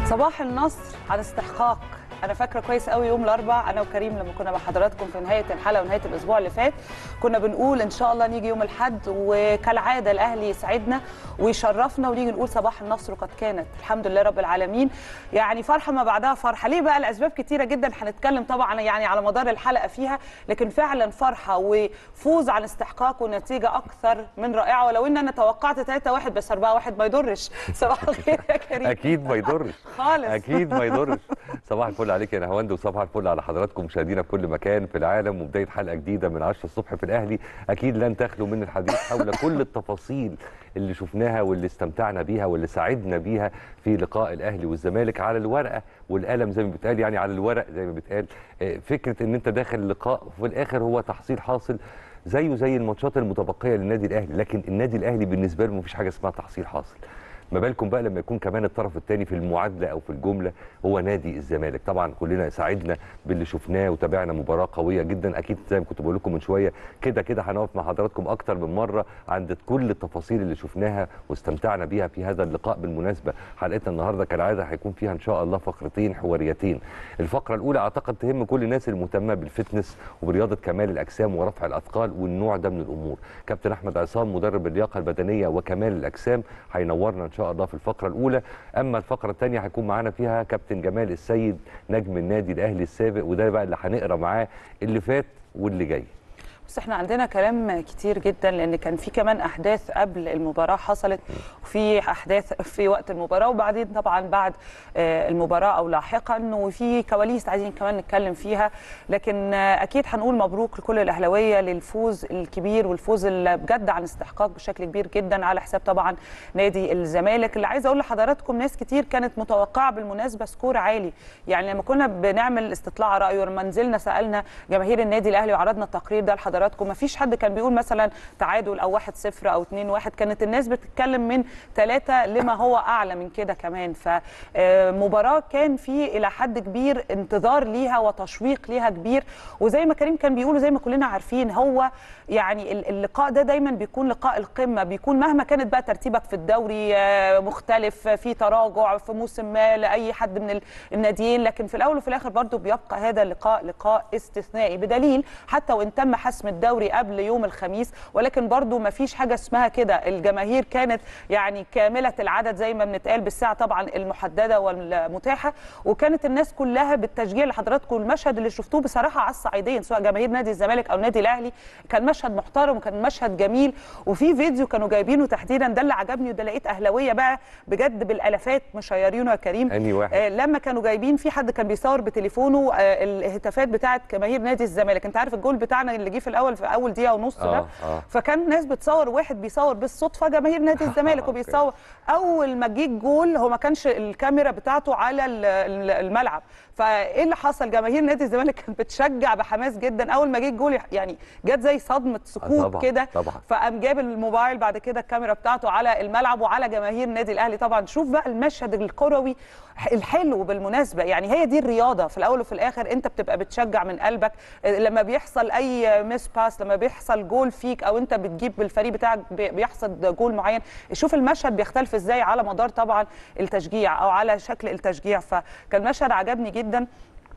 صباح النصر على استحقاق انا فاكره كويس قوي يوم الاربع انا وكريم لما كنا مع حضراتكم في نهايه الحلقه ونهايه الاسبوع اللي فات كنا بنقول ان شاء الله نيجي يوم الاحد وكالعاده الاهلي يسعدنا ويشرفنا ونيجي نقول صباح النصر قد كانت الحمد لله رب العالمين يعني فرحه ما بعدها فرحه ليه بقى الاسباب كتيره جدا هنتكلم طبعا يعني على مدار الحلقه فيها لكن فعلا فرحه وفوز عن استحقاق ونتيجه اكثر من رائعه ولو ان انا توقعت 3 1 بس 4 1 ما يضرش صباح الخير يا كريم اكيد ما يضرش خالص اكيد ما يضرش صباح الفل عليك يا نهاوند وصباح الفل على حضراتكم مشاهدينا في كل مكان في العالم وبدايه حلقه جديده من 10 الصبح في الاهلي اكيد لن تخلو من الحديث حول كل التفاصيل اللي شفناها واللي استمتعنا بيها واللي سعدنا بيها في لقاء الاهلي والزمالك على الورقه والقلم زي ما بيتقال يعني على الورق زي ما بيتقال آه، فكره ان انت داخل لقاء وفي الاخر هو تحصيل حاصل زيه زي الماتشات المتبقيه للنادي الاهلي لكن النادي الاهلي بالنسبه له مفيش حاجه اسمها تحصيل حاصل ما بالكم بقى لما يكون كمان الطرف الثاني في المعادله او في الجمله هو نادي الزمالك طبعا كلنا سعدنا باللي شفناه وتابعنا مباراه قويه جدا اكيد زي ما كنت بقول لكم من شويه كده كده هنقف مع حضراتكم اكتر من مره عند كل التفاصيل اللي شفناها واستمتعنا بيها في هذا اللقاء بالمناسبه حلقتنا النهارده كالعاده هيكون فيها ان شاء الله فقرتين حواريتين الفقره الاولى اعتقد تهم كل الناس المهتمه بالفتنس وبرياضه كمال الاجسام ورفع الاثقال والنوع ده من الامور كابتن احمد عصام مدرب اللياقه البدنيه وكمال الاجسام هينورنا ان شاء الله في الفقره الاولى اما الفقره الثانيه هيكون معانا فيها كابتن جمال السيد نجم النادي الاهلي السابق وده بقى اللي هنقرا معاه اللي فات واللي جاي بس احنا عندنا كلام كتير جدا لان كان في كمان احداث قبل المباراه حصلت وفي احداث في وقت المباراه وبعدين طبعا بعد آه، المباراه او لاحقا وفي كواليس عايزين كمان نتكلم فيها لكن آه، اكيد هنقول مبروك لكل الاهلاويه للفوز الكبير والفوز اللي بجد عن استحقاق بشكل كبير جدا على حساب طبعا نادي الزمالك اللي عايزه اقول لحضراتكم ناس كتير كانت متوقعه بالمناسبه سكور عالي يعني لما كنا بنعمل استطلاع راي ولما نزلنا سالنا جماهير النادي الاهلي وعرضنا التقرير ده لحضراتكم ما فيش حد كان بيقول مثلا تعادل او 1-0 او 2-1 كانت الناس بتتكلم من ثلاثة لما هو اعلى من كده كمان فمباراه كان في الى حد كبير انتظار ليها وتشويق ليها كبير وزي ما كريم كان بيقول وزي ما كلنا عارفين هو يعني ال- اللقاء ده دايما بيكون لقاء القمه بيكون مهما كانت بقى ترتيبك في الدوري آه، مختلف في تراجع في موسم ما لاي حد من ال- الناديين لكن في الاول وفي الاخر برضو بيبقى هذا اللقاء لقاء استثنائي بدليل حتى وان تم حسم الدوري قبل يوم الخميس ولكن برضو ما فيش حاجه اسمها كده الجماهير كانت يعني كامله العدد زي ما بنتقال بالساعه طبعا المحدده والمتاحه وكانت الناس كلها بالتشجيع لحضراتكم المشهد اللي شفتوه بصراحه على الصعيدين سواء جماهير نادي الزمالك او النادي الاهلي كان مشهد محترم وكان مشهد جميل وفي فيديو كانوا جايبينه تحديدا ده اللي عجبني وده لقيت اهلاويه بقى بجد بالالافات مشيرينه يا كريم انهي واحد آه، لما كانوا جايبين في حد كان بيصور بتليفونه آه، الهتافات بتاعه جماهير نادي الزمالك انت عارف الجول بتاعنا اللي جه في الاول في اول دقيقه ونص ده اه اه فكان ناس بتصور واحد بيصور بالصدفه جماهير نادي الزمالك أوكي. وبيصور اول ما جه الجول هو ما كانش الكاميرا بتاعته على ال- ال- الملعب فايه اللي حصل جماهير نادي الزمالك كانت بتشجع بحماس جدا اول ما جه الجول يعني جت زي صدمه آه، سكوت طبعاً، كده طبعا فقام جاب الموبايل بعد كده الكاميرا بتاعته على الملعب وعلى جماهير النادي الاهلي طبعا شوف بقى المشهد الكروي الحلو بالمناسبه يعني هي دي الرياضه في الاول وفي الاخر انت بتبقى بتشجع من قلبك لما بيحصل اي ميس باس لما بيحصل جول فيك او انت بتجيب بالفريق بتاعك بي- بيحصل جول معين شوف المشهد بيختلف ازاي على مدار طبعا التشجيع او على شكل التشجيع فكان مشهد عجبني جدا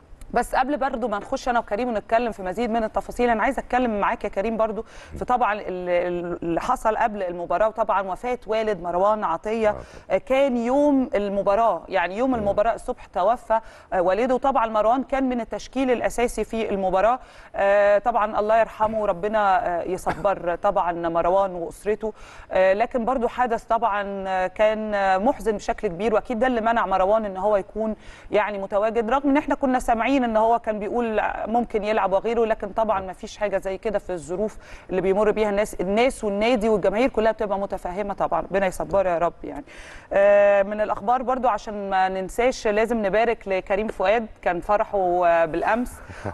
بس قبل برضو ما نخش انا وكريم ونتكلم في مزيد من التفاصيل انا عايزه اتكلم معاك يا كريم برضو في طبعا ال- ال- اللي حصل قبل المباراه وطبعا وفاه والد مروان عطيه آه، كان يوم المباراه يعني يوم المباراه الصبح توفى آه، والده طبعا مروان كان من التشكيل الاساسي في المباراه آه، طبعا الله يرحمه وربنا آه، يصبر طبعا مروان واسرته آه، لكن برضو حدث طبعا آه، كان آه، محزن بشكل كبير واكيد ده اللي منع مروان ان هو يكون يعني متواجد رغم ان احنا كنا سامعين ان هو كان بيقول ممكن يلعب وغيره لكن طبعا ما فيش حاجه زي كده في الظروف اللي بيمر بيها الناس الناس والنادي والجماهير كلها بتبقى متفهمه طبعا ربنا يصبرها يا رب يعني آه، من الاخبار برضو عشان ما ننساش لازم نبارك لكريم فؤاد كان فرحه آه، بالامس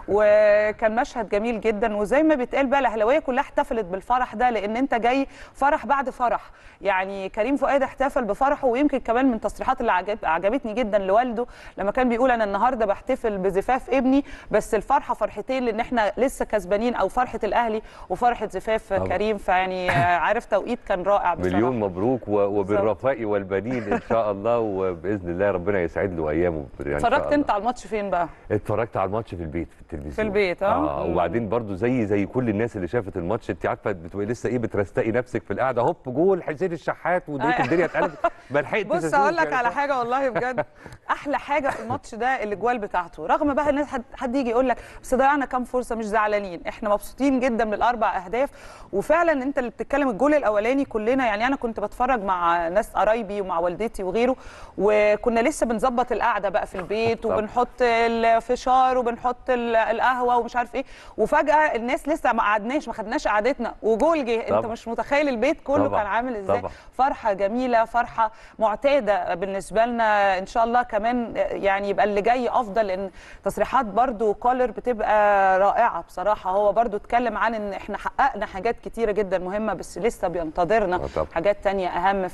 وكان مشهد جميل جدا وزي ما بيتقال بقى الاهلاويه كلها احتفلت بالفرح ده لان انت جاي فرح بعد فرح يعني كريم فؤاد احتفل بفرحه ويمكن كمان من التصريحات اللي عجب عجبتني جدا لوالده لما كان بيقول انا النهارده بحتفل بزفاف زفاف ابني بس الفرحه فرحتين لان احنا لسه كسبانين او فرحه الاهلي وفرحه زفاف طبعا. كريم فيعني آه، عارف توقيت كان رائع بصراحه مليون مبروك و- وبالرفاء والبنين ان شاء الله وباذن الله ربنا يسعد له ايامه يعني إن شاء اتفرجت الله. انت على الماتش فين بقى اتفرجت على الماتش في البيت في التلفزيون في البيت، اه؟ اه مم. وبعدين برضو زي زي كل الناس اللي شافت الماتش انت عارفه بتبقي لسه ايه بترستقي نفسك في القعده هوب جول حسين الشحات ولقيت آه. الدنيا اتقلبت ما لحقتش بص أشوف اقول لك يعني. على حاجه والله بجد احلى حاجه في الماتش ده الاجوال بتاعته رغم بقى الناس حد, حد يجي يقول لك بس ضيعنا كام فرصه مش زعلانين احنا مبسوطين جدا من الاربع اهداف وفعلا انت اللي بتتكلم الجول الاولاني كلنا يعني انا كنت بتفرج مع ناس قرايبي ومع والدتي وغيره وكنا لسه بنظبط القعده بقى في البيت طبعا. وبنحط الفشار وبنحط ال- القهوه ومش عارف ايه وفجاه الناس لسه ما قعدناش ما خدناش قعدتنا وجول جه انت طبعا. مش متخيل البيت كله طبعا. كان عامل ازاي طبعا. فرحه جميله فرحه معتاده بالنسبه لنا ان شاء الله كمان يعني يبقى اللي جاي افضل لان تصريحات برضو كولر بتبقى رائعه بصراحه هو برضو اتكلم عن ان احنا حققنا حاجات كتيره جدا مهمه بس لسه بينتظرنا آه طبعا. حاجات تانية اهم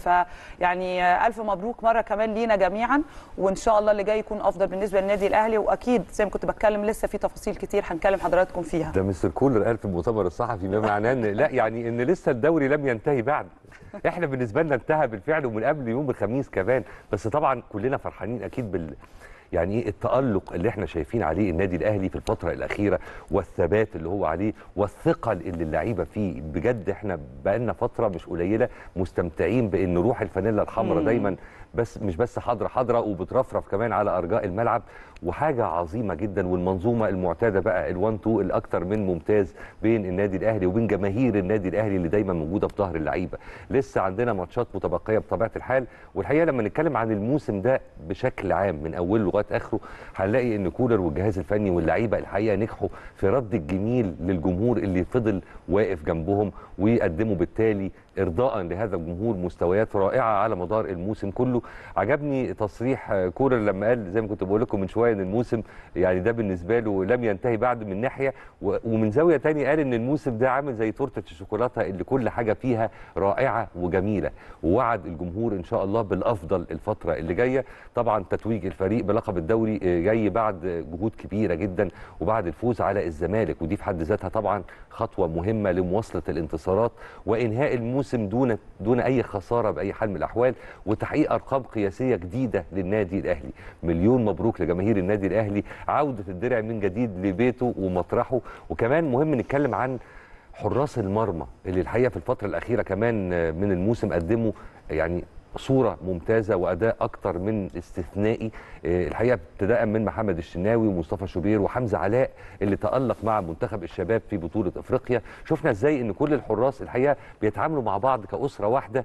فيعني الف مبروك مره كمان لينا جميعا وان شاء الله اللي جاي يكون افضل بالنسبه للنادي الاهلي واكيد زي ما كنت بتكلم لسه في تفاصيل كتير هنكلم حضراتكم فيها ده مستر كولر قال في المؤتمر الصحفي ما معناه ان لا يعني ان لسه الدوري لم ينتهي بعد احنا بالنسبه لنا انتهى بالفعل ومن قبل يوم الخميس كمان بس طبعا كلنا فرحانين اكيد بال يعني ايه التألق اللي احنا شايفين عليه النادي الاهلي في الفتره الاخيره والثبات اللي هو عليه والثقل اللي اللعيبه فيه بجد احنا بقالنا فتره مش قليله مستمتعين بان روح الفانيلا الحمراء مم. دايما بس مش بس حاضره حاضره وبترفرف كمان على ارجاء الملعب وحاجه عظيمه جدا والمنظومه المعتاده بقى ال1 2 الاكثر من ممتاز بين النادي الاهلي وبين جماهير النادي الاهلي اللي دايما موجوده في ظهر اللعيبه لسه عندنا ماتشات متبقيه بطبيعه الحال والحقيقه لما نتكلم عن الموسم ده بشكل عام من اوله لغايه اخره هنلاقي ان كولر والجهاز الفني واللعيبه الحقيقه نجحوا في رد الجميل للجمهور اللي فضل واقف جنبهم ويقدموا بالتالي ارضاء لهذا الجمهور مستويات رائعه على مدار الموسم كله عجبني تصريح آه، كولر لما قال زي ما كنت بقول لكم من شويه ان الموسم يعني ده بالنسبه له لم ينتهي بعد من ناحيه و- ومن زاويه تانية قال ان الموسم ده عامل زي تورته الشوكولاته اللي كل حاجه فيها رائعه وجميله ووعد الجمهور ان شاء الله بالافضل الفتره اللي جايه طبعا تتويج الفريق بلقب الدوري آه، جاي بعد جهود كبيره جدا وبعد الفوز على الزمالك ودي في حد ذاتها طبعا خطوه مهمه لمواصله الانتصارات وانهاء الموسم دون دون اي خساره باي حال من الاحوال وتحقيق ارقام قياسيه جديده للنادي الاهلي مليون مبروك لجماهير النادي الاهلي عوده الدرع من جديد لبيته ومطرحه وكمان مهم نتكلم عن حراس المرمى اللي الحقيقه في الفتره الاخيره كمان آه، من الموسم قدموا يعني صوره ممتازه واداء اكتر من استثنائي آه، الحقيقه ابتداء من محمد الشناوي ومصطفى شوبير وحمزه علاء اللي تالق مع منتخب الشباب في بطوله افريقيا شفنا ازاي ان كل الحراس الحقيقه بيتعاملوا مع بعض كاسره واحده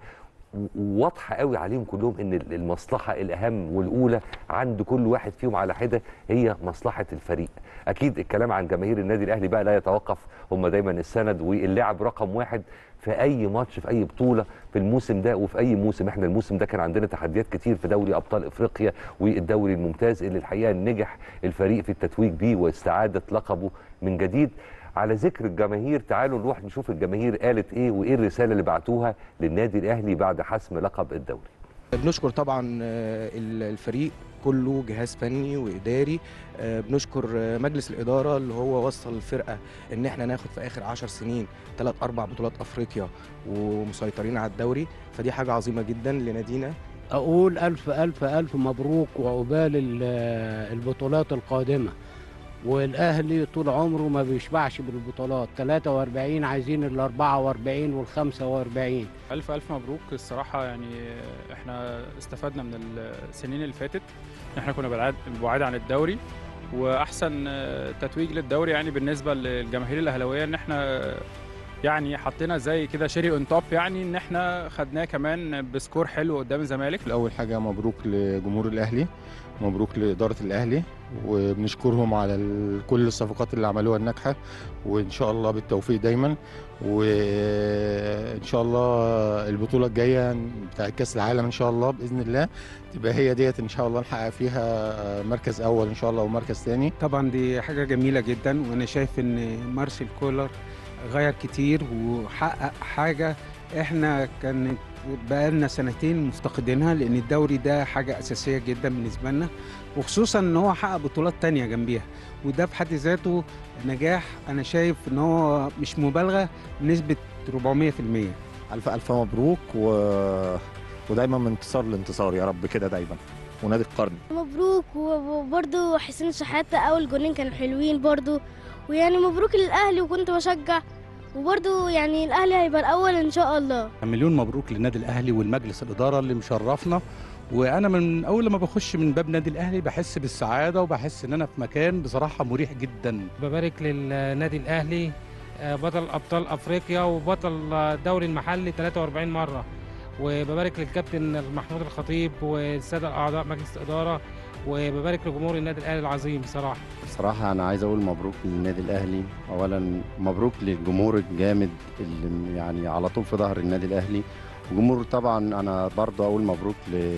وواضحه قوي عليهم كلهم ان المصلحه الاهم والاولى عند كل واحد فيهم على حده هي مصلحه الفريق اكيد الكلام عن جماهير النادي الاهلي بقى لا يتوقف هم دايما السند واللاعب رقم واحد في اي ماتش في اي بطوله في الموسم ده وفي اي موسم احنا الموسم ده كان عندنا تحديات كتير في دوري ابطال افريقيا والدوري الممتاز اللي الحقيقه نجح الفريق في التتويج بيه واستعاده لقبه من جديد على ذكر الجماهير تعالوا نروح نشوف الجماهير قالت ايه وايه الرساله اللي بعتوها للنادي الاهلي بعد حسم لقب الدوري بنشكر طبعا آه، ال- الفريق كله جهاز فني واداري آه، بنشكر آه، مجلس الاداره اللي هو وصل الفرقه ان احنا ناخد في اخر عشر سنين ثلاث اربع بطولات افريقيا ومسيطرين على الدوري فدي حاجه عظيمه جدا لنادينا أقول ألف ألف ألف مبروك وعقبال ال- البطولات القادمة والأهلي طول عمره ما بيشبعش بالبطولات 43 عايزين ال 44 وال 45 ألف ألف مبروك الصراحة يعني احنا استفدنا من السنين اللي فاتت احنا كنا بعاد بعاد عن الدوري وأحسن آه، تتويج للدوري يعني بالنسبة للجماهير الأهلاوية إن احنا يعني حطينا زي كده شيري اون توب يعني إن احنا خدناه كمان بسكور حلو قدام الزمالك الأول حاجة مبروك لجمهور الأهلي مبروك لإدارة الأهلي وبنشكرهم على ال- كل الصفقات اللي عملوها الناجحة وإن شاء الله بالتوفيق دايما وإن شاء الله البطولة الجاية بتاع كأس العالم إن شاء الله بإذن الله تبقى هي ديت إن شاء الله نحقق فيها مركز أول إن شاء الله ومركز تاني طبعا دي حاجة جميلة جدا وأنا شايف إن مارسيل كولر غير كتير وحقق حاجة إحنا كانت بقالنا سنتين مفتقدينها لان الدوري ده حاجه اساسيه جدا بالنسبه لنا وخصوصا ان هو حقق بطولات تانية جنبيها وده في حد ذاته نجاح انا شايف ان هو مش مبالغه بنسبه 400% ألف ألف مبروك و... ودايما من انتصار لانتصار يا رب كده دايما ونادي القرن مبروك وبرضه حسين شحاتة أول جولين كانوا حلوين برضه ويعني مبروك للأهلي وكنت بشجع وبرضه يعني الأهلي هيبقى الأول إن شاء الله مليون مبروك للنادي الاهلي والمجلس الاداره اللي مشرفنا وانا من اول لما بخش من باب نادي الاهلي بحس بالسعاده وبحس ان انا في مكان بصراحه مريح جدا ببارك للنادي الاهلي آه، بطل ابطال افريقيا وبطل الدوري المحلي 43 مره وببارك للكابتن محمود الخطيب والساده الاعضاء مجلس الاداره وببارك لجمهور النادي الاهلي العظيم بصراحه بصراحة أنا عايز أقول مبروك للنادي الأهلي أولا مبروك للجمهور الجامد اللي يعني على طول في ظهر النادي الأهلي الجمهور طبعا أنا برضه أقول مبروك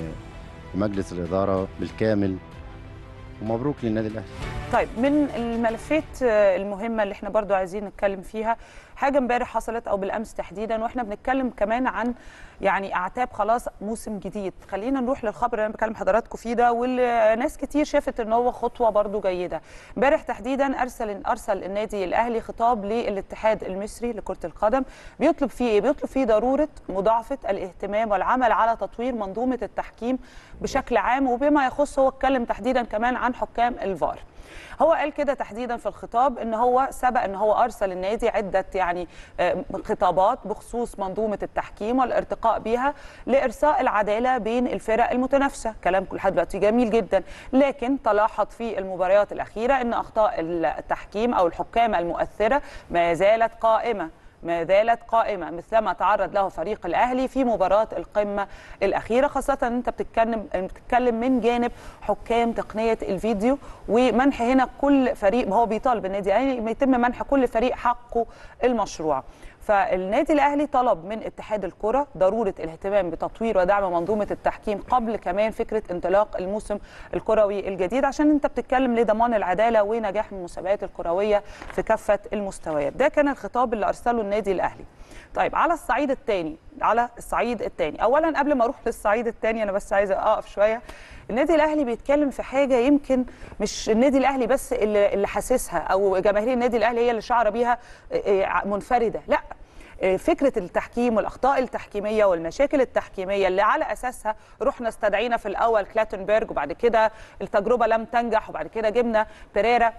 لمجلس الإدارة بالكامل ومبروك للنادي الأهلي طيب من الملفات آه، المهمه اللي احنا برضو عايزين نتكلم فيها حاجه امبارح حصلت او بالامس تحديدا واحنا بنتكلم كمان عن يعني اعتاب خلاص موسم جديد خلينا نروح للخبر اللي انا بكلم حضراتكم فيه ده واللي ناس كتير شافت ان هو خطوه برضو جيده امبارح تحديدا ارسل ارسل النادي الاهلي خطاب للاتحاد المصري لكره القدم بيطلب فيه ايه بيطلب فيه ضروره مضاعفه الاهتمام والعمل على تطوير منظومه التحكيم بشكل عام وبما يخص هو اتكلم تحديدا كمان عن حكام الفار هو قال كده تحديدا في الخطاب ان هو سبق ان هو ارسل النادي عده يعني آه، خطابات بخصوص منظومه التحكيم والارتقاء بها لارساء العداله بين الفرق المتنافسه كلام كل لحد دلوقتي جميل جدا لكن تلاحظ في المباريات الاخيره ان اخطاء التحكيم او الحكام المؤثره ما زالت قائمه ما زالت قائمه مثلما تعرض له فريق الاهلي في مباراه القمه الاخيره خاصه ان انت بتتكلم بتتكلم من جانب حكام تقنيه الفيديو ومنح هنا كل فريق هو بيطالب النادي الاهلي يتم منح كل فريق حقه المشروع فالنادي الاهلي طلب من اتحاد الكره ضروره الاهتمام بتطوير ودعم منظومه التحكيم قبل كمان فكره انطلاق الموسم الكروي الجديد عشان انت بتتكلم لضمان العداله ونجاح المسابقات الكرويه في كافه المستويات ده كان الخطاب اللي ارسله النادي الاهلي طيب على الصعيد الثاني على الصعيد الثاني اولا قبل ما اروح للصعيد الثاني انا بس عايزه اقف شويه النادي الاهلي بيتكلم في حاجه يمكن مش النادي الاهلي بس اللي اللي حاسسها او جماهير النادي الاهلي هي اللي شعر بيها إيه، منفرده لا إيه، فكره التحكيم والاخطاء التحكيميه والمشاكل التحكيميه اللي على اساسها رحنا استدعينا في الاول كلاتنبرج وبعد كده التجربه لم تنجح وبعد كده جبنا بيريرا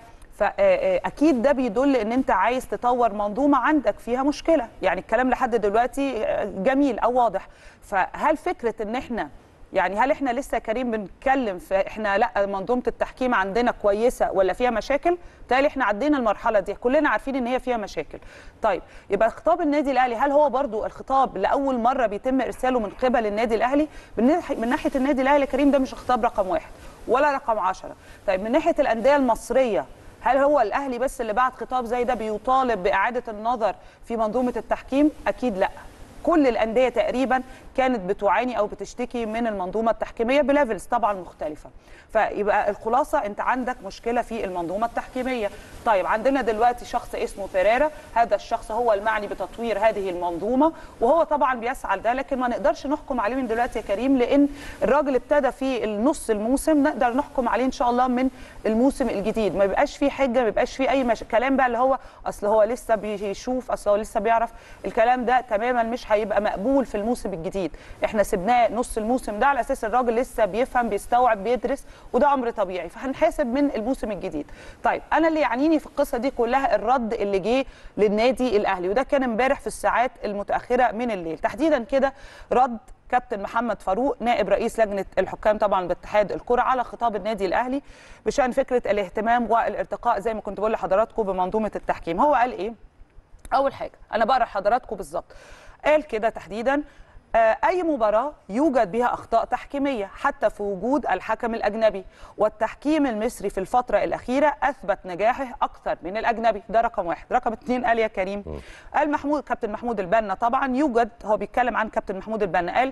فاكيد ده بيدل ان انت عايز تطور منظومه عندك فيها مشكله يعني الكلام لحد دلوقتي آه، جميل او واضح فهل فكره ان احنا يعني هل احنا لسه يا كريم بنتكلم في احنا لا منظومه التحكيم عندنا كويسه ولا فيها مشاكل؟ بالتالي احنا عدينا المرحله دي كلنا عارفين ان هي فيها مشاكل. طيب يبقى خطاب النادي الاهلي هل هو برضو الخطاب لاول مره بيتم ارساله من قبل النادي الاهلي؟ من ناحيه من ناحيه النادي الاهلي يا كريم ده مش خطاب رقم واحد ولا رقم عشرة طيب من ناحيه الانديه المصريه هل هو الاهلي بس اللي بعت خطاب زي ده بيطالب باعاده النظر في منظومه التحكيم؟ اكيد لا. كل الانديه تقريبا كانت بتعاني او بتشتكي من المنظومه التحكيميه بليفلز طبعا مختلفه فيبقى الخلاصه انت عندك مشكله في المنظومه التحكيميه طيب عندنا دلوقتي شخص اسمه فيريرا هذا الشخص هو المعني بتطوير هذه المنظومه وهو طبعا بيسعى لده لكن ما نقدرش نحكم عليه من دلوقتي يا كريم لان الراجل ابتدى في النص الموسم نقدر نحكم عليه ان شاء الله من الموسم الجديد ما يبقاش فيه حجه ما يبقاش فيه اي مش... كلام بقى اللي هو اصل هو لسه بيشوف اصل هو لسه بيعرف الكلام ده تماما مش هيبقى مقبول في الموسم الجديد احنا سبناه نص الموسم ده على اساس الراجل لسه بيفهم بيستوعب بيدرس وده امر طبيعي فهنحاسب من الموسم الجديد طيب انا اللي يعنيني في القصه دي كلها الرد اللي جه للنادي الاهلي وده كان امبارح في الساعات المتاخره من الليل تحديدا كده رد كابتن محمد فاروق نائب رئيس لجنه الحكام طبعا باتحاد الكره على خطاب النادي الاهلي بشان فكره الاهتمام والارتقاء زي ما كنت بقول لحضراتكم بمنظومه التحكيم هو قال ايه اول حاجه انا بقرا لحضراتكم بالظبط قال كده تحديدا آه، أي مباراة يوجد بها أخطاء تحكيمية حتى في وجود الحكم الأجنبي والتحكيم المصري في الفترة الأخيرة أثبت نجاحه أكثر من الأجنبي ده رقم واحد رقم اثنين قال يا كريم قال محمود كابتن محمود البنا طبعا يوجد هو بيتكلم عن كابتن محمود البنا قال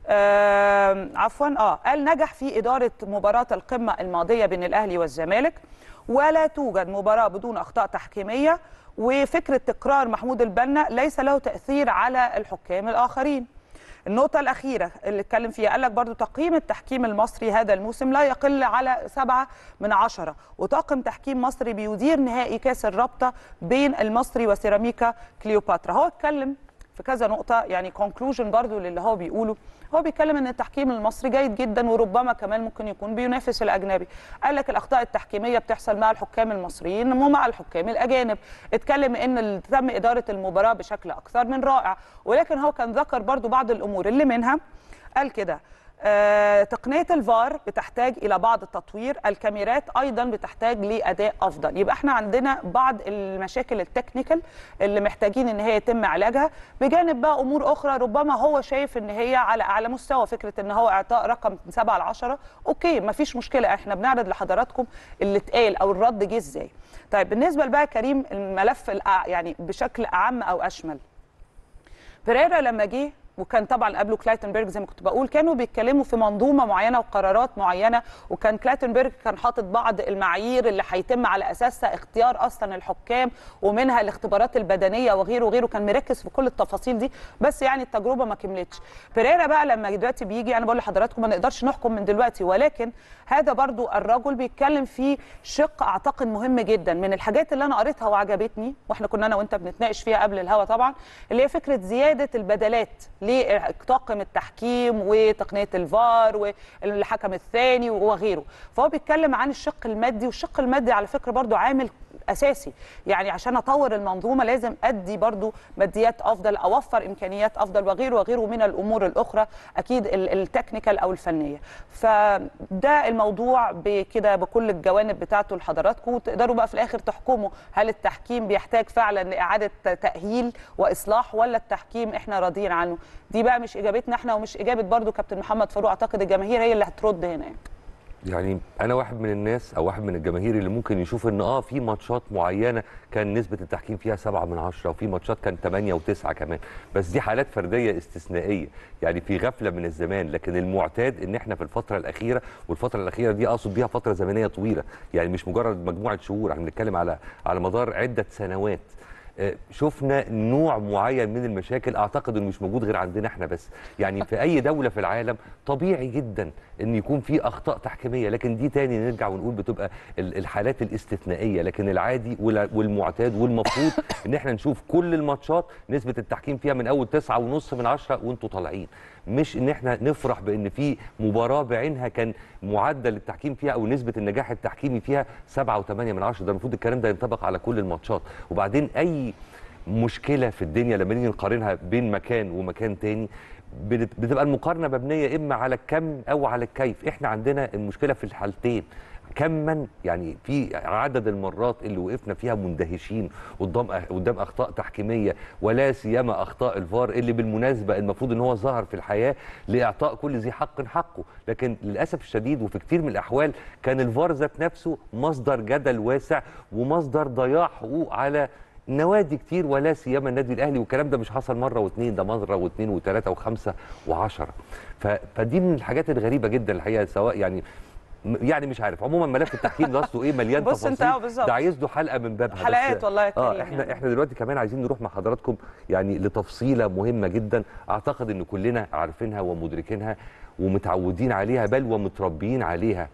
آه عفوا اه قال نجح في إدارة مباراة القمة الماضية بين الأهلي والزمالك ولا توجد مباراة بدون أخطاء تحكيمية وفكرة تكرار محمود البنا ليس له تأثير على الحكام الآخرين النقطة الأخيرة اللي اتكلم فيها قال لك برضو تقييم التحكيم المصري هذا الموسم لا يقل على سبعة من عشرة وطاقم تحكيم مصري بيدير نهائي كاس الرابطة بين المصري وسيراميكا كليوباترا هو اتكلم في كذا نقطة يعني كونكلوجن برضو للي هو بيقوله هو بيتكلم ان التحكيم المصري جيد جدا وربما كمان ممكن يكون بينافس الاجنبي قال لك الاخطاء التحكيميه بتحصل مع الحكام المصريين ومع الحكام الاجانب اتكلم ان ال- تم اداره المباراه بشكل اكثر من رائع ولكن هو كان ذكر برضو بعض الامور اللي منها قال كده آه، تقنيه الفار بتحتاج الى بعض التطوير الكاميرات ايضا بتحتاج لاداء افضل يبقى احنا عندنا بعض المشاكل التكنيكال اللي محتاجين ان هي يتم علاجها بجانب بقى امور اخرى ربما هو شايف ان هي على اعلى مستوى فكره ان هو اعطاء رقم من 7 ل 10 اوكي مفيش مشكله احنا بنعرض لحضراتكم اللي اتقال او الرد جه ازاي طيب بالنسبه بقى كريم الملف الأع- يعني بشكل اعم او اشمل بيريرا لما جه وكان طبعا قبله كلايتنبرج زي ما كنت بقول كانوا بيتكلموا في منظومه معينه وقرارات معينه وكان كلايتنبرج كان حاطط بعض المعايير اللي هيتم على اساسها اختيار اصلا الحكام ومنها الاختبارات البدنيه وغيره وغيره كان مركز في كل التفاصيل دي بس يعني التجربه ما كملتش بيريرا بقى لما دلوقتي بيجي انا بقول لحضراتكم ما نقدرش نحكم من دلوقتي ولكن هذا برضو الرجل بيتكلم في شق اعتقد مهم جدا من الحاجات اللي انا قريتها وعجبتني واحنا كنا انا وانت بنتناقش فيها قبل الهوا طبعا اللي هي فكره زياده البدلات لطاقم التحكيم وتقنيه الفار والحكم الثاني وغيره فهو بيتكلم عن الشق المادي والشق المادي على فكره برضو عامل اساسي يعني عشان اطور المنظومه لازم ادي برضو ماديات افضل اوفر امكانيات افضل وغيره وغيره من الامور الاخرى اكيد ال- التكنيكال او الفنيه فده الموضوع بكده بكل الجوانب بتاعته لحضراتكم وتقدروا بقى في الاخر تحكموا هل التحكيم بيحتاج فعلا لاعاده تاهيل واصلاح ولا التحكيم احنا راضيين عنه دي بقى مش اجابتنا احنا ومش اجابه برضو كابتن محمد فاروق اعتقد الجماهير هي اللي هترد هنا يعني. يعني انا واحد من الناس او واحد من الجماهير اللي ممكن يشوف ان اه في ماتشات معينه كان نسبه التحكيم فيها سبعة من عشرة وفي ماتشات كان 8 و9 كمان بس دي حالات فرديه استثنائيه يعني في غفله من الزمان لكن المعتاد ان احنا في الفتره الاخيره والفتره الاخيره دي اقصد بيها فتره زمنيه طويله يعني مش مجرد مجموعه شهور احنا بنتكلم على على مدار عده سنوات آه، شفنا نوع معين من المشاكل اعتقد انه مش موجود غير عندنا احنا بس يعني في اي دوله في العالم طبيعي جدا ان يكون في اخطاء تحكيميه لكن دي تاني نرجع ونقول بتبقى ال- الحالات الاستثنائيه لكن العادي وال- والمعتاد والمفروض ان احنا نشوف كل الماتشات نسبه التحكيم فيها من اول تسعة ونص من عشرة وانتوا طالعين مش ان احنا نفرح بان في مباراه بعينها كان معدل التحكيم فيها او نسبه النجاح التحكيمي فيها سبعة وثمانية من عشرة ده المفروض الكلام ده ينطبق على كل الماتشات وبعدين اي مشكله في الدنيا لما نيجي نقارنها بين مكان ومكان تاني بت- بتبقى المقارنه مبنيه اما على الكم او على الكيف احنا عندنا المشكله في الحالتين كما يعني في عدد المرات اللي وقفنا فيها مندهشين قدام أه- قدام اخطاء تحكيميه ولا سيما اخطاء الفار اللي بالمناسبه المفروض ان هو ظهر في الحياه لاعطاء كل ذي حق حقه لكن للاسف الشديد وفي كتير من الاحوال كان الفار ذات نفسه مصدر جدل واسع ومصدر ضياع حقوق على نوادي كتير ولا سيما النادي الاهلي والكلام ده مش حصل مره واثنين ده مره واثنين وثلاثه وخمسه وعشره ف... فدي من الحاجات الغريبه جدا الحقيقه سواء يعني م- يعني مش عارف عموما ملف التحكيم ده اصله ايه مليان بص انت تفاصيل اه بالظبط ده عايز له حلقه من بابها بس- حلقات والله يا اه كريم احنا يعني. احنا دلوقتي كمان عايزين نروح مع حضراتكم يعني لتفصيله مهمه جدا اعتقد ان كلنا عارفينها ومدركينها ومتعودين عليها بل ومتربيين عليها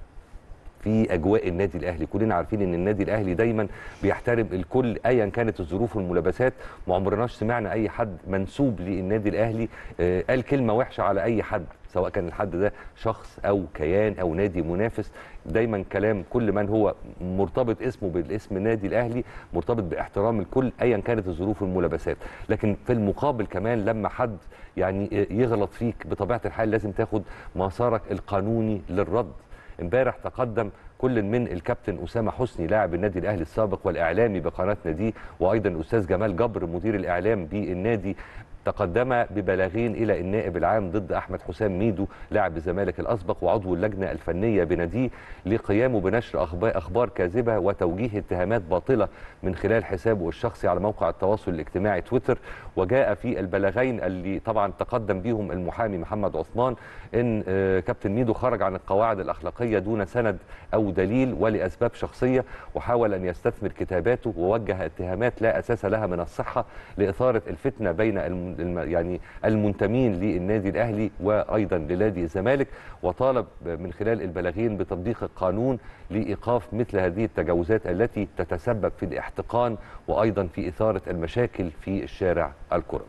في اجواء النادي الاهلي كلنا عارفين ان النادي الاهلي دايما بيحترم الكل ايا كانت الظروف والملابسات ما عمرناش سمعنا اي حد منسوب للنادي الاهلي آه، قال كلمه وحشه على اي حد سواء كان الحد ده شخص او كيان او نادي منافس دايما كلام كل من هو مرتبط اسمه بالاسم النادي الاهلي مرتبط باحترام الكل ايا كانت الظروف والملابسات لكن في المقابل كمان لما حد يعني يغلط فيك بطبيعه الحال لازم تاخد مسارك القانوني للرد امبارح تقدم كل من الكابتن اسامه حسني لاعب النادي الاهلي السابق والاعلامي بقناه ناديه وايضا الاستاذ جمال جبر مدير الاعلام بالنادي تقدم ببلاغين الى النائب العام ضد احمد حسام ميدو لاعب الزمالك الاسبق وعضو اللجنه الفنيه بناديه لقيامه بنشر اخبار اخبار كاذبه وتوجيه اتهامات باطله من خلال حسابه الشخصي على موقع التواصل الاجتماعي تويتر وجاء في البلاغين اللي طبعا تقدم بيهم المحامي محمد عثمان ان آه، كابتن ميدو خرج عن القواعد الاخلاقيه دون سند او دليل ولاسباب شخصيه وحاول ان يستثمر كتاباته ووجه اتهامات لا اساس لها من الصحه لاثاره الفتنه بين الم- الم- يعني المنتمين للنادي الاهلي وايضا لنادي الزمالك وطالب من خلال البلاغين بتطبيق القانون لايقاف مثل هذه التجاوزات التي تتسبب في الاحتقان وايضا في اثاره المشاكل في الشارع الكروي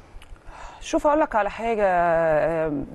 شوف اقول لك على حاجه آم،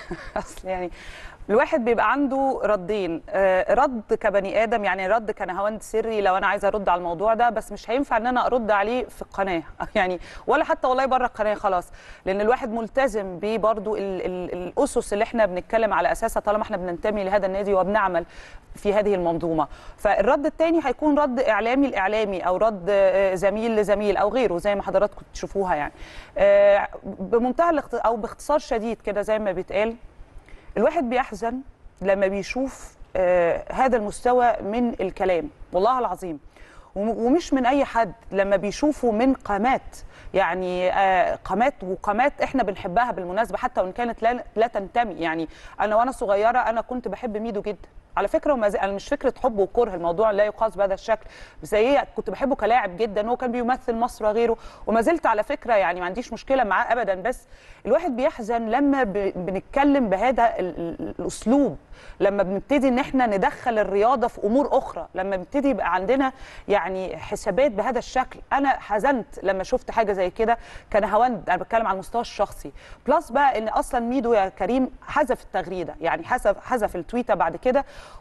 اصل يعني الواحد بيبقى عنده ردين آه، رد كبني ادم يعني رد كنهاوند سري لو انا عايزه ارد على الموضوع ده بس مش هينفع ان انا ارد عليه في القناه يعني ولا حتى والله بره القناه خلاص لان الواحد ملتزم ببرضو ال ال الاسس اللي احنا بنتكلم على اساسها طالما احنا بننتمي لهذا النادي وبنعمل في هذه المنظومه فالرد الثاني هيكون رد اعلامي لاعلامي او رد آه، زميل لزميل او غيره زي ما حضراتكم تشوفوها يعني آه، بمنتهى الاخت- او باختصار شديد كده زي ما بيتقال الواحد بيحزن لما بيشوف آه هذا المستوى من الكلام والله العظيم وم- ومش من اي حد لما بيشوفوا من قامات يعني آه قامات وقامات احنا بنحبها بالمناسبه حتى وان كانت لا, لا تنتمي يعني انا وانا صغيره انا كنت بحب ميدو جدا على فكره وما زال- انا مش فكره حب وكره الموضوع لا يقاس بهذا الشكل بس هي كنت بحبه كلاعب جدا هو كان بيمثل مصر وغيره وما زلت على فكره يعني ما عنديش مشكله معاه ابدا بس الواحد بيحزن لما ب- بنتكلم بهذا ال- ال- الاسلوب لما بنبتدي ان احنا ندخل الرياضه في امور اخرى لما بنبتدي يبقى عندنا يعني حسابات بهذا الشكل انا حزنت لما شفت حاجه زي كده كان هوند انا بتكلم على المستوى الشخصي بلس بقى ان اصلا ميدو يا كريم حذف التغريده يعني حذف حذف التويته بعد كده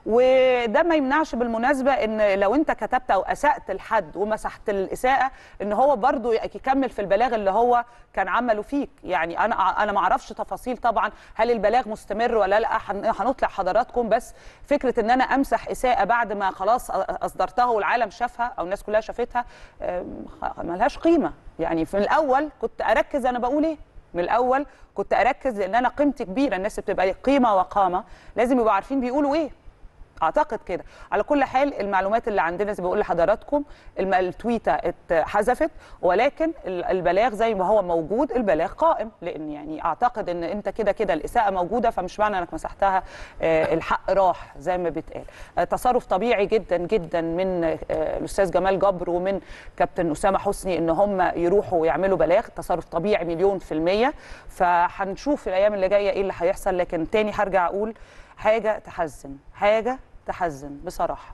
وده ما يمنعش بالمناسبه ان لو انت كتبت او اسات لحد ومسحت الاساءه ان هو برضو يكمل في البلاغ اللي هو كان عمله فيك يعني انا انا ما اعرفش تفاصيل طبعا هل البلاغ مستمر ولا لا هن- هنطلع حضراتكم بس فكره ان انا امسح اساءه بعد ما خلاص اصدرتها والعالم شافها او الناس كلها شافتها أم، خ- ملهاش قيمه يعني في الاول كنت اركز انا بقول ايه من الاول كنت اركز لان انا قيمتي كبيره الناس بتبقى قيمه وقامه لازم يبقوا عارفين بيقولوا ايه اعتقد كده على كل حال المعلومات اللي عندنا زي ما بقول لحضراتكم الم- التويته اتحذفت ولكن ال- البلاغ زي ما هو موجود البلاغ قائم لان يعني اعتقد ان انت كده كده الاساءه موجوده فمش معنى انك مسحتها آه، الحق راح زي ما بيتقال آه، تصرف طبيعي جدا جدا من آه، الاستاذ جمال جبر ومن كابتن اسامه حسني ان هم يروحوا ويعملوا بلاغ تصرف طبيعي مليون في الميه فهنشوف الايام اللي جايه ايه اللي هيحصل لكن تاني هرجع اقول حاجه تحزن حاجه تحزن بصراحه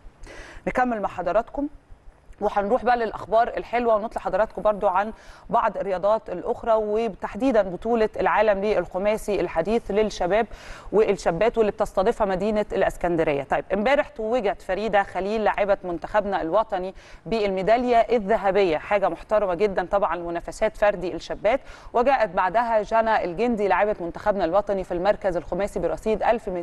نكمل مع حضراتكم وهنروح بقى للاخبار الحلوه ونطلع حضراتكم برضو عن بعض الرياضات الاخرى وتحديدا بطوله العالم للخماسي الحديث للشباب والشابات واللي بتستضيفها مدينه الاسكندريه طيب امبارح توجت فريده خليل لاعبه منتخبنا الوطني بالميداليه الذهبيه حاجه محترمه جدا طبعا منافسات فردي الشابات وجاءت بعدها جانا الجندي لاعبه منتخبنا الوطني في المركز الخماسي برصيد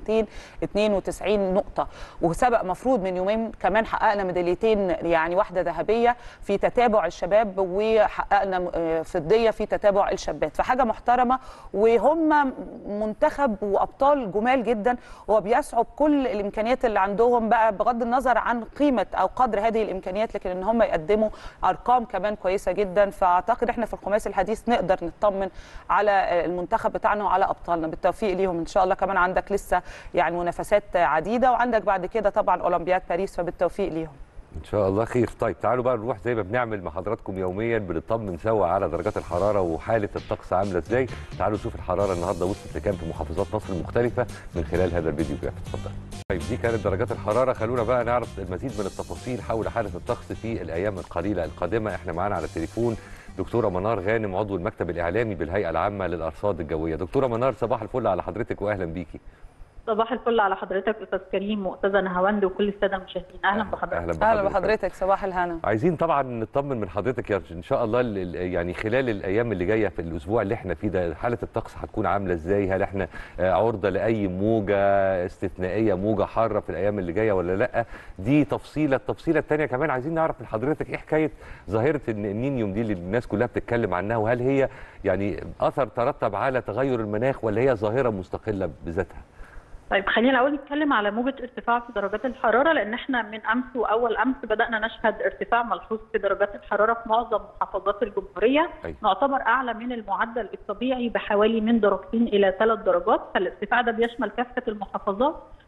1292 نقطه وسبق مفروض من يومين كمان حققنا ميداليتين يعني واحده ذهبيه في تتابع الشباب وحققنا آه، فضيه في تتابع الشابات فحاجه محترمه وهم منتخب وابطال جمال جدا وبيسعوا بكل الامكانيات اللي عندهم بقى بغض النظر عن قيمه او قدر هذه الامكانيات لكن ان هم يقدموا ارقام كمان كويسه جدا فاعتقد احنا في الخماسي الحديث نقدر نطمن على المنتخب بتاعنا وعلى ابطالنا بالتوفيق ليهم ان شاء الله كمان عندك لسه يعني منافسات عديده وعندك بعد كده طبعا اولمبياد باريس فبالتوفيق ليهم ان شاء الله خير طيب تعالوا بقى نروح زي ما بنعمل مع حضراتكم يوميا بنطمن سوا على درجات الحراره وحاله الطقس عامله ازاي تعالوا نشوف الحراره النهارده وصلت لكام في محافظات مصر المختلفه من خلال هذا الفيديو جراف اتفضل طيب دي كانت درجات الحراره خلونا بقى نعرف المزيد من التفاصيل حول حاله الطقس في الايام القليله القادمه احنا معانا على التليفون دكتوره منار غانم عضو المكتب الاعلامي بالهيئه العامه للارصاد الجويه دكتوره منار صباح الفل على حضرتك واهلا بيكي صباح الفل على حضرتك استاذ كريم واستاذه نهاوند وكل الساده المشاهدين اهلا بحضرتك اهلا اهلا بحضرتك صباح الهنا عايزين طبعا نطمن من حضرتك يا ان شاء الله ال- ال- يعني خلال الايام اللي جايه في الاسبوع اللي احنا فيه ده حاله الطقس هتكون عامله ازاي هل احنا آه، عرضه لاي موجه استثنائيه موجه حاره في الايام اللي جايه ولا لا دي تفصيله التفصيله الثانيه كمان عايزين نعرف من حضرتك ايه حكايه ظاهره الن- النينيوم دي اللي الناس كلها بتتكلم عنها وهل هي يعني اثر ترتب على تغير المناخ ولا هي ظاهره مستقله بذاتها طيب خلينا الاول نتكلم على موجه ارتفاع في درجات الحراره لان احنا من امس واول امس بدانا نشهد ارتفاع ملحوظ في درجات الحراره في معظم محافظات الجمهوريه أيوة. نعتبر اعلى من المعدل الطبيعي بحوالي من درجتين الى ثلاث درجات فالارتفاع ده بيشمل كافه المحافظات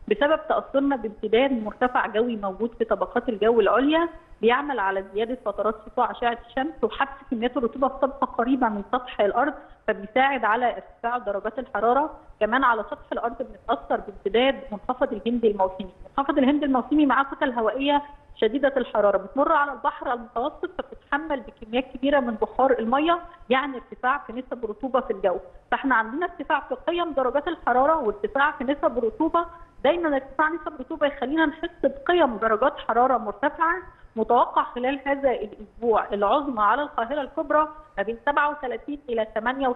بسبب تاثرنا بامتداد مرتفع جوي موجود في طبقات الجو العليا بيعمل على زياده فترات سطوع اشعه الشمس وحبس كميات الرطوبه في طبقه قريبه من سطح الارض فبيساعد على ارتفاع درجات الحراره كمان على سطح الارض بنتاثر بامتداد منخفض الهندي الموسمي منخفض الهندي الموسمي معاه كتل هوائيه شديده الحراره بتمر على البحر المتوسط فبتتحمل بكميات كبيره من بخار الميه يعني ارتفاع في نسب الرطوبه في الجو فاحنا عندنا ارتفاع في قيم درجات الحراره وارتفاع في نسب الرطوبه دايما ارتفاع نسب الرطوبه يخلينا نحس بقيم درجات حراره مرتفعه متوقع خلال هذا الاسبوع العظمى على القاهره الكبرى ما بين 37 الى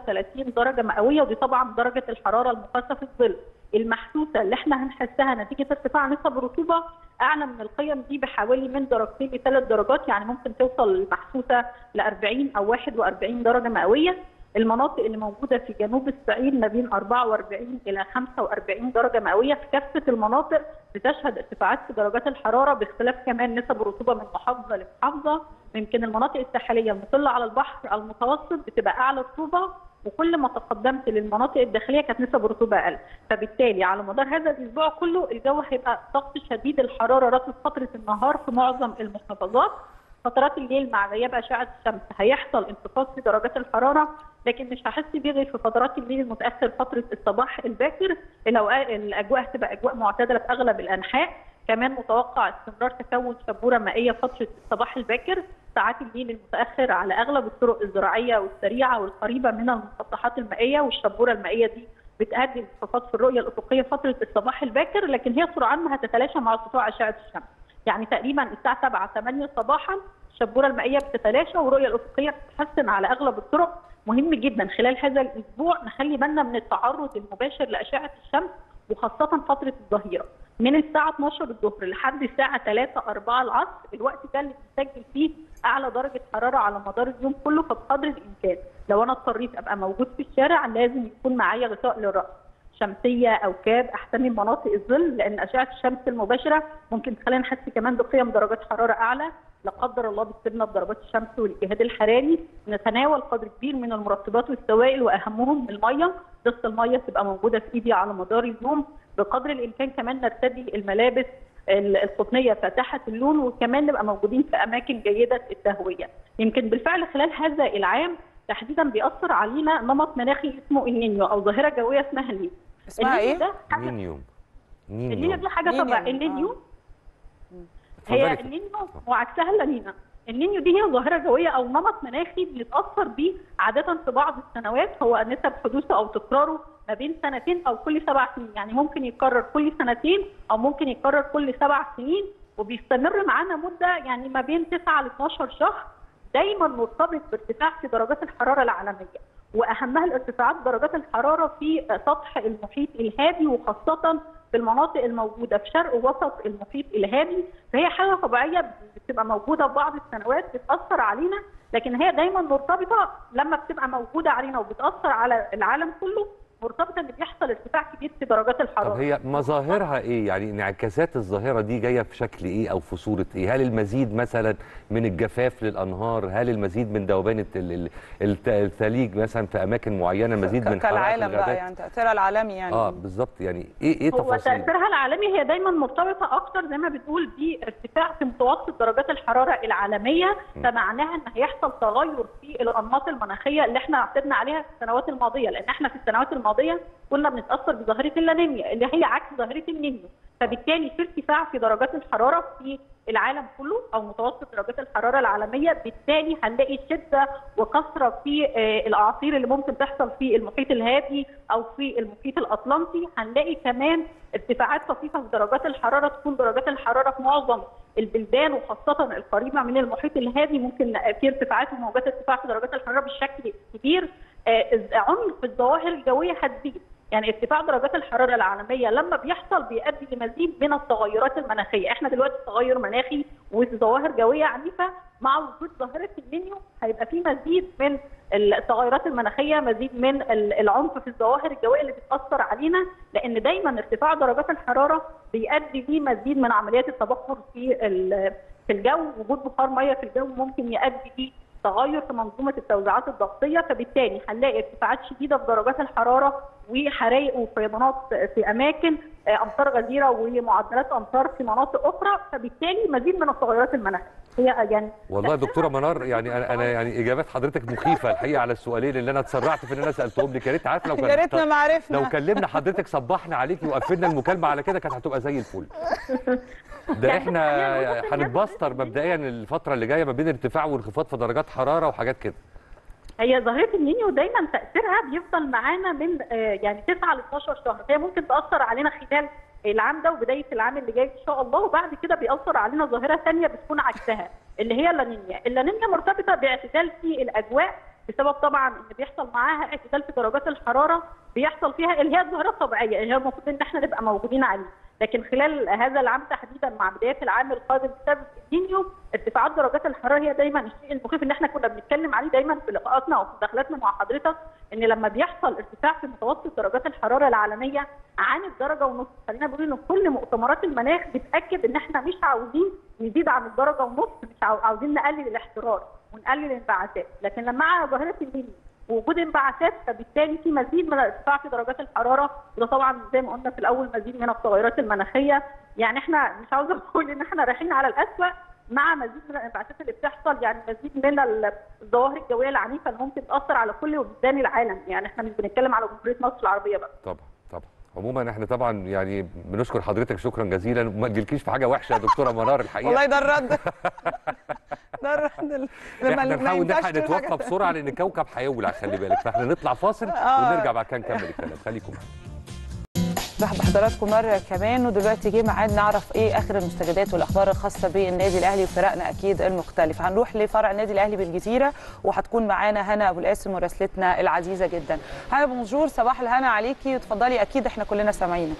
38 درجه مئويه ودي طبعا درجه الحراره المقاسه في الظل المحسوسه اللي احنا هنحسها نتيجه ارتفاع نسب الرطوبه اعلى من القيم دي بحوالي من درجتين لثلاث درجات يعني ممكن توصل المحسوسه ل 40 او 41 درجه مئويه المناطق اللي موجوده في جنوب الصعيد ما بين 44 الى 45 درجه مئويه في كافه المناطق بتشهد ارتفاعات في درجات الحراره باختلاف كمان نسب الرطوبه من محافظه لمحافظه يمكن المناطق الساحليه المطله على البحر المتوسط بتبقى اعلى رطوبه وكل ما تقدمت للمناطق الداخليه كانت نسب الرطوبه اقل فبالتالي على مدار هذا الاسبوع كله الجو هيبقى ضغط شديد الحراره رطب فتره النهار في معظم المحافظات فترات الليل مع غياب اشعه الشمس هيحصل انخفاض في درجات الحراره لكن مش هحس بيه غير في فترات الليل المتاخر فتره الصباح الباكر الأوقات- الاجواء هتبقى اجواء معتدله في اغلب الانحاء كمان متوقع استمرار تكون شبوره مائيه فتره الصباح الباكر ساعات الليل المتاخر على اغلب الطرق الزراعيه والسريعه والقريبه من المسطحات المائيه والشبوره المائيه دي بتؤدي لانخفاض في الرؤيه الافقيه فتره الصباح الباكر لكن هي سرعان ما هتتلاشى مع سطوع اشعه الشمس يعني تقريبا الساعه 7 8 صباحا الشبوره المائيه بتتلاشى والرؤيه الافقيه بتتحسن على اغلب الطرق مهم جدا خلال هذا الاسبوع نخلي بالنا من التعرض المباشر لاشعه الشمس وخاصه فتره الظهيره من الساعه 12 الظهر لحد الساعه 3 4 العصر الوقت ده اللي بنسجل فيه اعلى درجه حراره على مدار اليوم كله فبقدر الامكان لو انا اضطريت ابقى موجود في الشارع لازم يكون معايا غطاء للراس شمسيه او كاب احتمي مناطق الظل لان اشعه الشمس المباشره ممكن تخلينا نحس كمان بقيم درجات حراره اعلى لا قدر الله بتصيبنا بضربات الشمس والاجهاد الحراري نتناول قدر كبير من المرطبات والسوائل واهمهم الميه ضغط الميه تبقى موجوده في ايدي على مدار اليوم بقدر الامكان كمان نرتدي الملابس ال- القطنيه فاتحه اللون وكمان نبقى موجودين في اماكن جيده التهويه يمكن بالفعل خلال هذا العام تحديدا بيأثر علينا نمط مناخي اسمه النينيو او ظاهره جويه اسمها النينيو اسمها النينيو ايه؟ ده حاجه نينيوم النينيو نينيوم دي حاجه نينيو، طبيعيه آه. النينيو اتفضلي هي كده. النينيو وعكسها اللانينا النينيو دي هي ظاهره جويه او نمط مناخي بيتاثر بيه عاده في بعض السنوات هو نسب حدوثه او تكراره ما بين سنتين او كل سبع سنين يعني ممكن يتكرر كل سنتين او ممكن يتكرر كل سبع سنين وبيستمر معانا مده يعني ما بين 9 ل 12 شهر دايما مرتبط بارتفاع في درجات الحراره العالميه واهمها الارتفاعات درجات الحراره في سطح المحيط الهادي وخاصه في المناطق الموجوده في شرق ووسط المحيط الهادي فهي حاجه طبيعيه بتبقى موجوده في بعض السنوات بتاثر علينا لكن هي دايما مرتبطه لما بتبقى موجوده علينا وبتاثر على العالم كله مرتبطه ان بيحصل ارتفاع كبير في درجات الحراره طب هي مظاهرها ايه يعني انعكاسات الظاهره دي جايه في شكل ايه او في صوره ايه هل المزيد مثلا من الجفاف للانهار هل المزيد من ذوبان الت- ال- ال- الت- الثليج مثلا في اماكن معينه مزيد من ك- حرائق كالعالم بقى الغابات؟ يعني تاثيرها العالمي يعني اه بالظبط يعني ايه ايه هو تفاصيل تاثيرها العالمي هي دايما مرتبطه اكتر زي ما بتقول بارتفاع في متوسط درجات الحراره العالميه فمعناها ان هيحصل تغير في الانماط المناخيه اللي احنا اعتدنا عليها في السنوات الماضيه لان احنا في السنوات الماضيه كنا بنتاثر بظاهره اللانينيا اللي هي عكس ظاهره النينيو فبالتالي في ارتفاع في درجات الحراره في العالم كله او متوسط درجات الحراره العالميه بالتالي هنلاقي شده وكثره في آه، الاعاصير اللي ممكن تحصل في المحيط الهادي او في المحيط الاطلنطي هنلاقي كمان ارتفاعات طفيفه في درجات الحراره تكون درجات الحراره في معظم البلدان وخاصه القريبه من المحيط الهادي ممكن في ارتفاعات وموجات ارتفاع في درجات الحراره بشكل كبير آه، عمق الظواهر الجويه هتزيد يعني ارتفاع درجات الحراره العالميه لما بيحصل بيؤدي لمزيد من التغيرات المناخيه، احنا دلوقتي في تغير مناخي وظواهر جويه عنيفه مع وجود ظاهره النينيو هيبقى في مزيد من التغيرات المناخيه، مزيد من ال- العنف في الظواهر الجويه اللي بتاثر علينا لان دايما ارتفاع درجات الحراره بيؤدي لمزيد من عمليات التبخر في ال- في الجو، وجود بخار ميه في الجو ممكن يؤدي لتغير في منظومه التوزيعات الضغطيه فبالتالي هنلاقي ارتفاعات شديده في درجات الحراره وحرائق وفيضانات في اماكن آه، امطار غزيره ومعدلات امطار في مناطق اخرى فبالتالي مزيد من التغيرات المناخيه هي يعني والله يا دكتوره منار يعني انا انا يعني اجابات حضرتك مخيفه الحقيقه على السؤالين اللي انا اتسرعت في ان انا سالتهم لك يا ريت عارف لو كان يا ريتنا ما عرفنا. لو كلمنا حضرتك صبحنا عليكي وقفلنا المكالمه على كده كانت هتبقى زي الفل ده احنا هنتبستر مبدئيا الفتره اللي جايه ما بين ارتفاع وانخفاض في درجات حراره وحاجات كده هي ظاهره النينيو دايما تاثيرها بيفضل معانا من آه، يعني 9 ل 12 شهر فهي ممكن تاثر علينا خلال العام ده وبدايه العام اللي جاي ان شاء الله وبعد كده بيأثر علينا ظاهره ثانيه بتكون عكسها اللي هي اللانينيا، اللانينيا مرتبطه باعتدال في الاجواء بسبب طبعا ان بيحصل معاها اعتدال في درجات الحراره بيحصل فيها اللي هي الظاهره الطبيعيه اللي هي المفروض ان احنا نبقى موجودين عليه، لكن خلال هذا العام تحديدا مع بدايه العام القادم بسبب النينيو ارتفاعات درجات الحراره هي دايما الشيء المخيف ان احنا كنا بنتكلم عليه دايما في لقاءاتنا او في مداخلاتنا مع حضرتك ان لما بيحصل ارتفاع في متوسط درجات الحراره العالميه عن الدرجه ونص خلينا نقول ان كل مؤتمرات المناخ بتاكد ان احنا مش عاوزين نزيد عن الدرجه ونص مش عاو- عاوزين نقلل الاحترار ونقلل الانبعاثات لكن لما مع ظاهره النينيو ووجود انبعاثات فبالتالي في مزيد من الارتفاع في درجات الحراره وده طبعا زي ما قلنا في الاول مزيد من التغيرات المناخيه يعني احنا مش عاوزه اقول ان احنا رايحين على الاسوء مع مزيد من الانبعاثات اللي بتحصل يعني مزيد من الظواهر الجويه العنيفه اللي ممكن تاثر على كل بلدان العالم يعني احنا مش بنتكلم على جمهوريه مصر العربيه بس طبعا طبعا عموما احنا طبعا يعني بنشكر حضرتك شكرا جزيلا وما تجيلكيش في حاجه وحشه يا دكتوره منار الحقيقه والله ده الرد ده الرد اللي ما- احنا ما نحاول ينفعش نلحق تقول حاجة. نتوفى بسرعه لان الكوكب هيولع خلي بالك فاحنا نطلع فاصل آه. ونرجع بعد كده نكمل الكلام خليكم معانا مرحبا بحضراتكم مرة كمان ودلوقتي جه ميعاد نعرف ايه اخر المستجدات والاخبار الخاصة بالنادي الاهلي وفرقنا اكيد المختلفة هنروح لفرع النادي الاهلي بالجزيرة وهتكون معانا هنا ابو القاسم مراسلتنا العزيزة جدا هنا بونجور صباح الهنا عليكي وتفضلي اكيد احنا كلنا سامعينك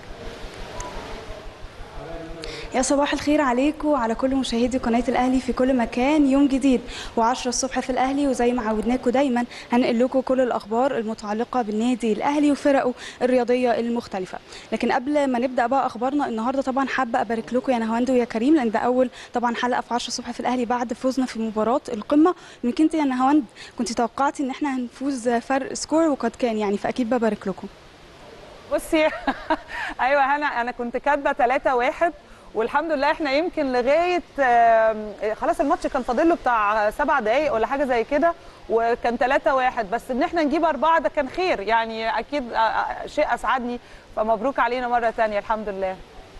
يا صباح الخير عليكم وعلى كل مشاهدي قناة الأهلي في كل مكان يوم جديد و10 الصبح في الأهلي وزي ما عودناكم دايما هنقل لكم كل الأخبار المتعلقة بالنادي الأهلي وفرقه الرياضية المختلفة لكن قبل ما نبدأ بقى أخبارنا النهاردة طبعا حابة أبارك لكم يا نهاوند ويا كريم لأن ده أول طبعا حلقة في 10 الصبح في الأهلي بعد فوزنا في مباراة القمة يمكن انت يا نهاوند كنت توقعتي إن احنا هنفوز فرق سكور وقد كان يعني فأكيد ببارك لكم بصي ايوه هنا انا كنت كاتبه 3 1 والحمد لله احنا يمكن لغايه آم، خلاص الماتش كان فاضل له بتاع سبع دقائق ولا حاجه زي كده وكان 3 1 بس ان احنا نجيب اربعه ده كان خير يعني اكيد آه، آه، شيء اسعدني فمبروك علينا مره ثانيه الحمد لله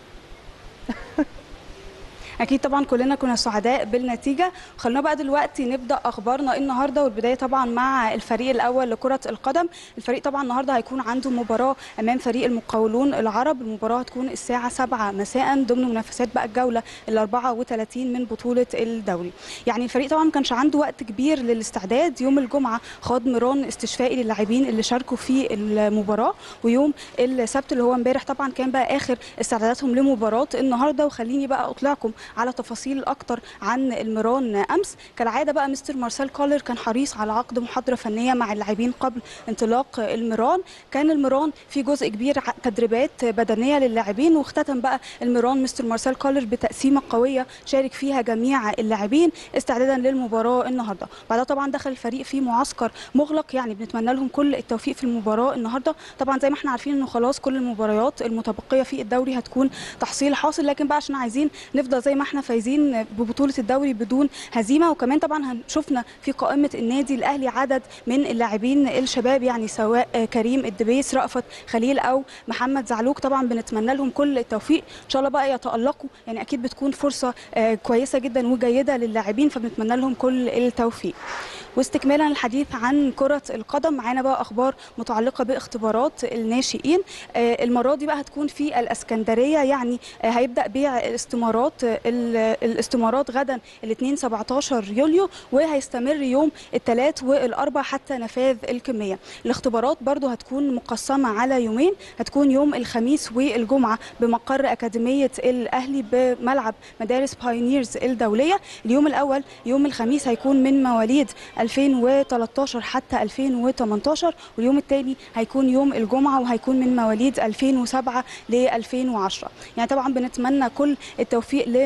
اكيد طبعا كلنا كنا سعداء بالنتيجه خلونا بقى دلوقتي نبدا اخبارنا النهارده والبدايه طبعا مع الفريق الاول لكره القدم الفريق طبعا النهارده هيكون عنده مباراه امام فريق المقاولون العرب المباراه هتكون الساعه 7 مساء ضمن منافسات بقى الجوله ال 34 من بطوله الدوري يعني الفريق طبعا ما كانش عنده وقت كبير للاستعداد يوم الجمعه خاض مران استشفائي للاعبين اللي شاركوا في المباراه ويوم السبت اللي هو امبارح طبعا كان بقى اخر استعداداتهم لمباراه النهارده وخليني بقى اطلعكم على تفاصيل اكتر عن المران امس كالعاده بقى مستر مارسيل كولر كان حريص على عقد محاضره فنيه مع اللاعبين قبل انطلاق المران كان المران في جزء كبير ع- تدريبات بدنيه للاعبين واختتم بقى المران مستر مارسيل كولر بتقسيمه قويه شارك فيها جميع اللاعبين استعدادا للمباراه النهارده بعدها طبعا دخل الفريق في معسكر مغلق يعني بنتمنى لهم كل التوفيق في المباراه النهارده طبعا زي ما احنا عارفين انه خلاص كل المباريات المتبقيه في الدوري هتكون تحصيل حاصل لكن بقى عشان عايزين نفضل زي ما احنا فايزين ببطوله الدوري بدون هزيمه وكمان طبعا هن- شفنا في قائمه النادي الاهلي عدد من اللاعبين الشباب يعني سواء آه، كريم الدبيس رأفت خليل او محمد زعلوك طبعا بنتمنى لهم كل التوفيق ان شاء الله بقى يتالقوا يعني اكيد بتكون فرصه آه، كويسه جدا وجيده للاعبين فبنتمنى لهم كل التوفيق واستكمالا الحديث عن كرة القدم معانا بقى أخبار متعلقة باختبارات الناشئين آه، المرة دي بقى هتكون في الأسكندرية يعني آه، هيبدأ بيع الاستمارات آه، ال- الاستمارات غدا الاثنين 17 يوليو وهيستمر يوم الثلاث والأربع حتى نفاذ الكمية الاختبارات برضو هتكون مقسمة على يومين هتكون يوم الخميس والجمعة بمقر أكاديمية الأهلي بملعب مدارس بايونيرز الدولية اليوم الأول يوم الخميس هيكون من مواليد 2013 حتى 2018 واليوم الثاني هيكون يوم الجمعة وهيكون من مواليد 2007 ل 2010 يعني طبعا بنتمنى كل التوفيق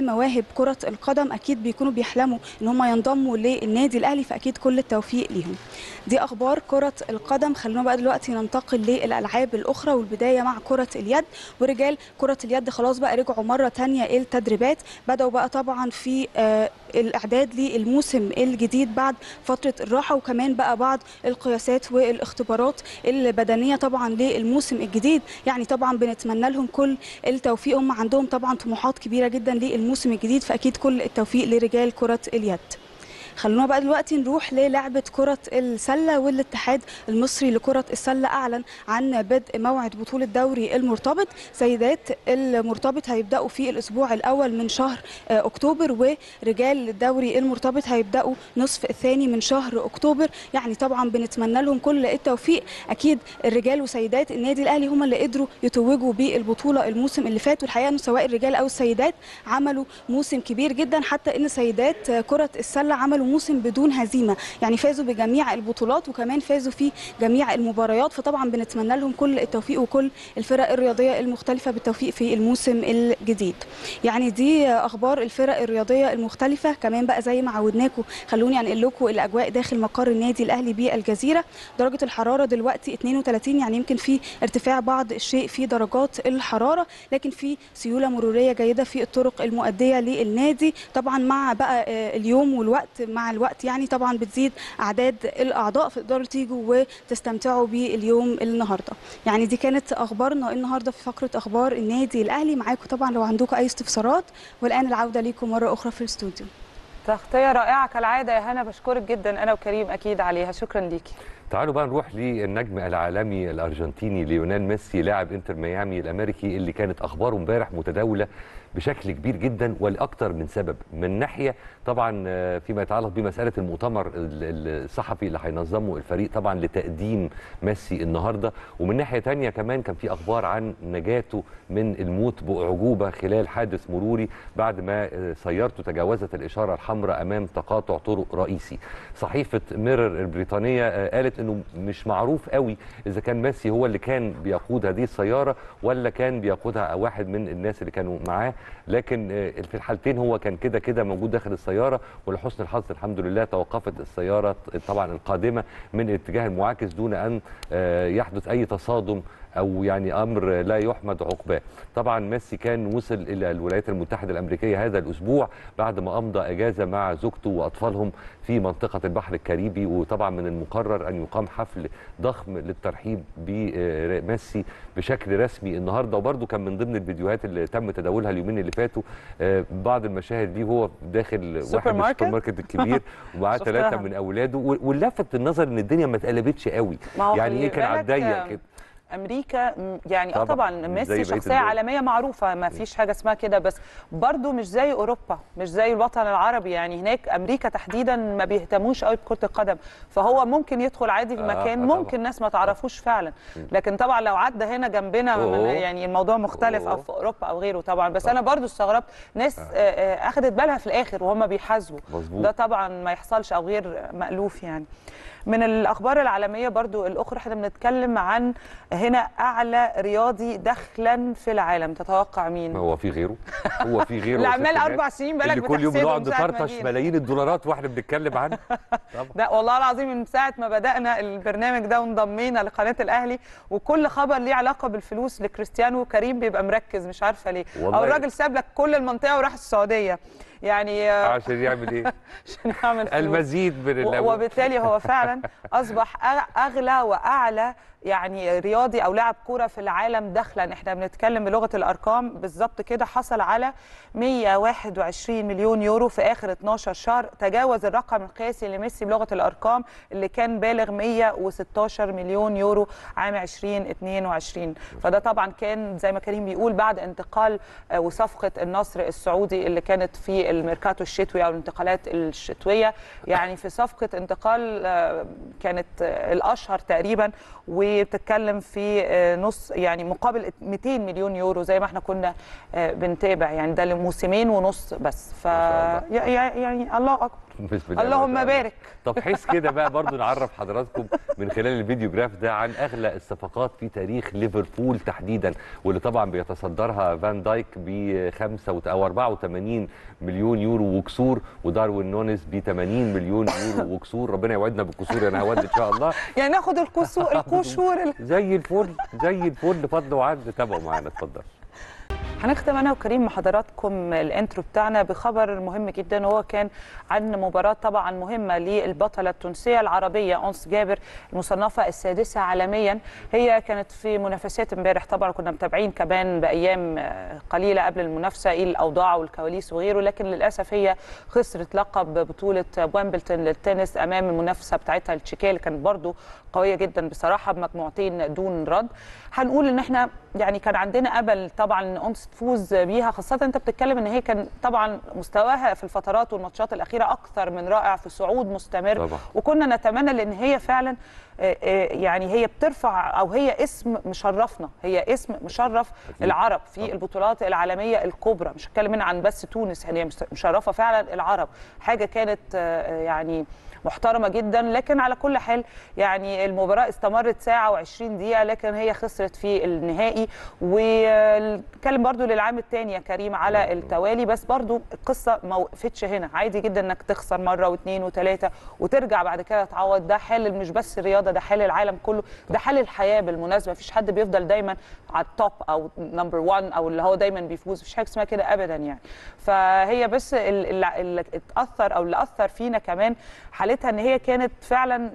ومواهب كره القدم اكيد بيكونوا بيحلموا ان هم ينضموا للنادي الاهلي فاكيد كل التوفيق ليهم دي اخبار كره القدم خلونا بقى دلوقتي ننتقل للالعاب الاخرى والبدايه مع كره اليد ورجال كره اليد خلاص بقى رجعوا مره تانية التدريبات بداوا بقى طبعا في آه الاعداد للموسم الجديد بعد فتره الراحه وكمان بقى بعض القياسات والاختبارات البدنيه طبعا للموسم الجديد يعني طبعا بنتمنى لهم كل التوفيق هم عندهم طبعا طموحات كبيره جدا للموسم الجديد فاكيد كل التوفيق لرجال كره اليد خلونا بقى دلوقتي نروح للعبة كرة السلة والاتحاد المصري لكرة السلة أعلن عن بدء موعد بطولة دوري المرتبط سيدات المرتبط هيبدأوا في الأسبوع الأول من شهر أكتوبر ورجال الدوري المرتبط هيبدأوا نصف الثاني من شهر أكتوبر يعني طبعا بنتمنى لهم كل التوفيق أكيد الرجال وسيدات النادي الأهلي هم اللي قدروا يتوجوا بالبطولة الموسم اللي فات والحقيقة أنه سواء الرجال أو السيدات عملوا موسم كبير جدا حتى أن سيدات كرة السلة عملوا موسم بدون هزيمه يعني فازوا بجميع البطولات وكمان فازوا في جميع المباريات فطبعا بنتمنى لهم كل التوفيق وكل الفرق الرياضيه المختلفه بالتوفيق في الموسم الجديد يعني دي اخبار الفرق الرياضيه المختلفه كمان بقى زي ما عودناكم خلوني انقل لكم الاجواء داخل مقر النادي الاهلي بالجزيره درجه الحراره دلوقتي 32 يعني يمكن في ارتفاع بعض الشيء في درجات الحراره لكن في سيوله مروريه جيده في الطرق المؤديه للنادي طبعا مع بقى اليوم والوقت مع الوقت يعني طبعا بتزيد اعداد الاعضاء فتقدروا تيجوا وتستمتعوا باليوم النهارده يعني دي كانت اخبارنا النهارده في فقره اخبار النادي الاهلي معاكم طبعا لو عندكم اي استفسارات والان العوده ليكم مره اخرى في الاستوديو تغطيه رائعه كالعاده يا هنا بشكرك جدا انا وكريم اكيد عليها شكرا ليكي تعالوا بقى نروح للنجم العالمي الارجنتيني ليونيل ميسي لاعب انتر ميامي الامريكي اللي كانت اخباره امبارح متداوله بشكل كبير جدا ولاكثر من سبب من ناحيه طبعا فيما يتعلق بمساله المؤتمر الصحفي اللي هينظمه الفريق طبعا لتقديم ميسي النهارده ومن ناحيه ثانيه كمان كان في اخبار عن نجاته من الموت باعجوبه خلال حادث مروري بعد ما سيارته تجاوزت الاشاره الحمراء امام تقاطع طرق رئيسي صحيفه ميرور البريطانيه قالت انه مش معروف قوي اذا كان ميسي هو اللي كان بيقود هذه السياره ولا كان بيقودها واحد من الناس اللي كانوا معاه لكن في الحالتين هو كان كده كده موجود داخل السياره ولحسن الحظ الحمد لله توقفت السياره طبعا القادمه من الاتجاه المعاكس دون ان يحدث اي تصادم او يعني امر لا يحمد عقباه طبعا ميسي كان وصل الى الولايات المتحده الامريكيه هذا الاسبوع بعد ما امضى اجازه مع زوجته واطفالهم في منطقه البحر الكاريبي وطبعا من المقرر ان يقام حفل ضخم للترحيب بميسي بشكل رسمي النهارده وبرده كان من ضمن الفيديوهات اللي تم تداولها اليومين اللي فاتوا بعض المشاهد دي وهو داخل واحد من السوبر ماركت الكبير ومعاه ثلاثه من اولاده واللفت النظر ان الدنيا ما اتقلبتش قوي يعني ايه كان على الضيق كده امريكا يعني اه طبعا ميسي شخصيه عالميه معروفه ما فيش حاجه اسمها كده بس برضو مش زي اوروبا مش زي الوطن العربي يعني هناك امريكا تحديدا ما بيهتموش قوي بكره القدم فهو ممكن يدخل عادي في مكان آه ممكن ناس ما تعرفوش فعلا لكن طبعا لو عدى هنا جنبنا أوه. يعني الموضوع مختلف أوه. او في اوروبا او غيره طبعا بس طبعا. انا برضو استغربت ناس آه. اخذت بالها في الاخر وهم بيحاسبوا ده طبعا ما يحصلش او غير مالوف يعني من الاخبار العالميه برضو الاخرى احنا بنتكلم عن هنا اعلى رياضي دخلا في العالم تتوقع مين هو في غيره هو في غيره اللي عمال اربع سنين بالك اللي كل يوم بنقعد نطرطش ملايين الدولارات واحنا بنتكلم عنه ده والله العظيم من ساعه ما بدانا البرنامج ده وانضمينا لقناه الاهلي وكل خبر ليه علاقه بالفلوس لكريستيانو كريم بيبقى مركز مش عارفه ليه او الراجل ساب لك كل المنطقه وراح السعوديه يعني عشان يعمل ايه؟ عشان يعمل فلوس. المزيد من الأول. وبالتالي هو فعلا اصبح اغلى واعلى يعني رياضي او لاعب كوره في العالم دخلا احنا بنتكلم بلغه الارقام بالظبط كده حصل على 121 مليون يورو في اخر 12 شهر تجاوز الرقم القياسي لميسي بلغه الارقام اللي كان بالغ 116 مليون يورو عام 2022 فده طبعا كان زي ما كريم بيقول بعد انتقال وصفقه النصر السعودي اللي كانت في الميركاتو الشتوي او الانتقالات الشتويه يعني في صفقه انتقال كانت الاشهر تقريبا وبتتكلم في نص يعني مقابل 200 مليون يورو زي ما احنا كنا بنتابع يعني ده لموسمين ونص بس ف يعني الله اكبر بسم الله ما اللهم شاء الله. بارك طب حيث كده بقى برضو نعرف حضراتكم من خلال الفيديو جراف ده عن اغلى الصفقات في تاريخ ليفربول تحديدا واللي طبعا بيتصدرها فان دايك ب 5 او 84 مليون يورو وكسور وداروين نونيز ب 80 مليون يورو وكسور ربنا يوعدنا بالكسور يا نهاوند ان شاء الله يعني ناخد القصور القشور ال- زي الفل زي الفل فضل وعد تابعوا معانا اتفضل هنختم انا وكريم مع حضراتكم الانترو بتاعنا بخبر مهم جدا وهو كان عن مباراه طبعا مهمه للبطله التونسيه العربيه انس جابر المصنفه السادسه عالميا هي كانت في منافسات امبارح طبعا كنا متابعين كمان بايام آه، قليله قبل المنافسه ايه الاوضاع والكواليس وغيره لكن للاسف هي خسرت لقب بطوله وامبلتون للتنس امام المنافسه بتاعتها التشيكيه اللي كانت برضو قويه جدا بصراحه بمجموعتين دون رد هنقول ان احنا يعني كان عندنا امل طبعا ان انس تفوز بيها خاصه انت بتتكلم ان هي كان طبعا مستواها في الفترات والماتشات الاخيره اكثر من رائع في صعود مستمر طبعا. وكنا نتمنى لان هي فعلا آه، آه، يعني هي بترفع او هي اسم مشرفنا هي اسم مشرف العرب في البطولات العالميه الكبرى مش هتكلم هنا عن بس تونس يعني هي مشرفه فعلا العرب حاجه كانت آه، يعني محترمه جدا لكن على كل حال يعني المباراه استمرت ساعه و20 دقيقه لكن هي خسرت في النهائي ونتكلم برضو للعام الثاني يا كريم على التوالي بس برضو القصه ما وقفتش هنا عادي جدا انك تخسر مره واثنين وثلاثه وترجع بعد كده تعوض ده حال مش بس الرياضه ده حال العالم كله ده حال الحياه بالمناسبه مفيش حد بيفضل دايما على التوب او نمبر 1 او اللي هو دايما بيفوز مفيش حاجه اسمها كده ابدا يعني فهي بس ال- ال- اللي اتاثر او اللي اثر فينا كمان حالتها ان هي كانت فعلا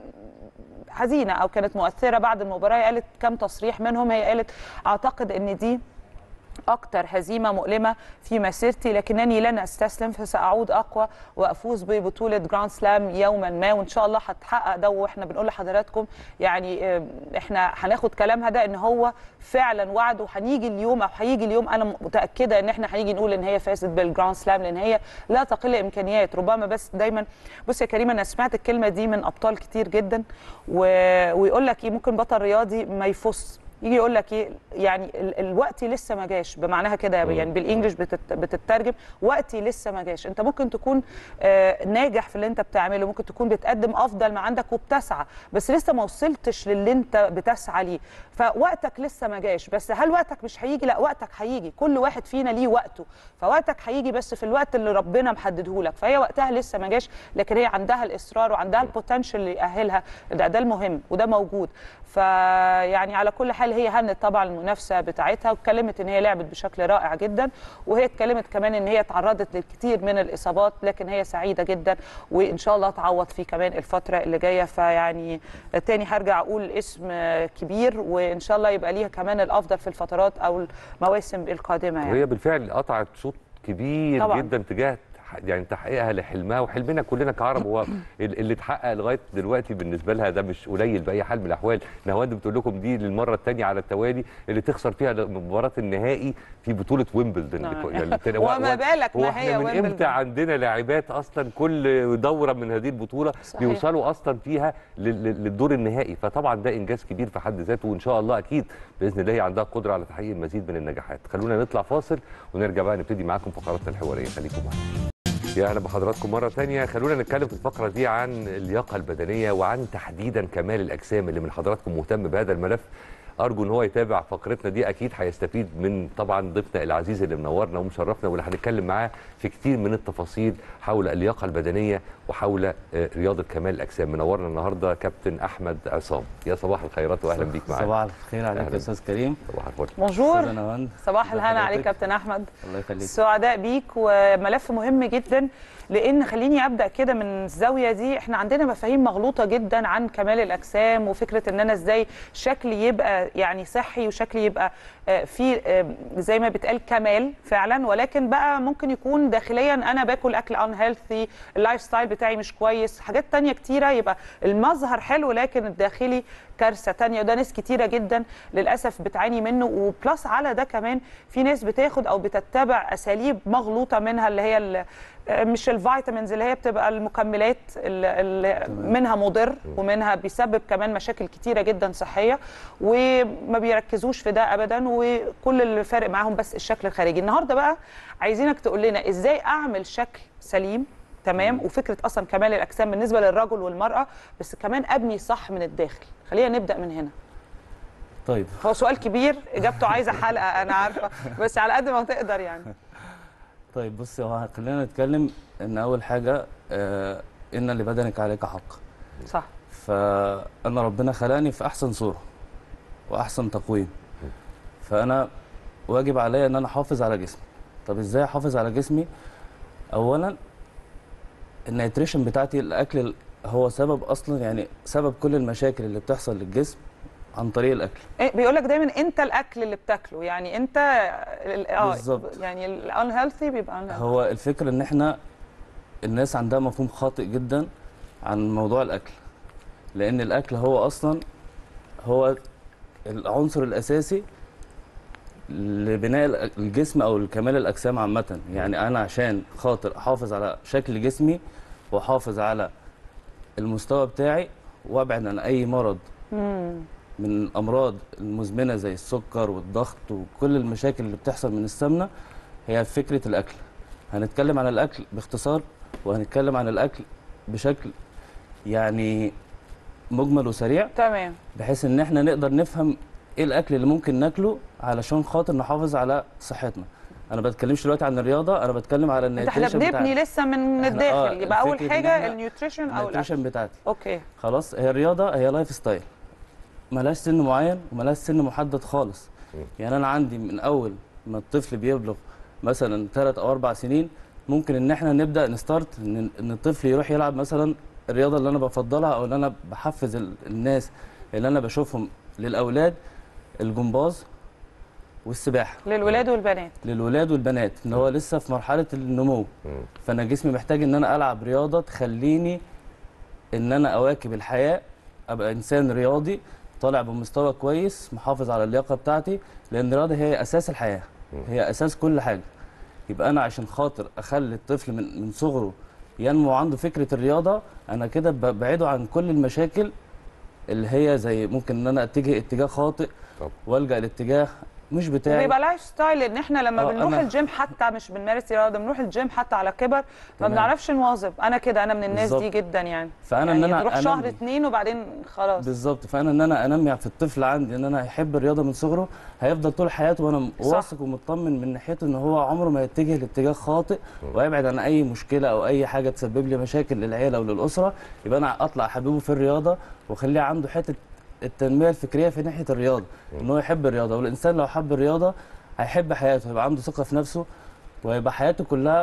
حزينه او كانت مؤثره بعد المباراه هي قالت كم تصريح منهم هي قالت اعتقد ان دي أكتر هزيمة مؤلمة في مسيرتي لكنني لن أستسلم فسأعود أقوى وأفوز ببطولة جراند سلام يوما ما وإن شاء الله هتحقق ده وإحنا بنقول لحضراتكم يعني آه، إحنا هناخد كلامها ده إن هو فعلا وعد وهنيجي اليوم أو هيجي اليوم أنا متأكدة إن إحنا هنيجي نقول إن هي فازت بالجراند سلام لأن هي لا تقل إمكانيات ربما بس دايما بص يا كريم أنا سمعت الكلمة دي من أبطال كتير جدا و... ويقول لك إيه ممكن بطل رياضي ما يفوز يجي يقول لك ايه يعني ال- الوقت لسه ما جاش بمعناها كده يعني بالانجلش بتت- بتترجم وقتي لسه ما جاش انت ممكن تكون آه، ناجح في اللي انت بتعمله ممكن تكون بتقدم افضل ما عندك وبتسعى بس لسه ما وصلتش للي انت بتسعى ليه فوقتك لسه ما جاش بس هل وقتك مش هيجي لا وقتك هيجي كل واحد فينا ليه وقته فوقتك هيجي بس في الوقت اللي ربنا محدده لك فهي وقتها لسه ما جاش لكن هي عندها الاصرار وعندها البوتنشال اللي يأهلها ده, ده المهم وده موجود فيعني على كل حال هي هنت طبعا المنافسه بتاعتها واتكلمت ان هي لعبت بشكل رائع جدا وهي اتكلمت كمان ان هي تعرضت للكثير من الاصابات لكن هي سعيده جدا وان شاء الله تعوض فيه كمان الفتره اللي جايه فيعني تاني هرجع اقول اسم كبير وان شاء الله يبقى ليها كمان الافضل في الفترات او المواسم القادمه يعني وهي بالفعل قطعت شوط كبير طبعاً. جدا تجاه تح- يعني تحقيقها لحلمها وحلمنا كلنا كعرب هو ال- اللي اتحقق لغايه دلوقتي بالنسبه لها ده مش قليل باي حال من الاحوال نهاوند بتقول لكم دي للمره الثانيه على التوالي اللي تخسر فيها مباراه النهائي في بطوله ويمبلدون نعم. يعني التاني- وما بالك هو ما احنا هي من امتى ويمبلدون عندنا لاعبات اصلا كل دوره من هذه البطوله صحيح. بيوصلوا اصلا فيها لل- لل- للدور النهائي فطبعا ده انجاز كبير في حد ذاته وان شاء الله اكيد باذن الله هي عندها قدره على تحقيق المزيد من النجاحات خلونا نطلع فاصل ونرجع بقى نبتدي معاكم فقراتنا الحواريه خليكم معانا يا اهلا بحضراتكم مره ثانيه خلونا نتكلم في الفقره دي عن اللياقه البدنيه وعن تحديدا كمال الاجسام اللي من حضراتكم مهتم بهذا الملف ارجو ان هو يتابع فقرتنا دي اكيد هيستفيد من طبعا ضيفنا العزيز اللي منورنا ومشرفنا واللي هنتكلم معاه في كتير من التفاصيل حول اللياقه البدنيه وحول آه، رياضه كمال الاجسام منورنا النهارده كابتن احمد عصام يا صباح الخيرات واهلا بيك معانا صباح الخير عليك أهلاً. يا استاذ كريم صباح الفل بونجور أستاذ نوال. صباح ازي الهنا عليك حضرتك؟ كابتن احمد الله يخليك سعداء بيك وملف مهم جدا لان خليني ابدا كده من الزاويه دي احنا عندنا مفاهيم مغلوطه جدا عن كمال الاجسام وفكره ان انا ازاي شكلي يبقى يعني صحي وشكلي يبقى آه، في آه، زي ما بتقال كمال فعلا ولكن بقى ممكن يكون داخليا انا باكل اكل ان هيلثي اللايف ستايل بتاعي مش كويس حاجات تانية كتيره يبقى المظهر حلو لكن الداخلي كارثه تانية وده ناس كتيره جدا للاسف بتعاني منه وبلس على ده كمان في ناس بتاخد او بتتبع اساليب مغلوطه منها اللي هي ال- مش الفيتامينز اللي هي بتبقى المكملات اللي منها مضر ومنها بيسبب كمان مشاكل كتيره جدا صحيه وما بيركزوش في ده ابدا وكل اللي فارق معاهم بس الشكل الخارجي النهارده بقى عايزينك تقول لنا ازاي اعمل شكل سليم تمام وفكره اصلا كمال الاجسام بالنسبه للرجل والمراه بس كمان ابني صح من الداخل خلينا نبدا من هنا طيب هو سؤال كبير اجابته عايزه حلقه انا عارفه بس على قد ما تقدر يعني طيب بص هو خلينا نتكلم ان اول حاجه آه ان لبدنك عليك حق صح فانا ربنا خلقني في احسن صوره واحسن تقويم فانا واجب عليا ان انا احافظ على جسمي طب ازاي احافظ على جسمي اولا النيتريشن بتاعتي الاكل ال- هو سبب اصلا يعني سبب كل المشاكل اللي بتحصل للجسم عن طريق الاكل إيه بيقول لك دايما انت الاكل اللي بتاكله يعني انت ال- اه بالظبط. يعني الان هيلثي بيبقى unhealthy. هو الفكرة ان احنا الناس عندها مفهوم خاطئ جدا عن موضوع الاكل لان الاكل هو اصلا هو العنصر الاساسي لبناء الأ- الجسم او لكمال الاجسام عامه يعني انا عشان خاطر احافظ على شكل جسمي واحافظ على المستوى بتاعي وابعد عن اي مرض مم. من الامراض المزمنه زي السكر والضغط وكل المشاكل اللي بتحصل من السمنه هي فكره الاكل هنتكلم عن الاكل باختصار وهنتكلم عن الاكل بشكل يعني مجمل وسريع تمام بحيث ان احنا نقدر نفهم ايه الاكل اللي ممكن ناكله علشان خاطر نحافظ على صحتنا انا ما بتكلمش دلوقتي عن الرياضه انا بتكلم على انت احنا النيوتريشن بنبني بتاعنا. لسه من إحنا- الداخل آه، يبقى اول الفكرة إن حاجه إحنا النيوتريشن او الاكل النيوتريشن بتاعتي اوكي خلاص هي الرياضه هي لايف ستايل ملهاش سن معين وملهاش سن محدد خالص يعني انا عندي من اول ما الطفل بيبلغ مثلا ثلاث او اربع سنين ممكن ان احنا نبدا نستارت ان إن الطفل يروح يلعب مثلا الرياضه اللي انا بفضلها او اللي انا بحفز ال- الناس اللي انا بشوفهم للاولاد الجمباز والسباحه للولاد والبنات للولاد والبنات ان هو لسه في مرحله النمو فانا جسمي محتاج ان انا العب رياضه تخليني ان انا اواكب الحياه ابقى انسان رياضي طالع بمستوى كويس محافظ على اللياقه بتاعتي لان الرياضه هي اساس الحياه هي اساس كل حاجه يبقى انا عشان خاطر اخلي الطفل من من صغره ينمو عنده فكره الرياضه انا كده ببعده عن كل المشاكل اللي هي زي ممكن ان انا اتجه اتجاه خاطئ والجا لاتجاه مش بتاعي وبيبقى لايف ستايل ان احنا لما آه، بنروح أنا- الجيم حتى مش بنمارس رياضه بنروح الجيم حتى على كبر ما تمام. بنعرفش نواظب انا كده انا من الناس بالظبط. دي جدا يعني فأنا يعني إن أنا نروح أنمي. شهر اتنين وبعدين خلاص بالظبط فانا ان انا انمي في الطفل عندي ان انا يحب الرياضه من صغره هيفضل طول حياته وانا صح. واثق ومطمن من ناحيته ان هو عمره ما يتجه لاتجاه خاطئ ويبعد عن اي مشكله او اي حاجه تسبب لي مشاكل للعيله او للاسره يبقى انا اطلع احببه في الرياضه واخليه عنده حته التنميه الفكريه في ناحيه الرياضه ان هو يحب الرياضه والانسان لو حب الرياضه هيحب حياته هيبقى عنده ثقه في نفسه وهيبقى حياته كلها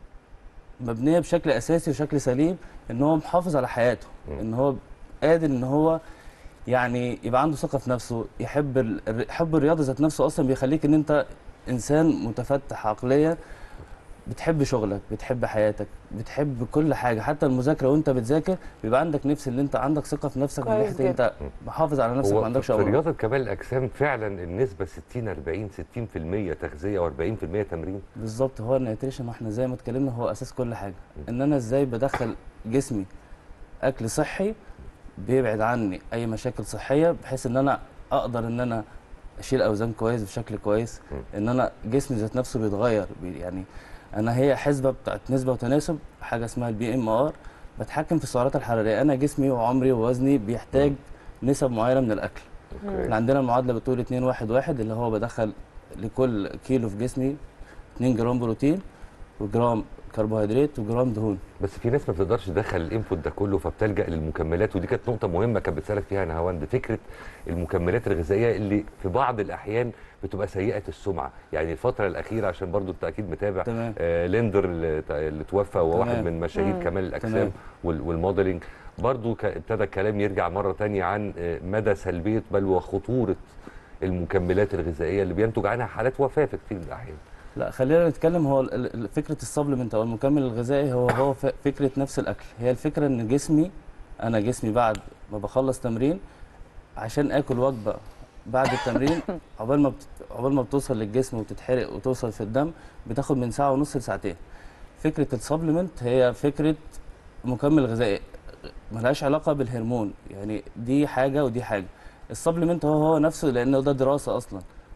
مبنيه بشكل اساسي وشكل سليم ان هو محافظ على حياته ان هو قادر ان هو يعني يبقى عنده ثقه في نفسه يحب ال... الر- حب الرياضه ذات نفسه اصلا بيخليك ان انت انسان متفتح عقليا بتحب شغلك بتحب حياتك بتحب كل حاجه حتى المذاكره وانت بتذاكر بيبقى عندك نفس ان انت عندك ثقه في نفسك من كويس ناحيه إن انت محافظ على نفسك هو ما عندكش في امراض رياضه كمال الاجسام فعلا النسبه 60 40 60% تغذيه و40% تمرين بالظبط هو النيوتريشن واحنا زي ما اتكلمنا هو اساس كل حاجه ان انا ازاي بدخل جسمي اكل صحي بيبعد عني اي مشاكل صحيه بحيث ان انا اقدر ان انا اشيل اوزان كويس بشكل كويس ان انا جسمي ذات نفسه بيتغير بي- يعني انا هي حسبه بتاعت نسبه وتناسب حاجه اسمها البي ام ار بتحكم في السعرات الحراريه انا جسمي وعمري ووزني بيحتاج نسب معينه من الاكل أوكي. احنا عندنا المعادله بتقول 2 1 1 اللي هو بدخل لكل كيلو في جسمي 2 جرام بروتين وجرام كربوهيدرات وجرام دهون بس في ناس ما بتقدرش تدخل الانبوت ده كله فبتلجا للمكملات ودي كانت نقطه مهمه كانت بتسالك فيها نهاوند فكره المكملات الغذائيه اللي في بعض الاحيان بتبقى سيئه السمعه يعني الفتره الاخيره عشان برضو انت اكيد متابع تمام. آه ليندر اللي ت- اللي توفى وهو واحد تمام. من مشاهير مم. كمال الاجسام تمام. وال- والموديلنج برضو ك- ابتدى الكلام يرجع مره تانية عن آه، مدى سلبيه بل وخطوره المكملات الغذائيه اللي بينتج عنها حالات وفاه في كتير من الاحيان لا خلينا نتكلم هو ال- ال- فكره السبلمنت او المكمل الغذائي هو هو ف- فكره نفس الاكل هي الفكره ان جسمي انا جسمي بعد ما بخلص تمرين عشان اكل وجبه بعد التمرين عقبال ما بت... عقبال ما بتوصل للجسم وتتحرق وتوصل في الدم بتاخد من ساعه ونص لساعتين فكره السبلمنت هي فكره مكمل غذائي ملهاش علاقه بالهرمون يعني دي حاجه ودي حاجه السبلمنت هو هو نفسه لانه ده دراسه اصلا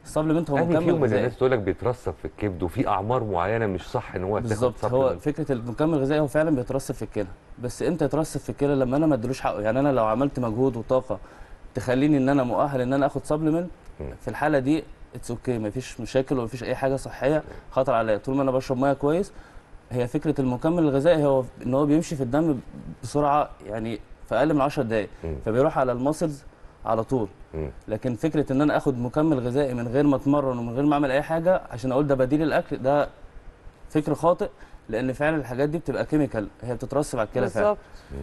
السبلمنت هو يعني مكمل فيهم اللي غذائي الناس تقول لك بيترسب في الكبد وفي اعمار معينه مش صح ان هو تاخد بالظبط هو supplement. فكره المكمل الغذائي هو فعلا بيترسب في الكلى بس امتى يترسب في الكلى لما انا ما اديلوش حقه يعني انا لو عملت مجهود وطاقه تخليني ان انا مؤهل ان انا اخد سبلمنت في الحاله دي اتس اوكي مفيش مشاكل ومفيش اي حاجه صحيه خطر عليا طول ما انا بشرب ميه كويس هي فكره المكمل الغذائي هو ان هو بيمشي في الدم بسرعه يعني في اقل من 10 دقائق فبيروح على الماسلز على طول لكن فكره ان انا اخد مكمل غذائي من غير ما اتمرن ومن غير ما اعمل اي حاجه عشان اقول ده بديل الاكل ده فكر خاطئ لان فعلا الحاجات دي بتبقى كيميكال هي بتترسب على الكلى فعلا بالظبط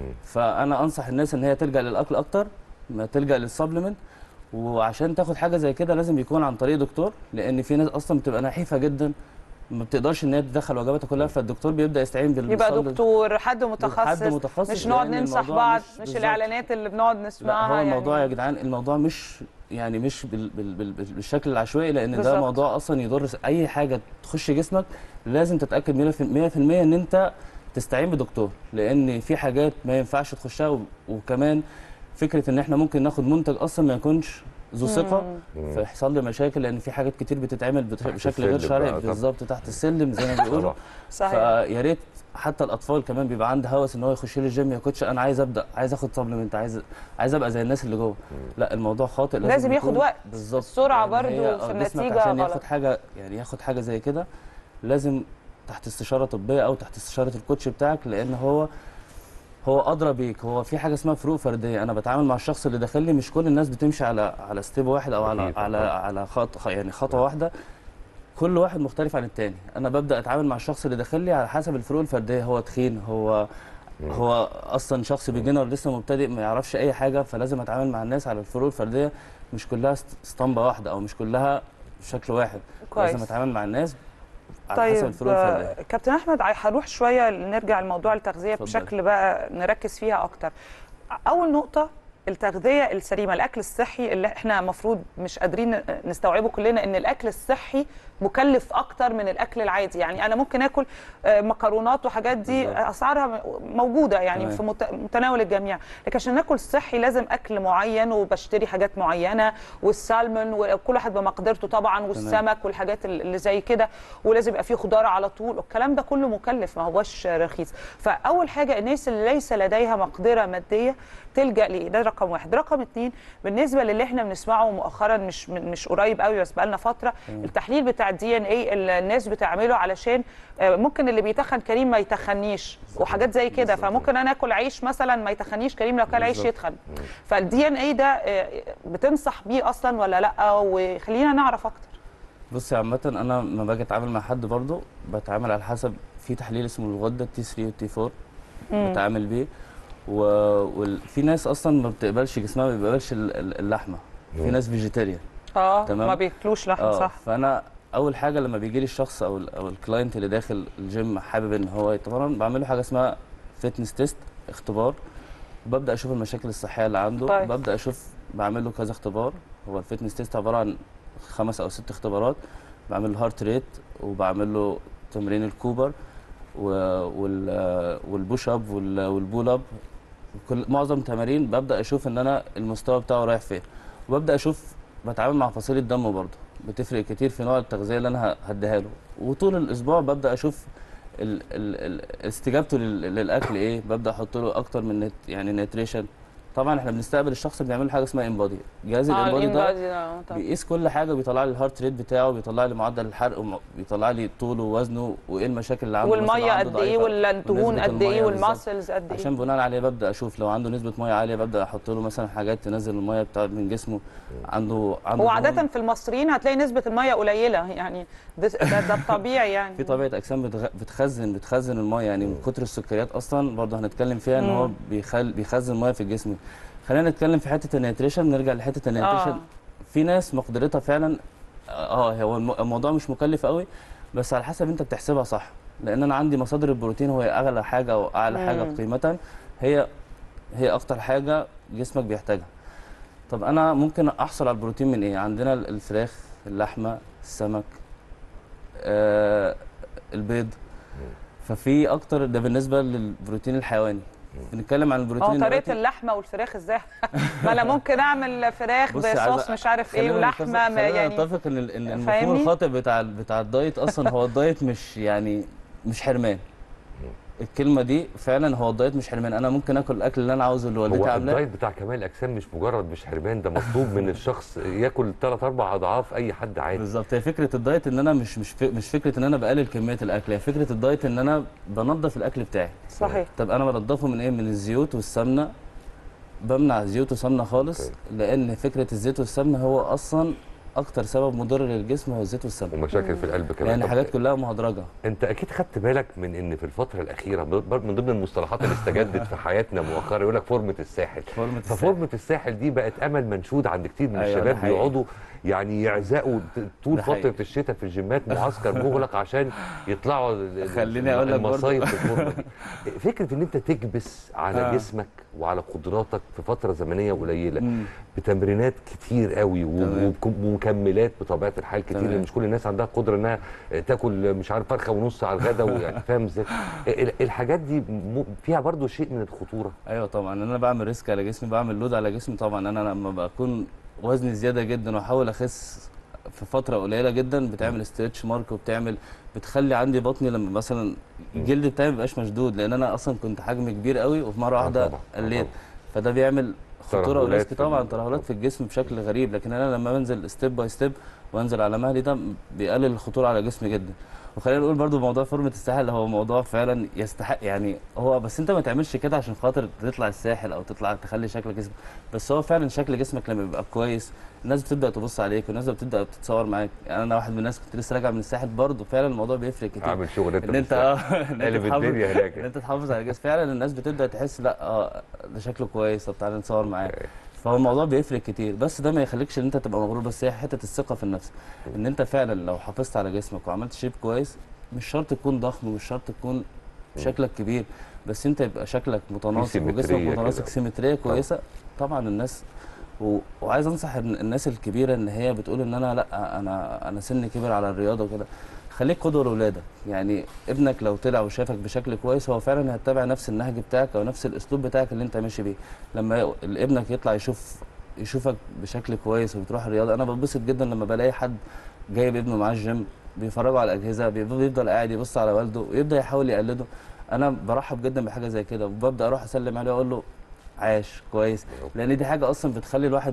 فانا انصح الناس ان هي تلجا للاكل اكتر ما تلجا للسبلمنت وعشان تاخد حاجه زي كده لازم يكون عن طريق دكتور لان في ناس اصلا بتبقى نحيفه جدا ما بتقدرش ان هي تدخل وجباتها كلها فالدكتور بيبدا يستعين بال يبقى دكتور حد متخصص, متخصص مش نقعد لأن ننصح الموضوع بعض مش مش, بالظبط. الاعلانات اللي بنقعد لا نسمعها هو الموضوع يعني يا جدعان الموضوع مش يعني مش بال بال بال بال- بالشكل العشوائي لان بالظبط. ده موضوع اصلا يضر اي حاجه تخش جسمك لازم تتاكد 100% ان انت تستعين بدكتور لان في حاجات ما ينفعش تخشها و- وكمان فكره ان احنا ممكن ناخد منتج اصلا ما يكونش ذو ثقه مم. فيحصل لي مشاكل لان في حاجات كتير بتتعمل بت- بشكل غير السلم شرعي بقى طبعا. بالظبط تحت السلم زي ما بيقولوا صحيح. فيا ريت حتى الاطفال كمان بيبقى عنده هوس ان هو يخش لي الجيم يا كوتش انا عايز ابدا عايز اخد سبلمنت عايز عايز ابقى زي الناس اللي جوه لا الموضوع خاطئ لازم, لازم ياخد يكون وقت. بالظبط السرعة لأن هي- برضو في آه، جسمك النتيجة عشان غلط. ياخد حاجه يعني ياخد حاجه زي كده لازم تحت استشاره طبيه او تحت استشاره الكوتش بتاعك لان هو هو ادرى بيك هو في حاجه اسمها فروق فرديه انا بتعامل مع الشخص اللي داخل لي مش كل الناس بتمشي على على ستيب واحد او على أكيد على طبعاً. على خط يعني خطوه واحده كل واحد مختلف عن التاني انا ببدا اتعامل مع الشخص اللي داخل لي على حسب الفروق الفرديه هو تخين هو هو اصلا شخص بيجنر لسه مبتدئ ما يعرفش اي حاجه فلازم اتعامل مع الناس على الفروق الفرديه مش كلها است- اسطمبه واحده او مش كلها بشكل واحد كويس. لازم اتعامل مع الناس على حسب طيب الفروق آه، الفرديه كابتن احمد عاي- هنروح شويه نرجع لموضوع التغذيه اتفضل. بشكل بقى نركز فيها اكتر اول نقطه التغذيه السليمه الاكل الصحي اللي احنا المفروض مش قادرين نستوعبه كلنا ان الاكل الصحي مكلف اكتر من الاكل العادي يعني انا ممكن اكل آه، مكرونات وحاجات دي بالظبط. اسعارها م- موجوده يعني تمام. في مت- متناول الجميع لكن عشان ناكل صحي لازم اكل معين وبشتري حاجات معينه والسالمون وكل واحد بمقدرته طبعا والسمك والحاجات اللي زي كده ولازم يبقى فيه خضار على طول الكلام ده كله مكلف ما هوش رخيص فاول حاجه الناس اللي ليس لديها مقدره ماديه تلجا لايه ده رقم واحد رقم اتنين بالنسبه للي احنا بنسمعه مؤخرا مش مش قريب قوي بس بقالنا فتره التحليل بتاع الدي ان اي اللي الناس بتعمله علشان آه، ممكن اللي بيتخن كريم ما يتخنيش وحاجات زي كده فممكن انا اكل عيش مثلا ما يتخنيش كريم لو كان عيش بالظبط. يتخن فالدي ان اي ده آه، بتنصح بيه اصلا ولا لا وخلينا نعرف اكتر بص يا عامة أنا لما باجي أتعامل مع حد برضه بتعامل على حسب في تحليل اسمه الغدة تي 3 والتي 4 مم. بتعامل بيه وفي ناس أصلا ما بتقبلش جسمها ما بيقبلش ال- ال- اللحمة في مم. ناس فيجيتيريان اه تمام. ما بياكلوش لحم اه صح فأنا أول حاجة لما بيجي لي الشخص أو ال أو الكلاينت اللي داخل الجيم حابب إن هو يتمرن بعمل له حاجة اسمها فيتنس تيست اختبار وببدأ أشوف المشاكل الصحية اللي عنده طيب. ببدأ أشوف بعمل له كذا اختبار هو الفيتنس تيست عبارة عن خمس أو ست اختبارات بعمل له هارت ريت وبعمل له تمرين الكوبر و- وال والبوش اب وال- والبول اب كل معظم تمارين ببدا اشوف ان انا المستوى بتاعه رايح فين وببدا اشوف بتعامل مع فصيله دمه برضه بتفرق كتير في نوع التغذيه اللي انا ه- هديها له وطول الاسبوع ببدا اشوف ال ال ال استجابته لل- للاكل ايه ببدا احط له اكتر من نت يعني نيتريشن طبعا احنا بنستقبل الشخص اللي بيعمل له حاجه اسمها انبادي جهاز اه الانبادي ده الانبادي ده طبعا. بيقيس كل حاجه بيطلع لي الهارت ريت بتاعه بيطلع لي معدل الحرق وم- بيطلع لي طوله ووزنه وايه المشاكل اللي عنده مثلاً والميه عنده قد ايه ضعيفة، والدهون ونسبة قد ايه المية بالظبط. والماسلز قد ايه عشان بناء عليه ببدا اشوف لو عنده نسبه ميه عاليه ببدا احط له مثلا حاجات تنزل الميه بتاع من جسمه عنده عنده هو دهون. عادة في المصريين هتلاقي نسبة المية قليلة يعني ده ده, ده الطبيعي يعني في طبيعه اجسام بتغ- بتخزن بتخزن الميه يعني من كتر السكريات اصلا برضه هنتكلم فيها ان هو مم. بيخل بيخزن ميه في الجسم خلينا نتكلم في حته النيتريشن نرجع لحته النيتريشن آه. في ناس مقدرتها فعلا اه هو الم- الموضوع مش مكلف قوي بس على حسب انت بتحسبها صح لان انا عندي مصادر البروتين هو اغلى حاجه او اعلى حاجه مم. قيمه هي هي اكتر حاجه جسمك بيحتاجها طب انا ممكن احصل على البروتين من ايه عندنا الفراخ اللحمه السمك آه البيض ففي اكتر ده بالنسبه للبروتين الحيواني بنتكلم عن البروتين اه طريقه النباتي. اللحمه والفراخ ازاي ما انا ممكن اعمل فراخ بصي، بصوص عايز- مش عارف ايه خلينا ولحمه نتفق- ما خلينا يعني نتفق ان ال- ان المفهوم فاهمني؟ الخاطئ بتاع ال- بتاع الدايت اصلا هو الدايت مش يعني مش حرمان الكلمه دي فعلا هو الدايت مش حرمان انا ممكن اكل الاكل اللي انا عاوزه اللي والدتي هو عاملاه الدايت بتاع كمال الاجسام مش مجرد مش حرمان ده مطلوب من الشخص ياكل ثلاث اربع اضعاف اي حد عادي بالظبط هي فكره الدايت ان انا مش مش في- مش فكره ان انا بقلل كميه الاكل هي فكره الدايت ان انا بنظف الاكل بتاعي صحيح طب انا بنضفه من ايه من الزيوت والسمنه بمنع زيوت وسمنه خالص لان فكره الزيت والسمنه هو اصلا اكتر سبب مضر للجسم هو الزيت والسمنه ومشاكل في القلب كمان يعني طب حاجات كلها مهدرجه انت اكيد خدت بالك من ان في الفتره الاخيره بر- من ضمن المصطلحات اللي استجدت في حياتنا مؤخرا يقول لك فورمه الساحل فورمة الساحل. ففورمه الساحل دي بقت امل منشود عند كتير من أيوة، ده الشباب حقيقي. بيقعدوا يعني يعزقوا ت- طول ده حقيقي. فتره الشتاء في الجيمات معسكر مغلق عشان يطلعوا ال- ال- خليني أقول لك برضو. المصايف بالفورمه دي فكره ان انت تكبس على آه. جسمك وعلى قدراتك في فتره زمنيه قليله مم. بتمرينات كتير قوي و- تمام. وبك- ومكملات بطبيعه الحال كتير تمام. لان مش كل الناس عندها قدره انها تاكل مش عارف فرخه ونص على الغدا ويعني فاهم ازاي ال- الحاجات دي م- فيها برضو شيء من الخطوره ايوه طبعا انا بعمل ريسك على جسمي بعمل لود على جسمي طبعا انا لما بكون وزني زياده جدا واحاول اخس في فتره قليله جدا بتعمل استريتش مارك وبتعمل بتخلي عندي بطني لما مثلا الجلد بتاعي مبيبقاش مشدود لان انا اصلا كنت حجمي كبير قوي وفي مره آه واحده طبعاً، آه قليت طبعاً. فده بيعمل خطوره ترهلات وريسك في طبعا ال- ترهلات في الجسم بشكل غريب لكن انا لما بنزل ستيب باي ستيب وانزل على مهلي ده بيقلل الخطوره على جسمي جدا وخلينا نقول برضو موضوع فورمه الساحل هو موضوع فعلا يستحق يعني هو بس انت ما تعملش كده عشان خاطر تطلع الساحل او تطلع تخلي شكل جسمك بس هو فعلا شكل جسمك لما بيبقى كويس الناس بتبدا تبص عليك والناس بتبدا تتصور معاك يعني انا واحد من الناس كنت لسه راجع من الساحل برضو فعلا الموضوع بيفرق كتير عامل شغل انت ان انت في اه الساحل. ان قلب انت تحافظ- الدنيا هناك. ان انت تحافظ على جسمك فعلا الناس بتبدا تحس لا اه ده شكله كويس طب تعالى نصور معاه فهو الموضوع بيفرق كتير بس ده ما يخليكش ان انت تبقى مغرور بس هي حته الثقه في النفس ان انت فعلا لو حافظت على جسمك وعملت شيب كويس مش شرط تكون ضخم مش شرط تكون شكلك كبير بس انت يبقى شكلك متناسق سيمترية وجسمك كده. متناسق سيمتريه كويسه طبعا الناس و... وعايز انصح الن- الناس الكبيره ان هي بتقول ان انا لا انا انا سني كبر على الرياضه وكده خليك قدوه لاولادك يعني ابنك لو طلع وشافك بشكل كويس هو فعلا هيتبع نفس النهج بتاعك او نفس الاسلوب بتاعك اللي انت ماشي بيه لما ي- ابنك يطلع يشوف يشوفك بشكل كويس وبتروح الرياضه انا بنبسط جدا لما بلاقي حد جايب ابنه معاه الجيم بيفرجوا على الاجهزه بيفضل بيفضل قاعد يبص على والده ويبدا يحاول يقلده انا برحب جدا بحاجه زي كده وببدا اروح اسلم عليه واقول له عاش كويس لان دي حاجه اصلا بتخلي الواحد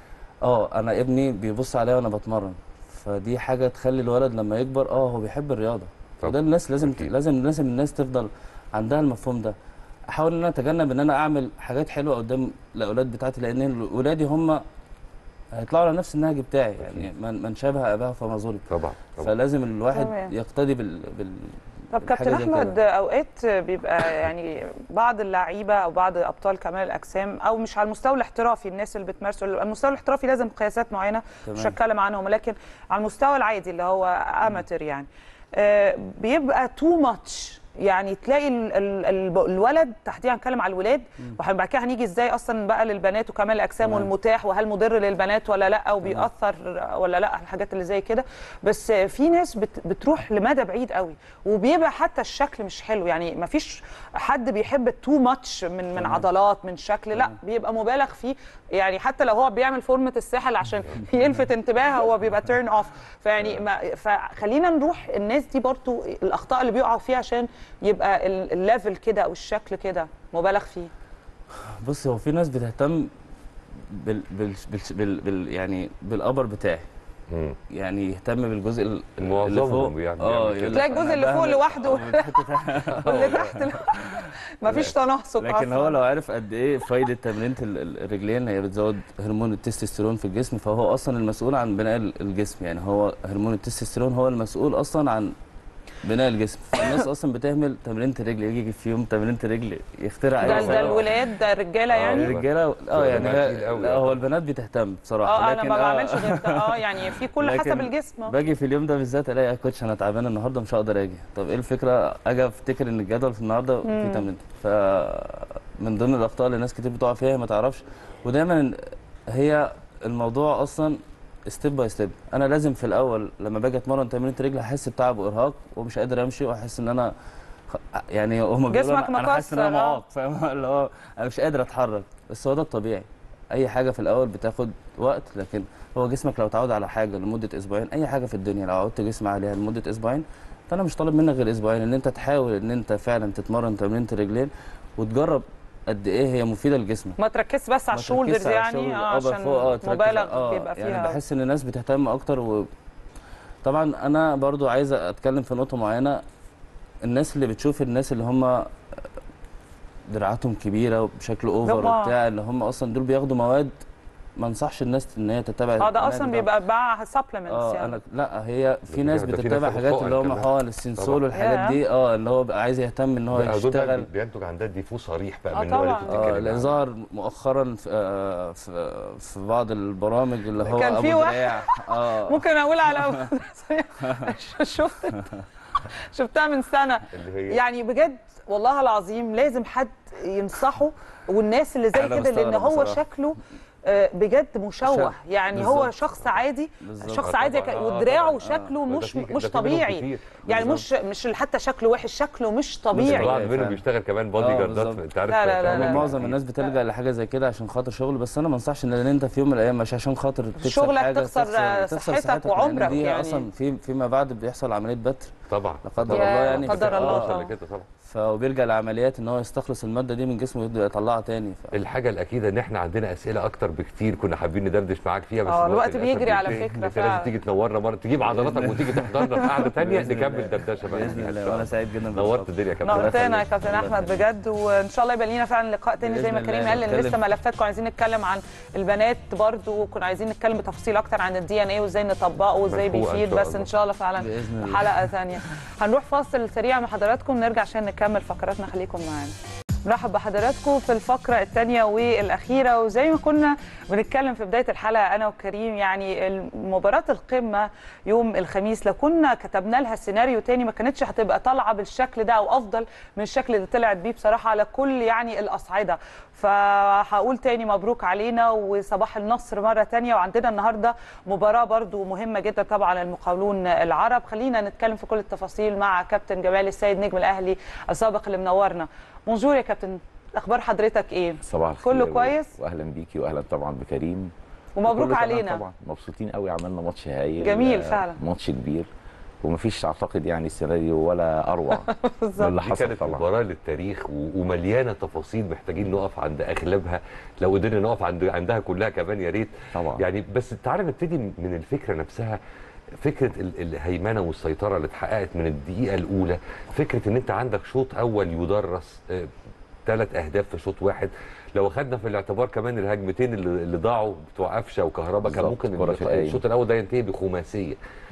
اه انا ابني بيبص عليا وانا بتمرن فدي حاجه تخلي الولد لما يكبر اه هو بيحب الرياضه وده الناس لازم لازم لازم الناس تفضل عندها المفهوم ده احاول ان انا اتجنب ان انا اعمل حاجات حلوه قدام الاولاد بتاعتي لان ولادي هم هيطلعوا على نفس النهج بتاعي يعني من من شابه اباه فما ظلم طبعا فلازم الواحد تمام. يقتدي بال, بال طب بالحاجة كابتن زي كده. احمد اوقات بيبقى يعني بعض اللعيبه او بعض ابطال كمال الاجسام او مش على المستوى الاحترافي الناس اللي بتمارسوا المستوى الاحترافي لازم قياسات معينه تمام. مش هتكلم عنهم ولكن على المستوى العادي اللي هو اماتير يعني آه، بيبقى تو ماتش يعني تلاقي ال ال ال الولد تحديدا هنتكلم على الولاد وبعد كده هنيجي ازاي اصلا بقى للبنات وكمال الاجسام تمام. والمتاح وهل مضر للبنات ولا لا وبيأثر ولا لا الحاجات اللي زي كده بس في ناس بت بتروح لمدى بعيد قوي وبيبقى حتى الشكل مش حلو يعني ما فيش حد بيحب تو ماتش من من تمام. عضلات من شكل لا بيبقى مبالغ فيه يعني حتى لو هو بيعمل فورمه الساحل عشان يلفت انتباه هو بيبقى تيرن اوف فيعني ما فخلينا نروح الناس دي برضو الاخطاء اللي بيقعوا فيها عشان يبقى ال- الليفل كده او الشكل كده مبالغ فيه بص هو في ناس بتهتم بال بال بال, بال, بال يعني بالابر بتاعي يعني يهتم بالجزء ال- اللي معظمهم فوق يعني اه بيعمل كده. يقول تلاقي لك الجزء أنا اللي فوق بعمل- لوحده آه، من حتة تانية. واللي تحت لا. مفيش تناسق لكن هو أصلاً. لو عارف قد ايه فايده تمرينه ال- ال- الرجلين هي بتزود هرمون التستوستيرون في الجسم فهو اصلا المسؤول عن بناء ال- الجسم يعني هو هرمون التستوستيرون هو المسؤول اصلا عن بناء الجسم الناس اصلا بتهمل تمرينه الرجل يجي في يوم تمرينه الرجل يخترع ده أي ده حاجة. الولاد ده الرجاله آه، يعني الرجاله اه يعني البنات هي- كتير قوي. لا هو البنات بتهتم بصراحه اه انا لكن ما آه، بعملش غير ده اه يعني في كل حسب لكن الجسم آه. باجي في اليوم ده بالذات الاقي يا كوتش انا تعبان النهارده مش هقدر اجي طب ايه الفكره اجي افتكر ان الجدول في النهارده في مم. تمرين ف من ضمن الاخطاء اللي ناس كتير بتقع فيها هي ما تعرفش ودايما هي الموضوع اصلا ستيب باي ستيب انا لازم في الاول لما باجي اتمرن تمرين رجل احس بتعب وارهاق ومش قادر امشي واحس ان انا خ- يعني هم بيقولوا جسمك انا أنا حاسس ان انا مكسر، آه. معاق فاهم اللي هو انا مش قادر اتحرك بس هو ده الطبيعي اي حاجه في الاول بتاخد وقت لكن هو جسمك لو اتعود على حاجه لمده اسبوعين اي حاجه في الدنيا لو عودت جسمك عليها لمده اسبوعين فانا مش طالب منك غير اسبوعين ان انت تحاول ان انت فعلا تتمرن تمرينه الرجلين وتجرب قد ايه هي مفيده لجسمك ما تركزش بس على ما الشولدرز تركزش على يعني الشغل. اه آه، بقى عشان فوق، آه، تركز مبالغ على- آه، بيبقى فيها يعني بحس ان الناس بتهتم اكتر و طبعا انا برضو عايز اتكلم في نقطه معينه الناس اللي بتشوف الناس اللي هم دراعاتهم كبيره وبشكل اوفر طبعاً. وبتاع اللي هم اصلا دول بياخدوا مواد ما انصحش الناس ان هي تتبع اه ده النادي اصلا بتاعهم. بيبقى باع سبلمنتس اه يعني انا لا هي ده في ناس في- ده في بتتبع ناس حاجات بتاخد اللي هم حقن حقن كمان. السنسول طبعاً. والحاجات ياه. دي اه اللي هو بقى عايز يهتم ان هو لا، دول بقى يشتغل بينتج عندها ديفو صريح بقى آه، من النوع اللي طبعاً. انت اه بتتكلم اللي عنه. ظهر مؤخرا في آه، في في بعض البرامج اللي هو كان في ابو واحد- دراع اه ممكن اقول على شفت شفتها من سنه اللي هي يعني بجد والله العظيم لازم حد ينصحه والناس اللي زي أنا كده لان بستغرب هو بصراحة. شكله آه، بجد مشوه شاب. يعني هو بالظبط. شخص عادي بالظبط. شخص آه، عادي طبعاً. ك- آه، ودراعه طبعاً. وشكله ده مش في- ده مش في منهم طبيعي كتير. يعني مش مش حتى شكله وحش شكله مش طبيعي بعض طبيعي منهم فعلا. بيشتغل كمان بودي آه، جاردات بالظبط. انت عارف لا، لا، لا، هم لا. معظم الناس بتلجأ لحاجه زي كده عشان خاطر شغل بس انا ما انصحش ان إن انت في يوم من الايام مش عشان خاطر تكسب شغلك حاجه تخسر صحتك صحتك، لأن وعمرك دي يعني. اصلا في فيما بعد بيحصل عمليه بتر طبعا لا قدر يا الله يعني قدر ف- الله. آه، توصل لكده طبعا فبيلجأ لعمليات ان هو يستخلص الماده دي من جسمه ويبدا يطلعها تاني ف... الحاجه الاكيده ان احنا عندنا اسئله اكتر بكتير كنا حابين ندردش معاك فيها بس آه، الوقت الوقت للأسف بيجري على بينتهي. فكرة انت لازم فعلا. تيجي تنورنا مره تجيب عضلاتك وتيجي تحضرنا في قعده ثانيه بإذن نكمل الله. دردشه بقى باذن فيها إن الله شاء وانا سعيد جدا نورت باللقاء. الدنيا يا كابتن نورتنا يا يخليك. كابتن الله احمد يخليك. بجد وان شاء الله يبقى لينا فعلا لقاء تاني زي ما بإذن كريم الله قال لان نتكلم. لسه ملفاتكم عايزين نتكلم عن البنات برضو وكنا عايزين نتكلم بتفاصيل اكتر عن الدي ان اي وازاي نطبقه وازاي ملحوقة إن بيفيد شاء بس الله. ان شاء الله فعلا بإذن الله. حلقه ثانيه هنروح فاصل سريع مع حضراتكم نرجع عشان نكمل فقراتنا خليكم معانا نرحب بحضراتكم في الفقرة الثانية والأخيرة وزي ما كنا بنتكلم في بداية الحلقة أنا وكريم يعني مباراة القمة يوم الخميس لو كنا كتبنا لها سيناريو تاني ما كانتش هتبقى طالعة بالشكل ده أو أفضل من الشكل اللي طلعت بيه بصراحة على كل يعني الأصعدة فهقول تاني مبروك علينا وصباح النصر مرة تانية وعندنا النهاردة مباراة برضو مهمة جدا طبعا المقاولون العرب خلينا نتكلم في كل التفاصيل مع كابتن جمال السيد نجم الأهلي السابق اللي منورنا بونجور يا كابتن اخبار حضرتك ايه صباح الخير كله كويس واهلا بيكي واهلا طبعا بكريم ومبروك كله تمام علينا طبعا مبسوطين قوي عملنا ماتش هايل جميل آه، فعلا. ماتش كبير ومفيش اعتقد يعني سيناريو ولا اروع من اللي دي حصل كانت طبعا مباراه للتاريخ و- ومليانه تفاصيل محتاجين نقف عند اغلبها لو قدرنا نقف عند عندها كلها كمان يا ريت طبعا يعني بس تعالى نبتدي من الفكره نفسها فكره ال- الهيمنه والسيطره اللي اتحققت من الدقيقه الاولى فكره ان انت عندك شوط اول يدرس ثلاث اهداف في شوط واحد لو اخذنا في الاعتبار كمان الهجمتين اللي, اللي ضاعوا بتوع قفشه وكهربا كان بالظبط، ممكن كرة في القايم. الشوط الاول ده ينتهي بخماسيه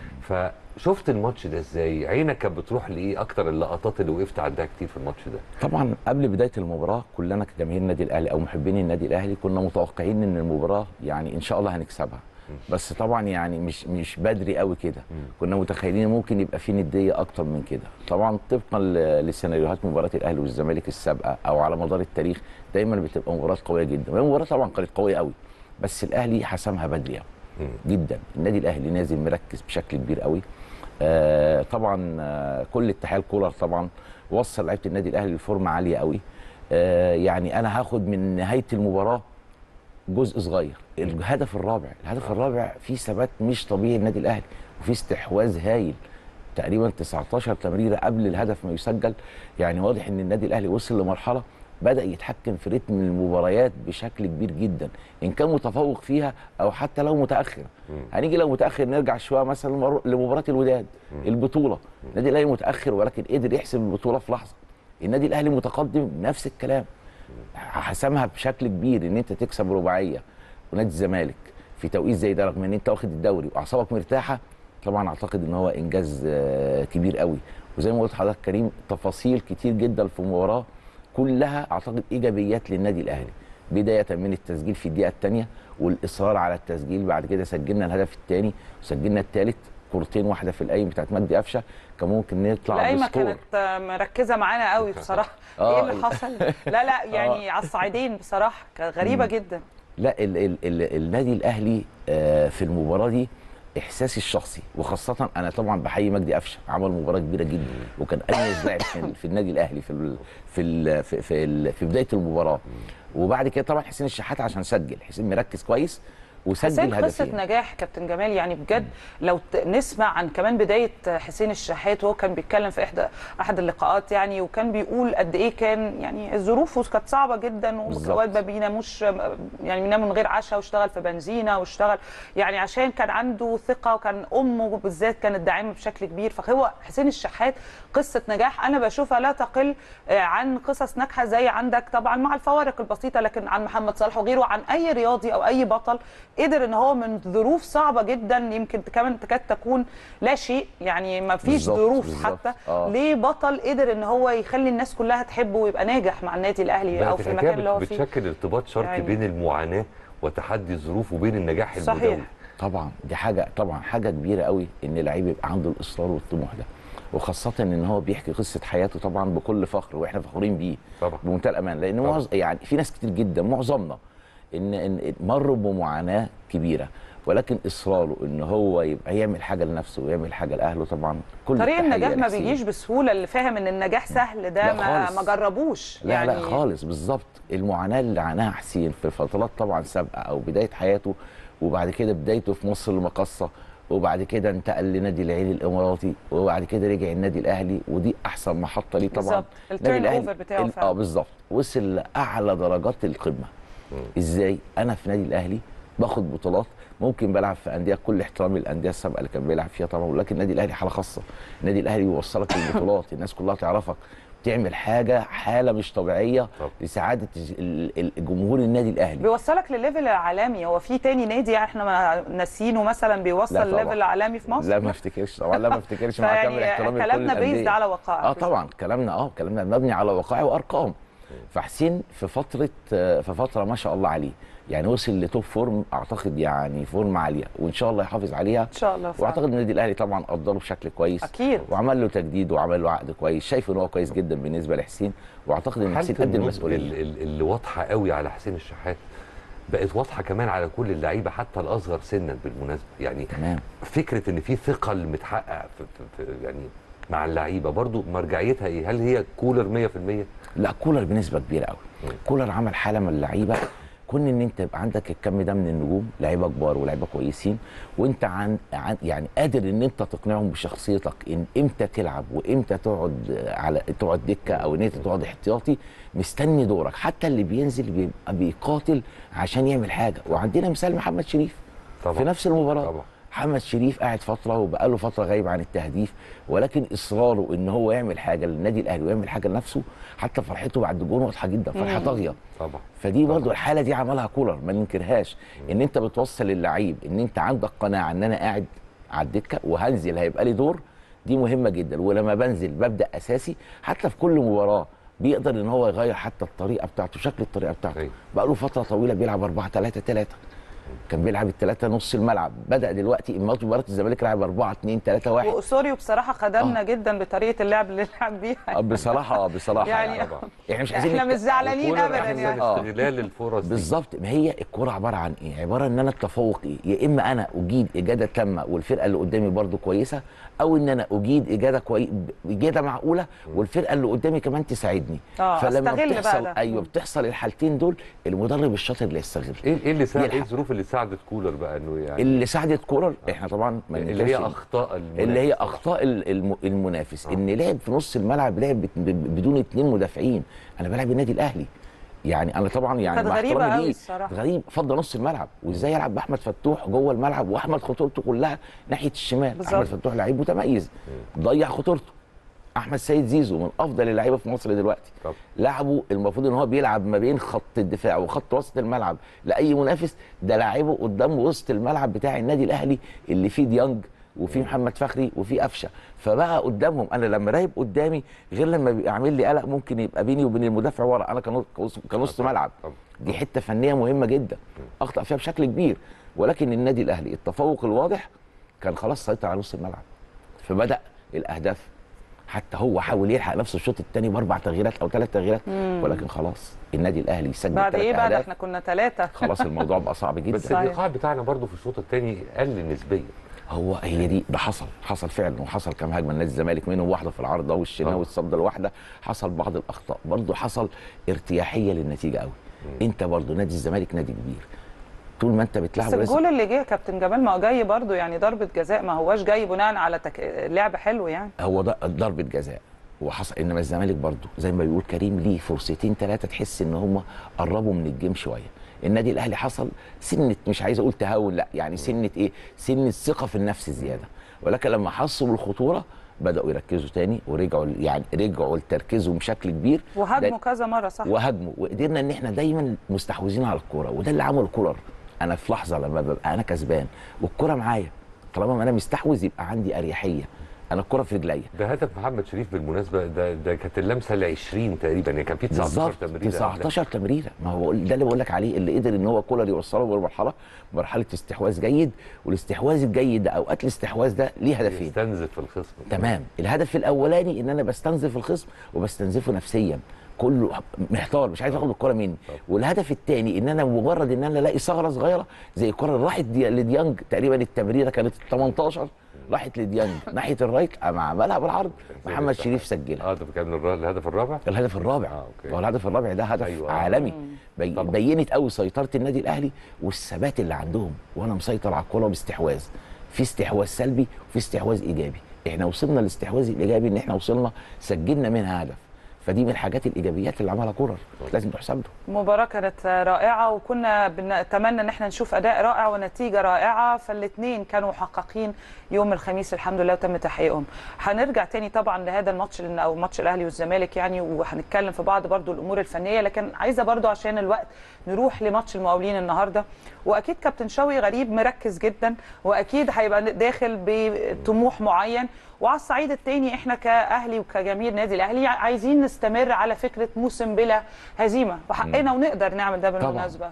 فشفت الماتش ده ازاي عينك كانت بتروح لايه اكتر اللقطات اللي وقفت عندها كتير في الماتش ده طبعا قبل بدايه المباراه كلنا كجماهير النادي الاهلي او محبين النادي الاهلي كنا متوقعين ان المباراه يعني ان شاء الله هنكسبها بس طبعا يعني مش مش بدري قوي كده كنا متخيلين ممكن يبقى في نديه اكتر من كده طبعا طبقا ل- لسيناريوهات مباراه الاهلي والزمالك السابقه او على مدار التاريخ دايما بتبقى مباراه قويه جدا وهي المباراه طبعا كانت قويه قوي بس الاهلي حسمها بدري قوي جدا النادي الاهلي نازل مركز بشكل كبير قوي آه طبعا آه كل التحيه لكولر طبعا وصل لعيبه النادي الاهلي لفورمه عاليه قوي آه يعني انا هاخد من نهايه المباراه جزء صغير الهدف الرابع الهدف الرابع فيه ثبات مش طبيعي النادي الاهلي وفي استحواذ هايل تقريبا 19 تمريره قبل الهدف ما يسجل يعني واضح ان النادي الاهلي وصل لمرحله بدا يتحكم في رتم المباريات بشكل كبير جدا ان كان متفوق فيها او حتى لو متاخر هنيجي لو متاخر نرجع شويه مثلا لمر- لمباراه الوداد البطوله النادي الاهلي متاخر ولكن قدر يحسم البطوله في لحظه النادي الاهلي متقدم نفس الكلام حسمها بشكل كبير ان انت تكسب رباعيه ونادي الزمالك في توقيت زي ده رغم ان انت واخد الدوري واعصابك مرتاحه طبعا اعتقد ان هو انجاز آه، كبير قوي وزي ما قلت لحضرتك كريم تفاصيل كتير جدا في المباراه كلها اعتقد ايجابيات للنادي الاهلي بدايه من التسجيل في الدقيقه الثانيه والاصرار على التسجيل بعد كده سجلنا الهدف الثاني وسجلنا الثالث كورتين واحده في القايم بتاعت مجدي قفشه كان ممكن نطلع القايمه بسكور كانت آه، مركزه معانا قوي بصراحه آه. ايه اللي حصل لا لا يعني على الصعيدين بصراحه كانت غريبه مم. جدا لا ال ال ال النادي الاهلي آه، في المباراه دي احساسي الشخصي وخاصه انا طبعا بحيي مجدي قفشه عمل مباراه كبيره جدا وكان اميز لاعب في, في النادي الاهلي في ال في ال في في, ال في بدايه المباراه وبعد كده طبعا حسين الشحات عشان سجل حسين مركز كويس وسجل حسين قصه هدفين نجاح كابتن جمال يعني بجد لو ت- نسمع عن كمان بدايه حسين الشحات وهو كان بيتكلم في احدى احد اللقاءات يعني وكان بيقول قد ايه كان يعني ظروفه كانت صعبه جدا بالظبط. واوقات ما بيناموش يعني بينام من غير عشاء واشتغل في بنزينه واشتغل يعني عشان كان عنده ثقه وكان امه بالذات كانت داعمه بشكل كبير فهو حسين الشحات قصه نجاح انا بشوفها لا تقل آه، عن قصص ناجحه زي عندك طبعا مع الفوارق البسيطه لكن عن محمد صلاح وغيره عن اي رياضي او اي بطل قدر ان هو من ظروف صعبه جدا يمكن كمان تكاد تكون لا شيء يعني ما فيش بالظبط، ظروف بالظبط. حتى آه. ليه بطل قدر ان هو يخلي الناس كلها تحبه ويبقى ناجح مع النادي الاهلي او بقت في الحكاية المكان اللي هو بت- فيه بتشكل ارتباط شرطي يعني. بين المعاناه وتحدي الظروف وبين النجاح صحيح. المدوي طبعا دي حاجه طبعا حاجه كبيره قوي ان لعيب يبقى عنده الاصرار والطموح ده وخاصه ان هو بيحكي قصه حياته طبعا بكل فخر واحنا فخورين بيه طبعا بمنتهى الامان لان معظ... يعني في ناس كتير جدا معظمنا ان ان مروا بمعاناه كبيره ولكن اصراره ان هو يبقى يعمل حاجه لنفسه ويعمل حاجه لاهله طبعا كل طريق التحية النجاح ما لحسين. بيجيش بسهوله اللي فاهم ان النجاح سهل ده لا ما خالص. ما جربوش لا يعني لا خالص بالظبط المعاناه اللي عاناها حسين في فترات طبعا سابقه او بدايه حياته وبعد كده بدايته في مصر المقاصه وبعد كده انتقل لنادي العين الاماراتي وبعد كده رجع النادي الاهلي ودي احسن محطه ليه طبعا بالظبط. النادي التيرن الأهلي- أوفر بتاعه ال- فعلا. اه بالظبط وصل لاعلى درجات القمه ازاي انا في نادي الاهلي باخد بطولات ممكن بلعب في انديه كل احترامي للانديه السابقه اللي كان بيلعب فيها طبعا ولكن النادي الاهلي حاله خاصه النادي الاهلي بيوصلك للبطولات الناس كلها تعرفك بتعمل حاجه حاله مش طبيعيه لسعاده ال- ال- جمهور النادي الاهلي بيوصلك للليفل العالمي هو في تاني نادي احنا ما ناسيينه مثلا بيوصل لا طبعا. الليفل العالمي في مصر لا ما افتكرش طبعا لا ما افتكرش مع كامل فيعني احترامي لكل كلامنا الأندية. بيزد على وقائع اه طبعا كلامنا اه كلامنا مبني على وقائع وارقام فحسين في فتره آه، في فتره ما شاء الله عليه يعني وصل لتوب فورم اعتقد يعني فورم عاليه وان شاء الله يحافظ عليها ان شاء الله فعلا. واعتقد النادي الاهلي طبعا قدره بشكل كويس اكيد وعمل له تجديد وعمل له عقد كويس شايف ان هو كويس جدا بالنسبه لحسين واعتقد ان حسين حالة قد النضج المسؤوليه ال- ال- اللي واضحه قوي على حسين الشحات بقت واضحه كمان على كل اللعيبه حتى الاصغر سنا بالمناسبه يعني تمام فكره ان في ثقل متحقق في في في يعني مع اللعيبه برضو مرجعيتها ايه هل هي كولر 100% لا كولر بنسبه كبيره قوي كولر عمل حاله من اللعيبه كون ان انت يبقى عندك الكم ده من النجوم لعيبه كبار ولاعيبه كويسين وانت عن, عن يعني قادر ان انت تقنعهم بشخصيتك ان امتى تلعب وامتى تقعد على تقعد دكه او ان انت تقعد احتياطي مستني دورك حتى اللي بينزل بيبقى بيقاتل عشان يعمل حاجه وعندنا مثال محمد شريف طبعا. في نفس المباراه طبعا. محمد شريف قاعد فتره وبقاله فتره غايب عن التهديف ولكن اصراره ان هو يعمل حاجه للنادي الاهلي ويعمل حاجه لنفسه حتى فرحته بعد الجون واضحه جدا فرحه مم. طاغيه طبعا فدي برضو الحاله دي عملها كولر ما ننكرهاش ان انت بتوصل للعيب ان انت عندك قناعه ان انا قاعد على الدكه وهنزل هيبقى لي دور دي مهمه جدا ولما بنزل ببدا اساسي حتى في كل مباراه بيقدر ان هو يغير حتى الطريقه بتاعته شكل الطريقه بتاعته بقى له فتره طويله بيلعب 4 3 3 كان بيلعب الثلاثه نص الملعب بدا دلوقتي مباراه الزمالك لعب 4 2 3 1 واسوريو بصراحه خدمنا جدا بطريقه اللعب اللي لعب بيها آه، بصراحه آه، بصراحه يعني يعني احنا مش عايزين احنا نتك- مش زعلانين وكولر ابدا أحسن يعني آه. استغلال الفرص بالظبط ما هي الكرة عبارة عن ايه؟ عبارة ان انا التفوق ايه؟ يا اما انا اجيد اجادة تامة والفرقة اللي قدامي برضو كويسة او ان انا اجيد اجادة كوي... اجادة معقولة والفرقة اللي قدامي كمان تساعدني آه، فلما أستغل بقى بتحصل ده. ايوه بتحصل الحالتين دول المدرب الشاطر اللي يستغل ايه ايه اللي ساعد ايه يلعب. الظروف اللي ساعدت كولر بقى انه يعني اللي ساعدت كولر احنا طبعا ما اللي هي ننكرش- اخطاء المنافس اللي هي اخطاء ال- الم- المنافس ان لعب في نص الملعب لعب بت- ب- بدون اتنين مدافعين انا بلعب النادي الاهلي يعني انا طبعا يعني كانت مع غريبة احترامي أوي ليه الصراحة. غريب فضل نص الملعب وازاي يلعب باحمد فتوح جوه الملعب واحمد خطورته كلها ناحيه الشمال بالظبط. احمد فتوح لعيب متميز ضيع خطورته احمد سيد زيزو من افضل اللعيبه في مصر دلوقتي لعبه المفروض ان هو بيلعب ما بين خط الدفاع وخط وسط الملعب لاي منافس ده لاعبه قدام وسط الملعب بتاع النادي الاهلي اللي فيه ديانج وفي محمد فخري وفي قفشه فبقى قدامهم انا لما رايب قدامي غير لما بيبقى عامل لي قلق ممكن يبقى بيني وبين المدافع ورا انا كنص- كنص- كنص ملعب دي حته فنيه مهمه جدا اخطا فيها بشكل كبير ولكن النادي الاهلي التفوق الواضح كان خلاص سيطر على نص الملعب فبدا الاهداف حتى هو حاول يلحق نفسه الشوط الثاني باربع تغييرات او ثلاث تغييرات مم. ولكن خلاص النادي الاهلي سجل بعد ثلاث ايه بقى ده اهداف احنا كنا ثلاثه خلاص الموضوع بقى صعب جدا بس الايقاع بتاعنا برضو في الشوط الثاني قل نسبيا هو هي دي ده حصل حصل فعلا وحصل كام هجمه لنادي الزمالك منهم واحده في العارضه والشناوي الصبده الواحده حصل بعض الاخطاء برضه حصل ارتياحيه للنتيجه قوي انت برضه نادي الزمالك نادي كبير طول ما انت بتلعب بس الجول اللي جه يا كابتن جمال ما هو جاي برضو يعني ضربه جزاء ما هواش جاي بناء على تك... لعب حلو يعني هو ده ضربه جزاء وحصل انما الزمالك برضه زي ما بيقول كريم ليه فرصتين ثلاثه تحس ان هم قربوا من الجيم شويه النادي الاهلي حصل سنه مش عايز اقول تهاون لا يعني سنه ايه سنه ثقه في النفس زياده ولكن لما حسوا بالخطوره بداوا يركزوا تاني ورجعوا يعني رجعوا لتركيزهم بشكل كبير وهاجموا كذا مره صح وهاجموا وقدرنا ان احنا دايما مستحوذين على الكوره وده اللي عمله كولر انا في لحظه لما ببقى انا كسبان والكوره معايا طالما انا مستحوذ يبقى عندي اريحيه انا الكوره في رجليا ده هدف محمد شريف بالمناسبه ده ده كانت اللمسه ال 20 تقريبا يعني كان في 19 بالظبط تمريره 19 تمريره ما هو ده اللي بقول لك عليه اللي قدر ان هو كولر يوصله لمرحله مرحله استحواذ جيد والاستحواذ الجيد ده اوقات الاستحواذ ده ليه هدفين يستنزف الخصم تمام الهدف الاولاني ان انا بستنزف الخصم وبستنزفه نفسيا كله محتار مش عايز اخد الكره مني والهدف الثاني ان انا مجرد ان انا الاقي ثغره صغيره زي الكره اللي راحت دي لديانج تقريبا التمريره كانت 18 راحت لديانج ناحيه الرايت قام عملها بالعرض محمد شريف سجلها اه ده كان الر- الهدف الرابع الهدف الرابع آه، أوكي. هو الهدف الرابع ده هدف أيوة. أيوة. عالمي بي بينت قوي سيطره النادي الاهلي والثبات اللي عندهم وانا مسيطر على الكوره باستحواذ في استحواذ سلبي وفي استحواذ ايجابي احنا وصلنا للاستحواذ الايجابي ان احنا وصلنا سجلنا منها هدف فدي من الحاجات الايجابيات اللي عملها كولر لازم تحسب له المباراة كانت رائعة وكنا بنتمنى ان احنا نشوف اداء رائع ونتيجة رائعة فالاثنين كانوا محققين يوم الخميس الحمد لله وتم تحقيقهم. هنرجع تاني طبعا لهذا الماتش لأن- او ماتش الاهلي والزمالك يعني وهنتكلم في بعض برضو الامور الفنية لكن عايزة برضو عشان الوقت نروح لماتش المقاولين النهارده واكيد كابتن شوقي غريب مركز جدا واكيد هيبقى داخل بطموح معين وعلى الصعيد الثاني احنا كاهلي وكجماهير نادي الاهلي عايزين نستمر على فكره موسم بلا هزيمه وحقنا ونقدر نعمل ده بالمناسبه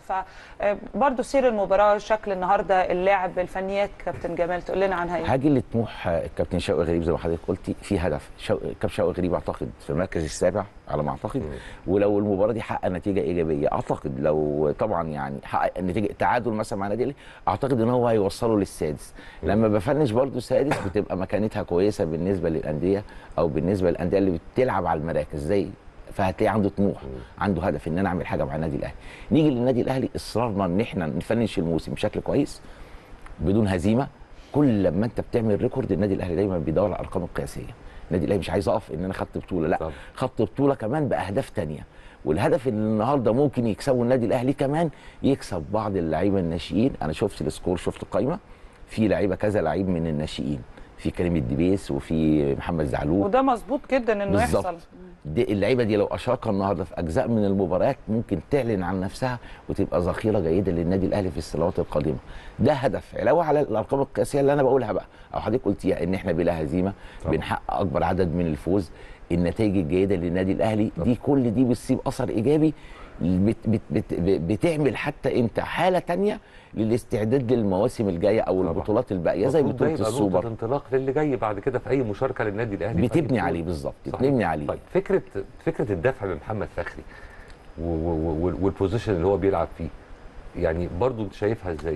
فبرضه سير المباراه شكل النهارده اللعب الفنيات كابتن جمال تقول لنا عنها ايه هاجي لطموح الكابتن شوقي غريب زي ما حضرتك قلتي في هدف شو... كابتن شوقي غريب اعتقد في المركز السابع على ما اعتقد ولو المباراه دي حقق نتيجه ايجابيه اعتقد لو طبعا يعني حقق نتيجه تعادل مثلا مع نادي الأهلي، اعتقد ان هو هيوصله للسادس لما بفنش برضو سادس بتبقى مكانتها كويسه بالنسبه للانديه او بالنسبه للانديه اللي بتلعب على المراكز زي فهتلاقي عنده طموح عنده هدف ان انا اعمل حاجه مع النادي الاهلي نيجي للنادي الاهلي اصرارنا ان احنا نفنش الموسم بشكل كويس بدون هزيمه كل لما انت بتعمل ريكورد النادي الاهلي دايما بيدور على الارقام القياسيه النادي الاهلي مش عايز اقف ان انا خدت بطوله لا خدت بطوله كمان باهداف تانية والهدف اللي النهارده ممكن يكسبه النادي الاهلي كمان يكسب بعض اللعيبه الناشئين انا شفت السكور شفت القايمه في لعيبه كذا لعيب من الناشئين في كريم الدبيس وفي محمد زعلول وده مظبوط جدا انه بالظبط. يحصل دي اللعيبه دي لو اشركها النهارده في اجزاء من المباريات ممكن تعلن عن نفسها وتبقى ذخيره جيده للنادي الاهلي في السنوات القادمه ده هدف علاوه على الارقام القياسيه اللي انا بقولها بقى او حضرتك قلتيها ان احنا بلا هزيمه بنحقق اكبر عدد من الفوز النتائج الجيده للنادي الاهلي دي كل دي بتسيب اثر ايجابي بت بت بت بتعمل حتى انت حاله تانية للاستعداد للمواسم الجايه او البطولات الباقيه زي المفروض ده بطوله يبقى نقطة السوبر انطلاق للي جاي بعد كده في اي مشاركه للنادي الاهلي في أي بتبني بطولة. عليه بالظبط صحيح. بتبني عليه طيب فكره فكره الدفع بمحمد فخري و- و- و- والبوزيشن اللي هو بيلعب فيه يعني برضو انت شايفها ازاي؟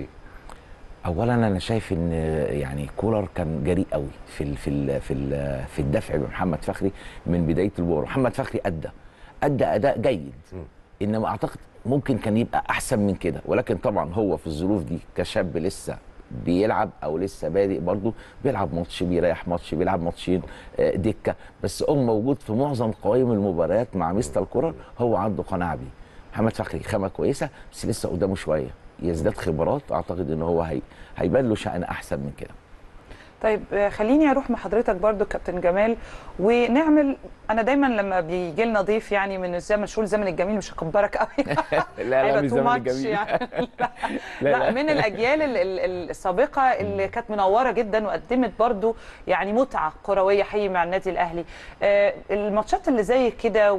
اولا انا شايف ان يعني كولر كان جريء قوي في ال في ال في ال في الدفع بمحمد فخري من بدايه المباراه محمد فخري ادى ادى اداء جيد انما اعتقد ممكن كان يبقى احسن من كده ولكن طبعا هو في الظروف دي كشاب لسه بيلعب او لسه بادئ برضه بيلعب ماتش بيريح ماتش بيلعب ماتشين آه، دكه بس هو موجود في معظم قوائم المباريات مع مستر كولر هو عنده قناعه بيه محمد فخري خامه كويسه بس لسه قدامه شويه يزداد خبرات اعتقد ان هو هي هيبان له شأن احسن من كده طيب آه، خليني اروح مع حضرتك برضو كابتن جمال ونعمل انا دايما لما بيجي لنا ضيف يعني من الزمن شو الزمن الجميل مش هكبرك قوي لا لا هيبقى مش too زمن much الجميل يعني. لا, لا, من الاجيال ال- ال- السابقه اللي كانت منوره جدا وقدمت برضو يعني متعه كرويه حقيقي مع النادي الاهلي آه، الماتشات اللي زي كده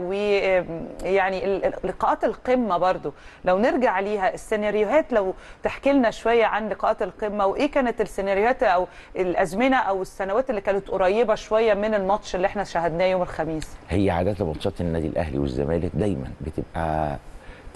ويعني لقاءات القمه برضو لو نرجع ليها السيناريوهات لو تحكي لنا شويه عن لقاءات القمه وايه كانت السيناريوهات او الازمنه او السنوات اللي كانت قريبه شويه من الماتش اللي احنا شاهدناه يوم الخميس هي عاده ماتشات النادي الاهلي والزمالك دايما بتبقى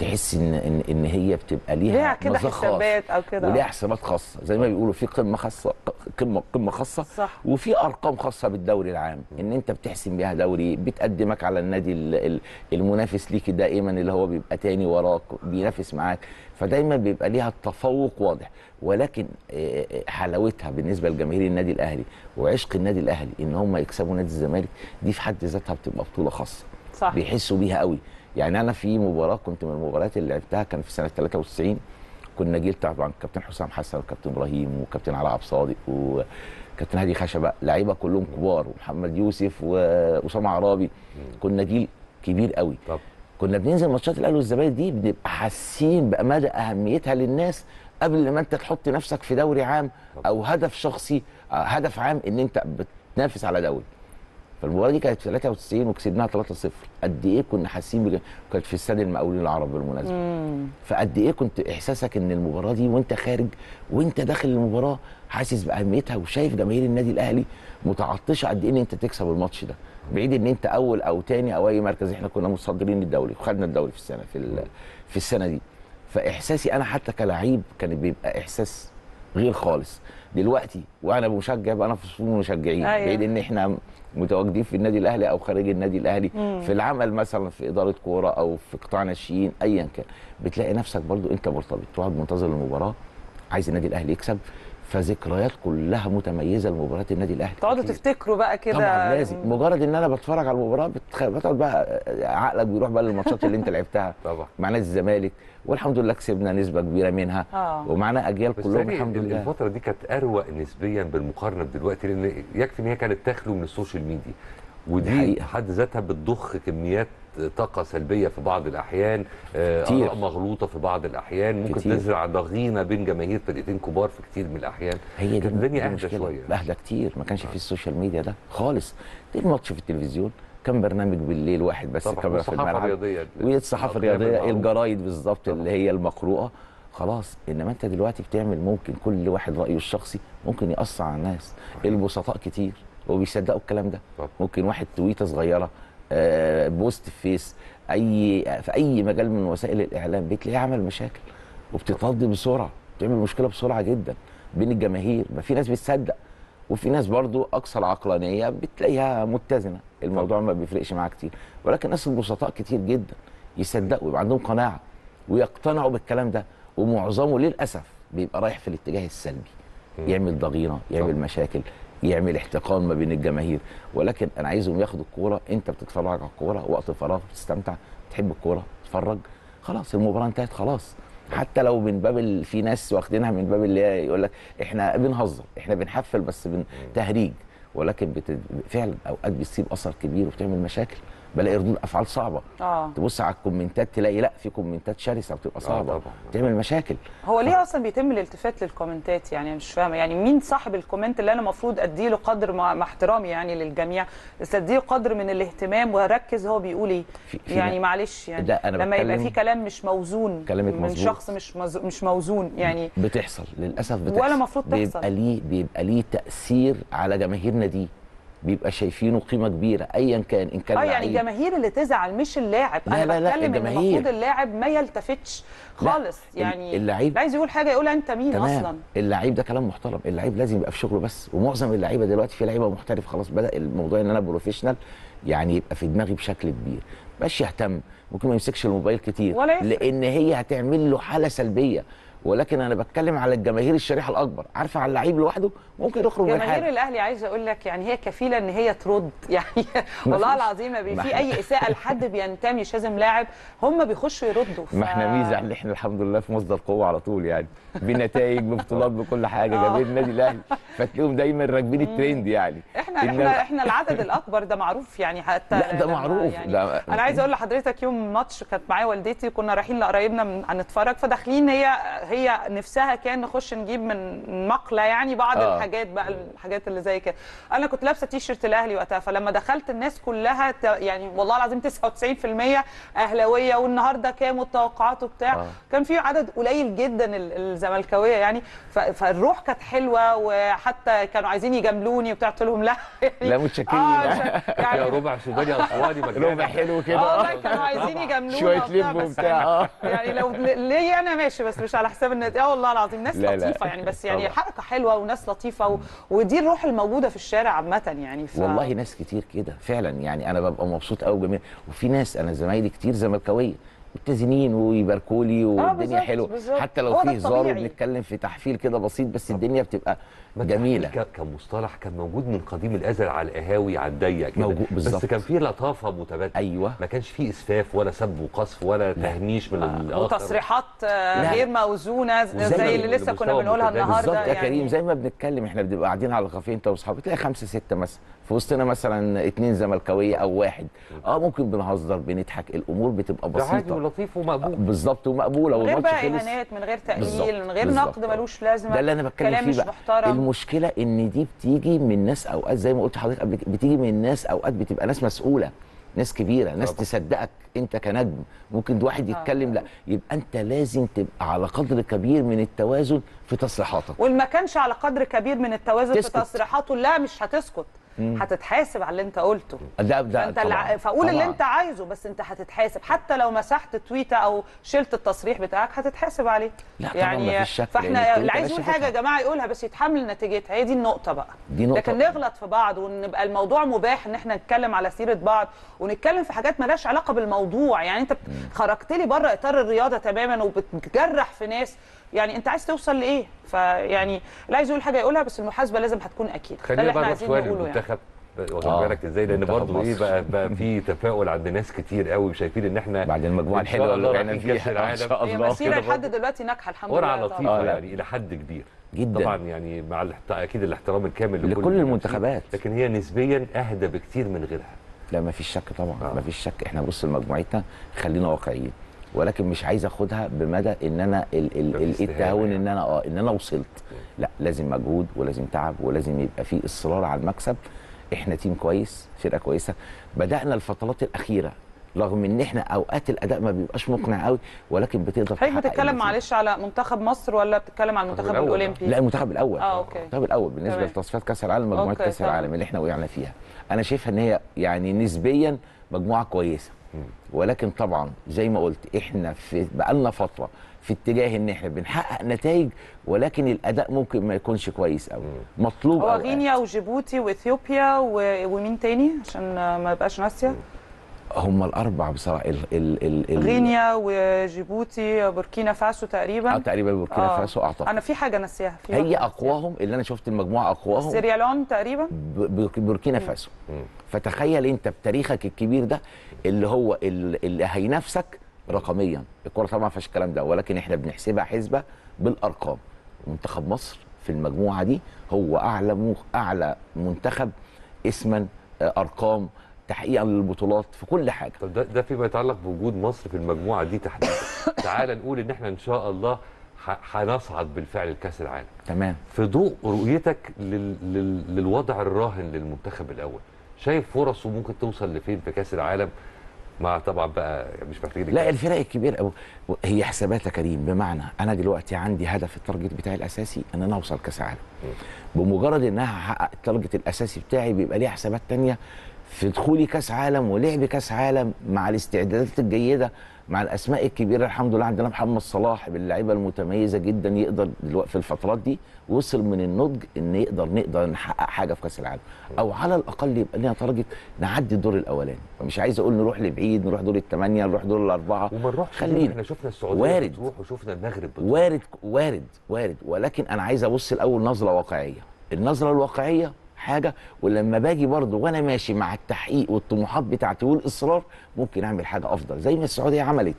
تحس ان ان, إن هي بتبقى ليها ليها كده مذاق خاص حسابات او كده وليها حسابات خاصه زي ما بيقولوا في قمه خاصه قمه قمه خاصه صح. وفي ارقام خاصه بالدوري العام ان انت بتحسم بيها دوري بتقدمك على النادي ال- ال- المنافس ليك دائما اللي هو بيبقى تاني وراك بينافس معاك فدايما بيبقى ليها التفوق واضح ولكن آه، آه، حلاوتها بالنسبه لجماهير النادي الاهلي وعشق النادي الاهلي ان هم يكسبوا نادي الزمالك دي في حد ذاتها بتبقى بطوله خاصه صح بيحسوا بيها قوي يعني انا في مباراه كنت من المباريات اللي لعبتها كان في سنه 93 كنا جيل طبعا كابتن حسام حسن وكابتن ابراهيم وكابتن علاء عبد الصادق وكابتن هادي خشبه لعيبه كلهم كبار ومحمد يوسف واسامه عرابي كنا جيل كبير قوي طب. كنا بننزل ماتشات الاهلي والزمالك دي بنبقى حاسين بمدى اهميتها للناس قبل ما انت تحط نفسك في دوري عام او هدف شخصي آه، هدف عام ان انت بتنافس على دوري فالمباراه دي كانت في 93 وكسبناها 3-0 قد ايه كنا حاسين بج... كانت في استاد المقاولين العرب بالمناسبه مم. فقد ايه كنت احساسك ان المباراه دي وانت خارج وانت داخل المباراه حاسس باهميتها وشايف جماهير النادي الاهلي متعطشه قد ايه ان انت تكسب الماتش ده بعيد ان انت اول او تاني او اي مركز احنا كنا متصدرين الدوري وخدنا الدوري في السنه في ال- في السنه دي فاحساسي انا حتى كلاعب كان بيبقى احساس غير خالص دلوقتي وانا مشجع بقى انا في صفوف المشجعين أيوة. بعيد ان احنا متواجدين في النادي الاهلي او خارج النادي الاهلي مم. في العمل مثلا في اداره كوره او في قطاع ناشئين ايا كان بتلاقي نفسك برضو انت مرتبط تقعد منتظر المباراه عايز النادي الاهلي يكسب فذكريات كلها متميزه لمباريات النادي الاهلي تقعدوا تفتكروا بقى كده طبعا لازم مجرد ان انا بتفرج على المباراه بتخ... بتقعد بقى عقلك بيروح بقى للماتشات اللي انت لعبتها طبعا مع نادي الزمالك والحمد لله كسبنا نسبه كبيره منها آه. ومعانا اجيال بس كلهم يعني الحمد ال- لله الفترة دي كانت أروق نسبيا بالمقارنة بدلوقتي لأن يكفي إن هي كانت تخلو من السوشيال ميديا دي ودي حقيقة. حد ذاتها بتضخ كميات طاقة سلبية في بعض الأحيان آه، كتير. آراء مغلوطة في بعض الأحيان ممكن كتير. تزرع ضغينة بين جماهير فرقتين كبار في كتير من الأحيان هي دي كانت الدنيا دي أهدى المشكلة. شوية اهدى كتير ما كانش في السوشيال ميديا ده خالص دي الماتش في التلفزيون كان برنامج بالليل واحد بس طبعا كاميرا في والصحافة الملعب الرياضية والصحافه الأقلام الرياضيه المعروفة. الجرايد بالظبط اللي هي المقروءه خلاص انما انت دلوقتي بتعمل ممكن كل واحد رايه الشخصي ممكن ياثر على الناس البسطاء كتير وبيصدقوا الكلام ده طبعا. ممكن واحد تويته صغيره آه، بوست في فيس اي في اي مجال من وسائل الاعلام بتلاقيه عمل مشاكل وبتترد بسرعه بتعمل مشكله بسرعه جدا بين الجماهير ما في ناس بتصدق وفي ناس برضو اكثر عقلانيه بتلاقيها متزنه الموضوع ما بيفرقش معاها كتير ولكن ناس البسطاء كتير جدا يصدقوا يبقى عندهم قناعه ويقتنعوا بالكلام ده ومعظمه للاسف بيبقى رايح في الاتجاه السلبي يعمل ضغينه يعمل مشاكل يعمل احتقان ما بين الجماهير ولكن انا عايزهم ياخدوا الكوره انت بتتفرج على الكوره وقت فراغ بتستمتع تحب الكوره تتفرج خلاص المباراه انتهت خلاص حتى لو من باب ال- في ناس واخدينها من باب اللي هي يقول لك احنا بنهزر احنا بنحفل بس بن تهريج ولكن بت... فعلا اوقات بتسيب اثر كبير وبتعمل مشاكل بلاقي ردود افعال صعبه اه تبص على الكومنتات تلاقي لا في كومنتات شرسه بتبقى صعبه طبعاً. بتعمل مشاكل هو ليه اصلا بيتم الالتفات للكومنتات يعني أنا مش فاهمه يعني مين صاحب الكومنت اللي انا المفروض اديله قدر مع, مع احترامي يعني للجميع بس اديله قدر من الاهتمام واركز هو بيقول ايه في يعني نا- معلش يعني ده أنا لما يبقى بتكلم- في كلام مش موزون كلامك من مظبوط. شخص مش مز... مش موزون يعني بتحصل للاسف بتحصل ولا مفروض تحصل. بيبقى ليه بيبقى ليه تاثير على جماهيرنا دي بيبقى شايفينه قيمه كبيره ايا كان ان كان اه يعني لعيب. الجماهير اللي تزعل مش اللاعب لا، انا لا، لا، بتكلم ان الجماهير. المفروض اللاعب ما يلتفتش خالص ال- يعني اللعيب- اللي عايز يقول حاجه يقول انت مين تمام اصلا اللعيب ده كلام محترم اللعيب لازم يبقى في شغله بس ومعظم اللعيبه دلوقتي في لعيبه محترف خلاص بدا الموضوع ان انا بروفيشنال يعني يبقى في دماغي بشكل كبير مش يهتم ممكن ما يمسكش الموبايل كتير ولا يفرق. لان هي هتعمل له حاله سلبيه ولكن انا بتكلم على الجماهير الشريحه الاكبر عارفه على اللعيب لوحده ممكن يخرج من جماهير حاله الاهلي عايزه اقول لك يعني هي كفيله ان هي ترد يعني والله مفيش. العظيم ما بي- ما في إحنا- اي اساءه لحد بينتمي مش لازم لاعب هم بيخشوا يردوا ما احنا ميزه ان احنا الحمد لله في مصدر قوه على طول يعني بنتائج ببطولات بكل حاجه آه. جماهير النادي الاهلي فتلاقيهم دايما راكبين الترند يعني احنا إنما- احنا احنا العدد الاكبر ده معروف يعني حتى لا ده لما معروف يعني ده انا عايزه اقول لحضرتك يوم ماتش كانت معايا والدتي كنا رايحين لقرايبنا من- هنتفرج فداخلين هي هي نفسها كان نخش نجيب من مقله يعني بعض آه. الحاجات بقى الحاجات اللي زي كده انا كنت لابسه تي شيرت الاهلي وقتها فلما دخلت الناس كلها ت- يعني والله العظيم 99% اهلاويه والنهارده كام والتوقعات وبتاع آه. كان في عدد قليل جدا ال- الزملكاويه يعني ف- فالروح كانت حلوه وحتى كانوا عايزين يجاملوني وبتاع قلت لهم لا لا متشكرين آه، لا. يعني يا ربع سوداني اسواني مجانا ربع حلو كده اه والله كانوا عايزين يجاملونا شويه وبتاع، لب بس وبتاع اه يعني لو ليا انا ماشي بس مش على حساب الناس اه والله العظيم ناس لا، لا. لطيفه يعني بس يعني طبعا. حركه حلوه وناس لطيفه و... ودي الروح الموجوده في الشارع عامه يعني ف... والله ناس كتير كده فعلا يعني انا ببقى مبسوط قوي جميل وفي ناس انا زمايلي كتير زملكاويه متزنين ويباركوا لي والدنيا بالظبط، حلوه بالظبط. حتى لو هو ده في هزار الطبيعي. وبنتكلم في تحفيل كده بسيط بس الدنيا بتبقى جميله ك- كمصطلح كان موجود من قديم الازل على القهاوي على الضيق كده موجود بس بالظبط. كان فيه لطافه متبادله ايوه ما كانش فيه اسفاف ولا سب وقذف ولا تهميش من الاخر وتصريحات آه، لا. غير موزونه وزي زي اللي لسه كنا المستوى بنقولها متدني. النهارده بالظبط يا يعني كريم زي ما بنتكلم احنا بنبقى قاعدين على الكافيه انت واصحابك تلاقي خمسه سته مثلا في وسطنا مثلا اتنين زملكاويه او واحد اه ممكن بنهزر بنضحك الامور بتبقى ده عادي بسيطه ولطيف ومقبول بالظبط ومقبوله من غير والماتش بقى خلص اهانات من غير بالظبط، تقليل من غير بالظبط. نقد ملوش لازمه ده اللي انا بتكلم كلام فيه مش بقى محترم المشكله ان دي بتيجي من ناس اوقات زي ما قلت لحضرتك قبل كده، بتيجي من ناس اوقات بتبقى ناس مسؤوله ناس كبيره ناس تصدقك انت كنجم ممكن واحد يتكلم لا يبقى انت لازم تبقى على قدر كبير من التوازن في تصريحاتك واللي ما كانش على قدر كبير من التوازن تسكت. في تصريحاته لا مش هتسكت مم. هتتحاسب على اللي انت قلته ده ده فانت الع... فقول اللي انت عايزه بس انت هتتحاسب حتى لو مسحت تويته او شلت التصريح بتاعك هتتحاسب عليه لا طبعاً يعني مفيش شك، لأن فاحنا التويتة اللي عايز يقول نشفتها. حاجه يا جماعه يقولها بس يتحمل نتيجتها هي دي النقطه بقى دي نقطة. لكن نغلط في بعض ونبقى الموضوع مباح ان احنا نتكلم على سيره بعض ونتكلم في حاجات مالهاش علاقه بالموضوع يعني انت خرجت لي بره اطار الرياضه تماما وبتجرح في ناس يعني انت عايز توصل لايه فيعني اللي عايز يقول حاجه يقولها بس المحاسبه لازم هتكون اكيد ده خلينا اللي احنا بقى نروح عايزين شويه نقوله يعني للمنتخب واخد آه، بالك ازاي لان منتخب برضه ايه مصر. بقى بقى في تفاؤل عند ناس كتير قوي شايفين ان احنا بعد المجموعه إن شاء الحلوه اللي الله وقعنا رايحين كأس فيها ان العالم. شاء هي الله مسيره كده لحد دلوقتي ناجحه الحمد قرعه لله لطيفه طبعا. يعني الى حد كبير جدا. طبعا يعني مع الاحت... اكيد الاحترام الكامل لكل المنافسين، المنتخبات. لكن هي نسبيا اهدى بكتير من غيرها لا ما فيش شك طبعا ما فيش شك احنا بص لمجموعتنا خلينا واقعيين ولكن مش عايز اخدها بمدى ان انا ال ال ال استهانة التهاون يعني. ان انا اه ان انا وصلت لا لازم مجهود ولازم تعب ولازم يبقى في اصرار على المكسب احنا تيم كويس فرقه كويسه بدانا الفترات الاخيره رغم ان احنا اوقات الاداء ما بيبقاش مقنع قوي ولكن بتقدر حضرتك تحقق بتتكلم النتيجة. معلش على منتخب مصر ولا بتتكلم على المنتخب الأول. الاولمبي لا المنتخب الاول اه اوكي المنتخب الاول بالنسبه تمام. لتصفيات كاس العالم مجموعه أوكي، كاس تمام. العالم اللي احنا وقعنا فيها انا شايفها ان هي يعني نسبيا مجموعه كويسه ولكن طبعا زي ما قلت احنا في بقالنا فتره في اتجاه ان احنا بنحقق نتائج ولكن الاداء ممكن ما يكونش كويس قوي مطلوب هو أوقات. غينيا وجيبوتي واثيوبيا و... ومين تاني عشان ما ابقاش ناسيه هم الاربع بصراحه ال ال ال ال غينيا وجيبوتي بوركينا فاسو تقريبا اه تقريبا بوركينا آه. فاسو اعتقد انا في حاجه ناسيها في هي واحدة اقواهم اللي انا شفت المجموعه اقواهم سيريالون تقريبا ب- ب- بوركينا فاسو فتخيل انت بتاريخك الكبير ده اللي هو ال- اللي هينافسك رقميا الكره طبعا ما فيهاش الكلام ده ولكن احنا بنحسبها حسبه بالارقام منتخب مصر في المجموعه دي هو اعلى مو اعلى منتخب اسما آه، ارقام تحقيقا للبطولات في كل حاجه طب ده ده فيما يتعلق بوجود مصر في المجموعه دي تحديدا تعال نقول ان احنا ان شاء الله ح- هنصعد بالفعل لكاس العالم تمام في ضوء رؤيتك لل... لل... للوضع الراهن للمنتخب الاول شايف فرصه ممكن توصل لفين في كاس العالم مع طبعا بقى مش محتاجين لا الفرق الكبيره أو هي حسابات يا كريم بمعنى انا دلوقتي عندي هدف التارجت بتاعي الاساسي ان انا اوصل كاس عالم بمجرد ان انا هحقق التارجت الاساسي بتاعي بيبقى ليه حسابات تانية في دخولي كاس عالم ولعب كاس عالم مع الاستعدادات الجيده مع الاسماء الكبيره الحمد لله عندنا محمد صلاح باللعيبه المتميزه جدا يقدر دلوقتي في الفترات دي وصل من النضج ان يقدر نقدر نحقق حاجه في كاس العالم او على الاقل يبقى لنا تارجت نعدي الدور الاولاني فمش عايز اقول نروح لبعيد نروح دور الثمانيه نروح دور الاربعه وما نروحش خلينا احنا شفنا السعوديه وارد بتروح وشفنا المغرب بتروح وارد وارد وارد ولكن انا عايز ابص الاول نظره واقعيه النظره الواقعيه حاجه ولما باجي برضه وانا ماشي مع التحقيق والطموحات بتاعتي والاصرار ممكن اعمل حاجه افضل زي ما السعوديه عملت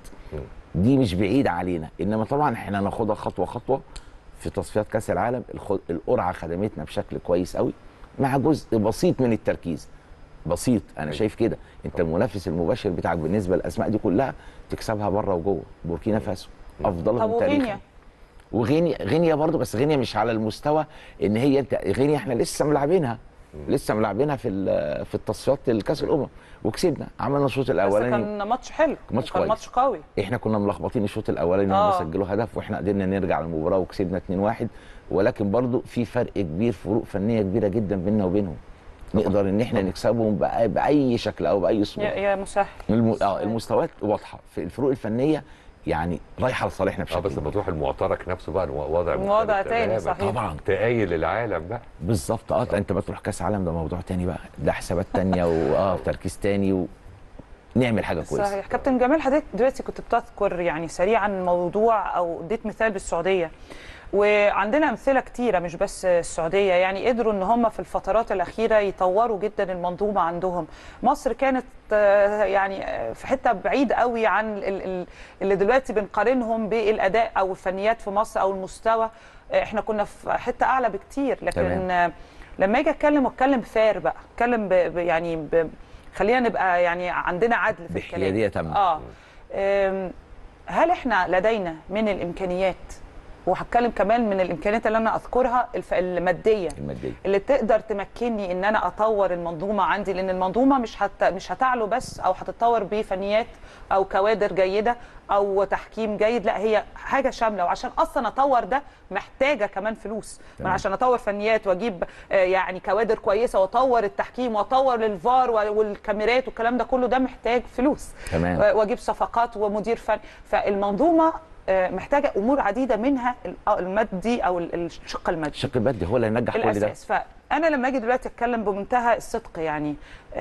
دي مش بعيده علينا انما طبعا احنا ناخدها خطوه خطوه في تصفيات كاس العالم الخ- القرعه خدمتنا بشكل كويس قوي مع جزء بسيط من التركيز بسيط انا شايف كده انت المنافس المباشر بتاعك بالنسبه للاسماء دي كلها تكسبها بره وجوه بوركينا فاسو طب افضلهم وغينيا تاريخا وغينيا غينيا برضو بس غينيا مش على المستوى ان هي انت غينيا احنا لسه ملاعبينها لسه ملاعبينها في ال- في التصفيات الكاس الامم وكسبنا عملنا الشوط بس الاولاني كان ماتش حلو ماتش وكان كويس. ماتش قوي احنا كنا ملخبطين الشوط الاولاني آه. هم سجلوا هدف واحنا قدرنا نرجع للمباراه وكسبنا 2-1 ولكن برضو في فرق كبير فروق فنيه كبيره جدا بيننا وبينهم نقدر ان احنا نكسبهم بأ- باي شكل او باي صوره يا يا مسهل الم... اه المستويات واضحه في الفروق الفنيه يعني رايحه لصالحنا بشكل اه بس لما تروح المعترك نفسه بقى وضع وضع مختلف تاني، تماماً. صحيح. طبعا تقايل العالم بقى بالظبط اه انت بتروح كاس عالم ده موضوع تاني بقى ده حسابات تانية واه تركيز تاني ونعمل حاجه كويسه صحيح كابتن جمال حضرتك دلوقتي كنت بتذكر يعني سريعا موضوع او اديت مثال بالسعوديه وعندنا امثله كتيره مش بس السعوديه يعني قدروا ان هم في الفترات الاخيره يطوروا جدا المنظومه عندهم مصر كانت آه، يعني آه، في حته بعيد قوي عن ال- ال- اللي دلوقتي بنقارنهم بالاداء او الفنيات في مصر او المستوى آه، احنا كنا في حته اعلى بكتير لكن تمام. آه، لما اجي اتكلم واتكلم فير بقى اتكلم ب- ب- يعني ب- خلينا نبقى يعني عندنا عدل في الكلام بحياديه تامه اه أم، هل احنا لدينا من الامكانيات وهتكلم كمان من الامكانيات اللي انا اذكرها الف- الماديه الماديه اللي تقدر تمكنني ان انا اطور المنظومه عندي لان المنظومه مش هت... مش هتعلو بس او هتتطور بفنيات او كوادر جيده او تحكيم جيد لا هي حاجه شامله وعشان اصلا اطور ده محتاجه كمان فلوس ما تمام. أنا عشان اطور فنيات واجيب آه، يعني كوادر كويسه واطور التحكيم واطور الفار والكاميرات والكلام ده كله ده محتاج فلوس تمام. واجيب صفقات ومدير فني فالمنظومه آه، محتاجه امور عديده منها المادي او الشق المادي الشق المادي هو اللي هينجح كل ده الاساس فانا لما اجي دلوقتي اتكلم بمنتهى الصدق يعني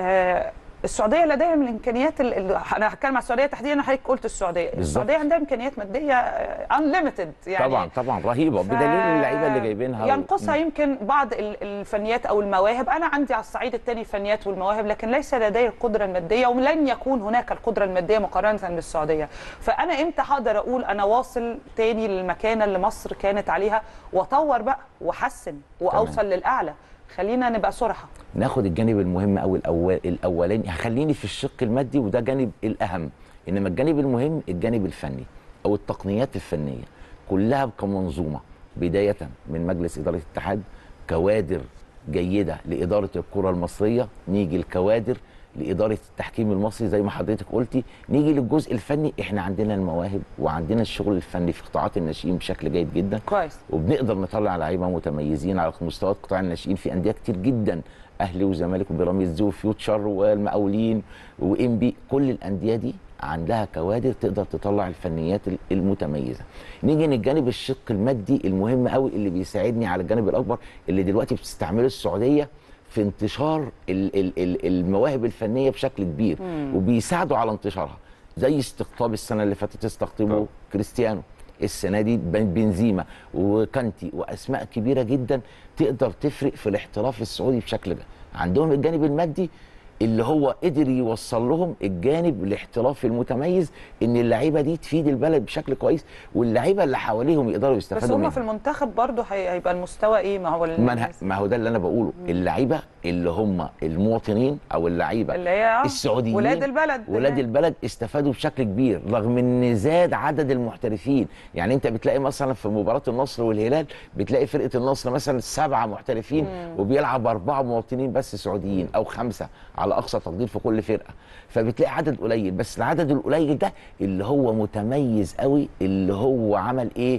آه السعوديه لديها من الامكانيات ال- ال- انا هتكلم على السعوديه تحديدا حضرتك قلت السعوديه بالظبط. السعوديه عندها امكانيات ماديه انليمتد يعني طبعا طبعا رهيبه بدليل اللعيبه اللي جايبينها و- ينقصها يمكن بعض ال- الفنيات او المواهب انا عندي على الصعيد الثاني الفنيات والمواهب لكن ليس لدي القدره الماديه ولن يكون هناك القدره الماديه مقارنه بالسعوديه فانا امتى هقدر اقول انا واصل تاني للمكانه اللي مصر كانت عليها واطور بقى واحسن واوصل للاعلى خلينا نبقى صراحه ناخد الجانب المهم او الاول الاولاني هخليني في الشق المادي وده جانب الاهم انما الجانب المهم الجانب الفني او التقنيات الفنيه كلها كمنظومه بدايه من مجلس اداره الاتحاد كوادر جيده لاداره الكره المصريه نيجي الكوادر لاداره التحكيم المصري زي ما حضرتك قلتي نيجي للجزء الفني احنا عندنا المواهب وعندنا الشغل الفني في قطاعات الناشئين بشكل جيد جدا كويس وبنقدر نطلع لعيبه متميزين على مستويات قطاع الناشئين في انديه كتير جدا اهلي وزمالك وبيراميدز وفيوتشر والمقاولين وام بي كل الانديه دي عندها كوادر تقدر تطلع الفنيات المتميزه نيجي للجانب الشق المادي المهم قوي اللي بيساعدني على الجانب الاكبر اللي دلوقتي بتستعمله السعوديه في انتشار ال- ال- ال- المواهب الفنيه بشكل كبير مم. وبيساعدوا على انتشارها زي استقطاب السنه اللي فاتت استقطبوا كريستيانو السنه دي بن- بنزيما وكانتي واسماء كبيره جدا تقدر تفرق في الاحتراف السعودي بشكل ده عندهم الجانب المادي اللي هو قدر يوصل لهم الجانب الاحترافي المتميز ان اللعيبه دي تفيد البلد بشكل كويس واللعيبه اللي حواليهم يقدروا بس يستفادوا هم منها في المنتخب برضه هي- هيبقى المستوى ايه ما هو ما, أنا- ما هو ده اللي انا بقوله اللعيبه اللي هم المواطنين او اللعيبه اللي هي آه، السعوديين ولاد البلد ولاد هناك. البلد استفادوا بشكل كبير رغم ان زاد عدد المحترفين يعني انت بتلاقي مثلا في مباراه النصر والهلال بتلاقي فرقه النصر مثلا سبعه محترفين مم. وبيلعب اربعه مواطنين بس سعوديين او خمسه على اقصى تقدير في كل فرقه فبتلاقي عدد قليل بس العدد القليل ده اللي هو متميز قوي اللي هو عمل ايه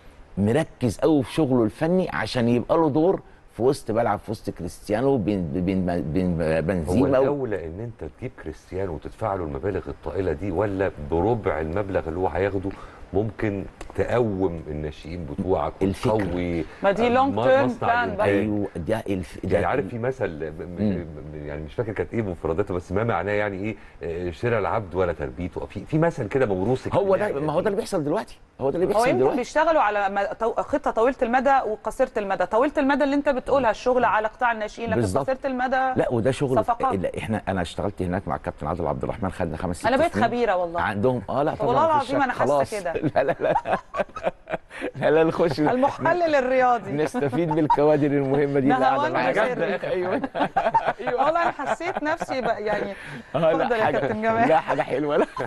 مركز قوي في شغله الفني عشان يبقى له دور في وسط ملعب في وسط كريستيانو بين بين بين هو بنزيما و- الاولى ان انت تجيب كريستيانو وتدفع له المبالغ الطائله دي ولا بربع المبلغ اللي هو هياخده ممكن تقوم الناشئين بتوعك وتقوي ما دي آه، long م- term مصنع plan الإنتاج. بقى. ايوه ده الف... ده يعني عارف في مثل م- م- يعني مش فاكر كانت ايه مفرداته بس ما معناه يعني ايه آه، شراء العبد ولا تربيته في في مثل كده موروث هو ده ما هو ده اللي بيحصل دلوقتي هو ده اللي هو بيحصل يمكن دلوقتي بيشتغلوا على ما- تو- خطه طويله المدى وقصيره المدى طويله المدى اللي انت بتقولها الشغل على قطاع الناشئين لكن بالظبط. قصيره المدى لا وده شغل صفقات لا احنا انا اشتغلت هناك مع الكابتن عادل عبد الرحمن خدنا خمس ست انا بقيت سنين. خبيره والله عندهم اه لا طبعا والله مفيش العظيم شك. انا حاسه خلاص. كده لا لا لا لا لا نخش المحلل الرياضي نستفيد بالكوادر المهمه دي اللي قاعده نهاوند معانا وسري. ايوه والله انا حسيت نفسي بقى يعني اه اتفضل لا يا حاجه كابتن جمال لا حاجه حلوه لا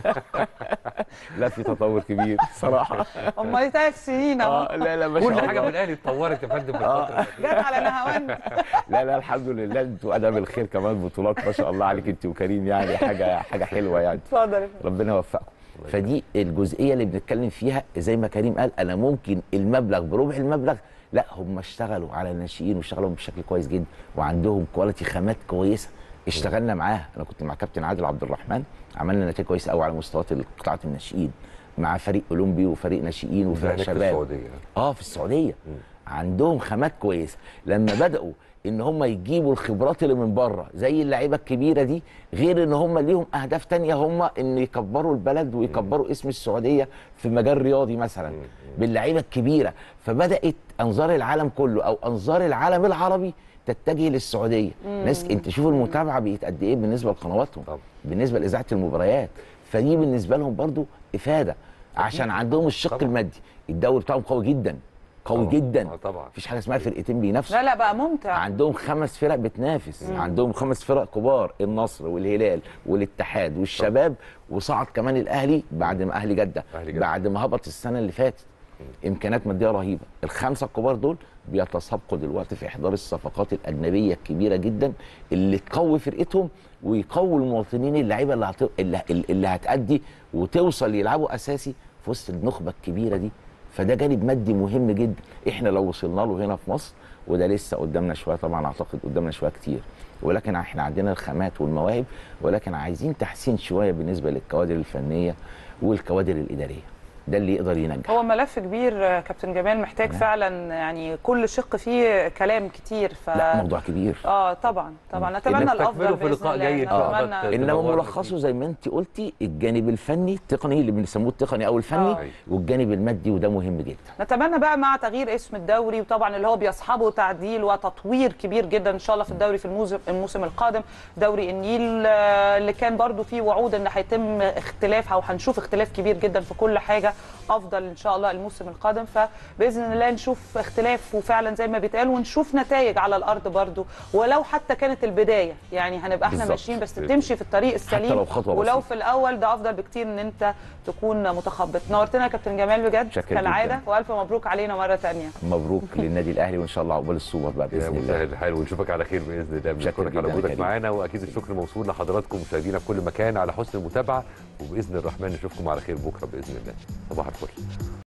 لا في تطور كبير صراحه امال ثلاث سنين اهو اه لا لا ما شاء كل الله حاجه في الاهلي اتطورت يا فندم في الفتره جت على نهاوند لا لا الحمد لله انتوا ادام الخير كمان بطولات ما شاء الله عليك انت وكريم يعني حاجه حاجه حلوه يعني اتفضل يا فندم. ربنا يوفقكم فدي الجزئيه اللي بنتكلم فيها زي ما كريم قال انا ممكن المبلغ بربع المبلغ لا هم اشتغلوا على الناشئين واشتغلوا بشكل كويس جدا وعندهم كواليتي خامات كويسه اشتغلنا معاها انا كنت مع كابتن عادل عبد الرحمن عملنا نتائج كويسه قوي على مستويات قطاعات الناشئين مع فريق اولمبي وفريق ناشئين وفريق هناك في شباب السعوديه اه في السعوديه عندهم خامات كويسه لما بداوا ان هم يجيبوا الخبرات اللي من بره زي اللعيبه الكبيره دي غير ان هم ليهم اهداف تانية هم ان يكبروا البلد ويكبروا اسم السعوديه في مجال رياضي مثلا باللعيبه الكبيره فبدات انظار العالم كله او انظار العالم العربي تتجه للسعوديه مم. ناس انت شوف المتابعه بقت قد ايه بالنسبه لقنواتهم بالنسبه لاذاعه المباريات فدي بالنسبه لهم برضو افاده عشان عندهم الشق المادي الدوري بتاعهم قوي جدا قوي طبعاً. جدا آه طبعا مفيش حاجه اسمها فرقتين بينافسوا لا لا بقى ممتع عندهم خمس فرق بتنافس مم. عندهم خمس فرق كبار النصر والهلال والاتحاد والشباب وصعد كمان الاهلي بعد ما اهلي جده أهلي جدة. بعد ما هبط السنه اللي فاتت امكانيات ماديه رهيبه الخمسه الكبار دول بيتسابقوا دلوقتي في احضار الصفقات الاجنبيه الكبيره جدا اللي تقوي فرقتهم ويقوي المواطنين اللعيبه اللي هت... اللي, اللي هتأدي وتوصل يلعبوا اساسي في وسط النخبه الكبيره دي فده جانب مادي مهم جدا احنا لو وصلنا له هنا في مصر وده لسه قدامنا شويه طبعا اعتقد قدامنا شويه كتير ولكن احنا عندنا الخامات والمواهب ولكن عايزين تحسين شويه بالنسبه للكوادر الفنيه والكوادر الاداريه ده اللي يقدر ينجح هو ملف كبير آه، كابتن جمال محتاج فعلا يعني كل شق فيه كلام كتير ف لا موضوع كبير اه طبعا طبعا نتمنى نستكمله الافضل في بإذن لقاء الله. جيد نتمنى انما ملخصه زي ما انت قلتي الجانب الفني التقني اللي بنسموه التقني او الفني آه. والجانب المادي وده مهم جدا نتمنى بقى مع تغيير اسم الدوري وطبعا اللي هو بيصحبه تعديل وتطوير كبير جدا ان شاء الله في الدوري في الموسم الموسم القادم دوري النيل آه، اللي كان برضو فيه وعود ان هيتم اختلاف او هنشوف اختلاف كبير جدا في كل حاجه افضل ان شاء الله الموسم القادم فباذن الله نشوف اختلاف وفعلا زي ما بيتقال ونشوف نتائج على الارض برضو ولو حتى كانت البدايه يعني هنبقى احنا بالظبط. ماشيين بس تمشي في الطريق السليم لو خطوة ولو بسيطة. في الاول ده افضل بكتير ان انت تكون متخبط نورتنا يا كابتن جمال بجد شكراً كالعاده جداً. والف مبروك علينا مره ثانيه مبروك للنادي الاهلي وان شاء الله عقبال السوبر بقى يا باذن الله مسهل الحال ونشوفك على خير باذن الله بنشكرك على جداً يا وجودك كريم. معانا واكيد الشكر موصول لحضراتكم مشاهدينا في كل مكان على حسن المتابعه وباذن الرحمن نشوفكم على خير بكره باذن الله صباح الفل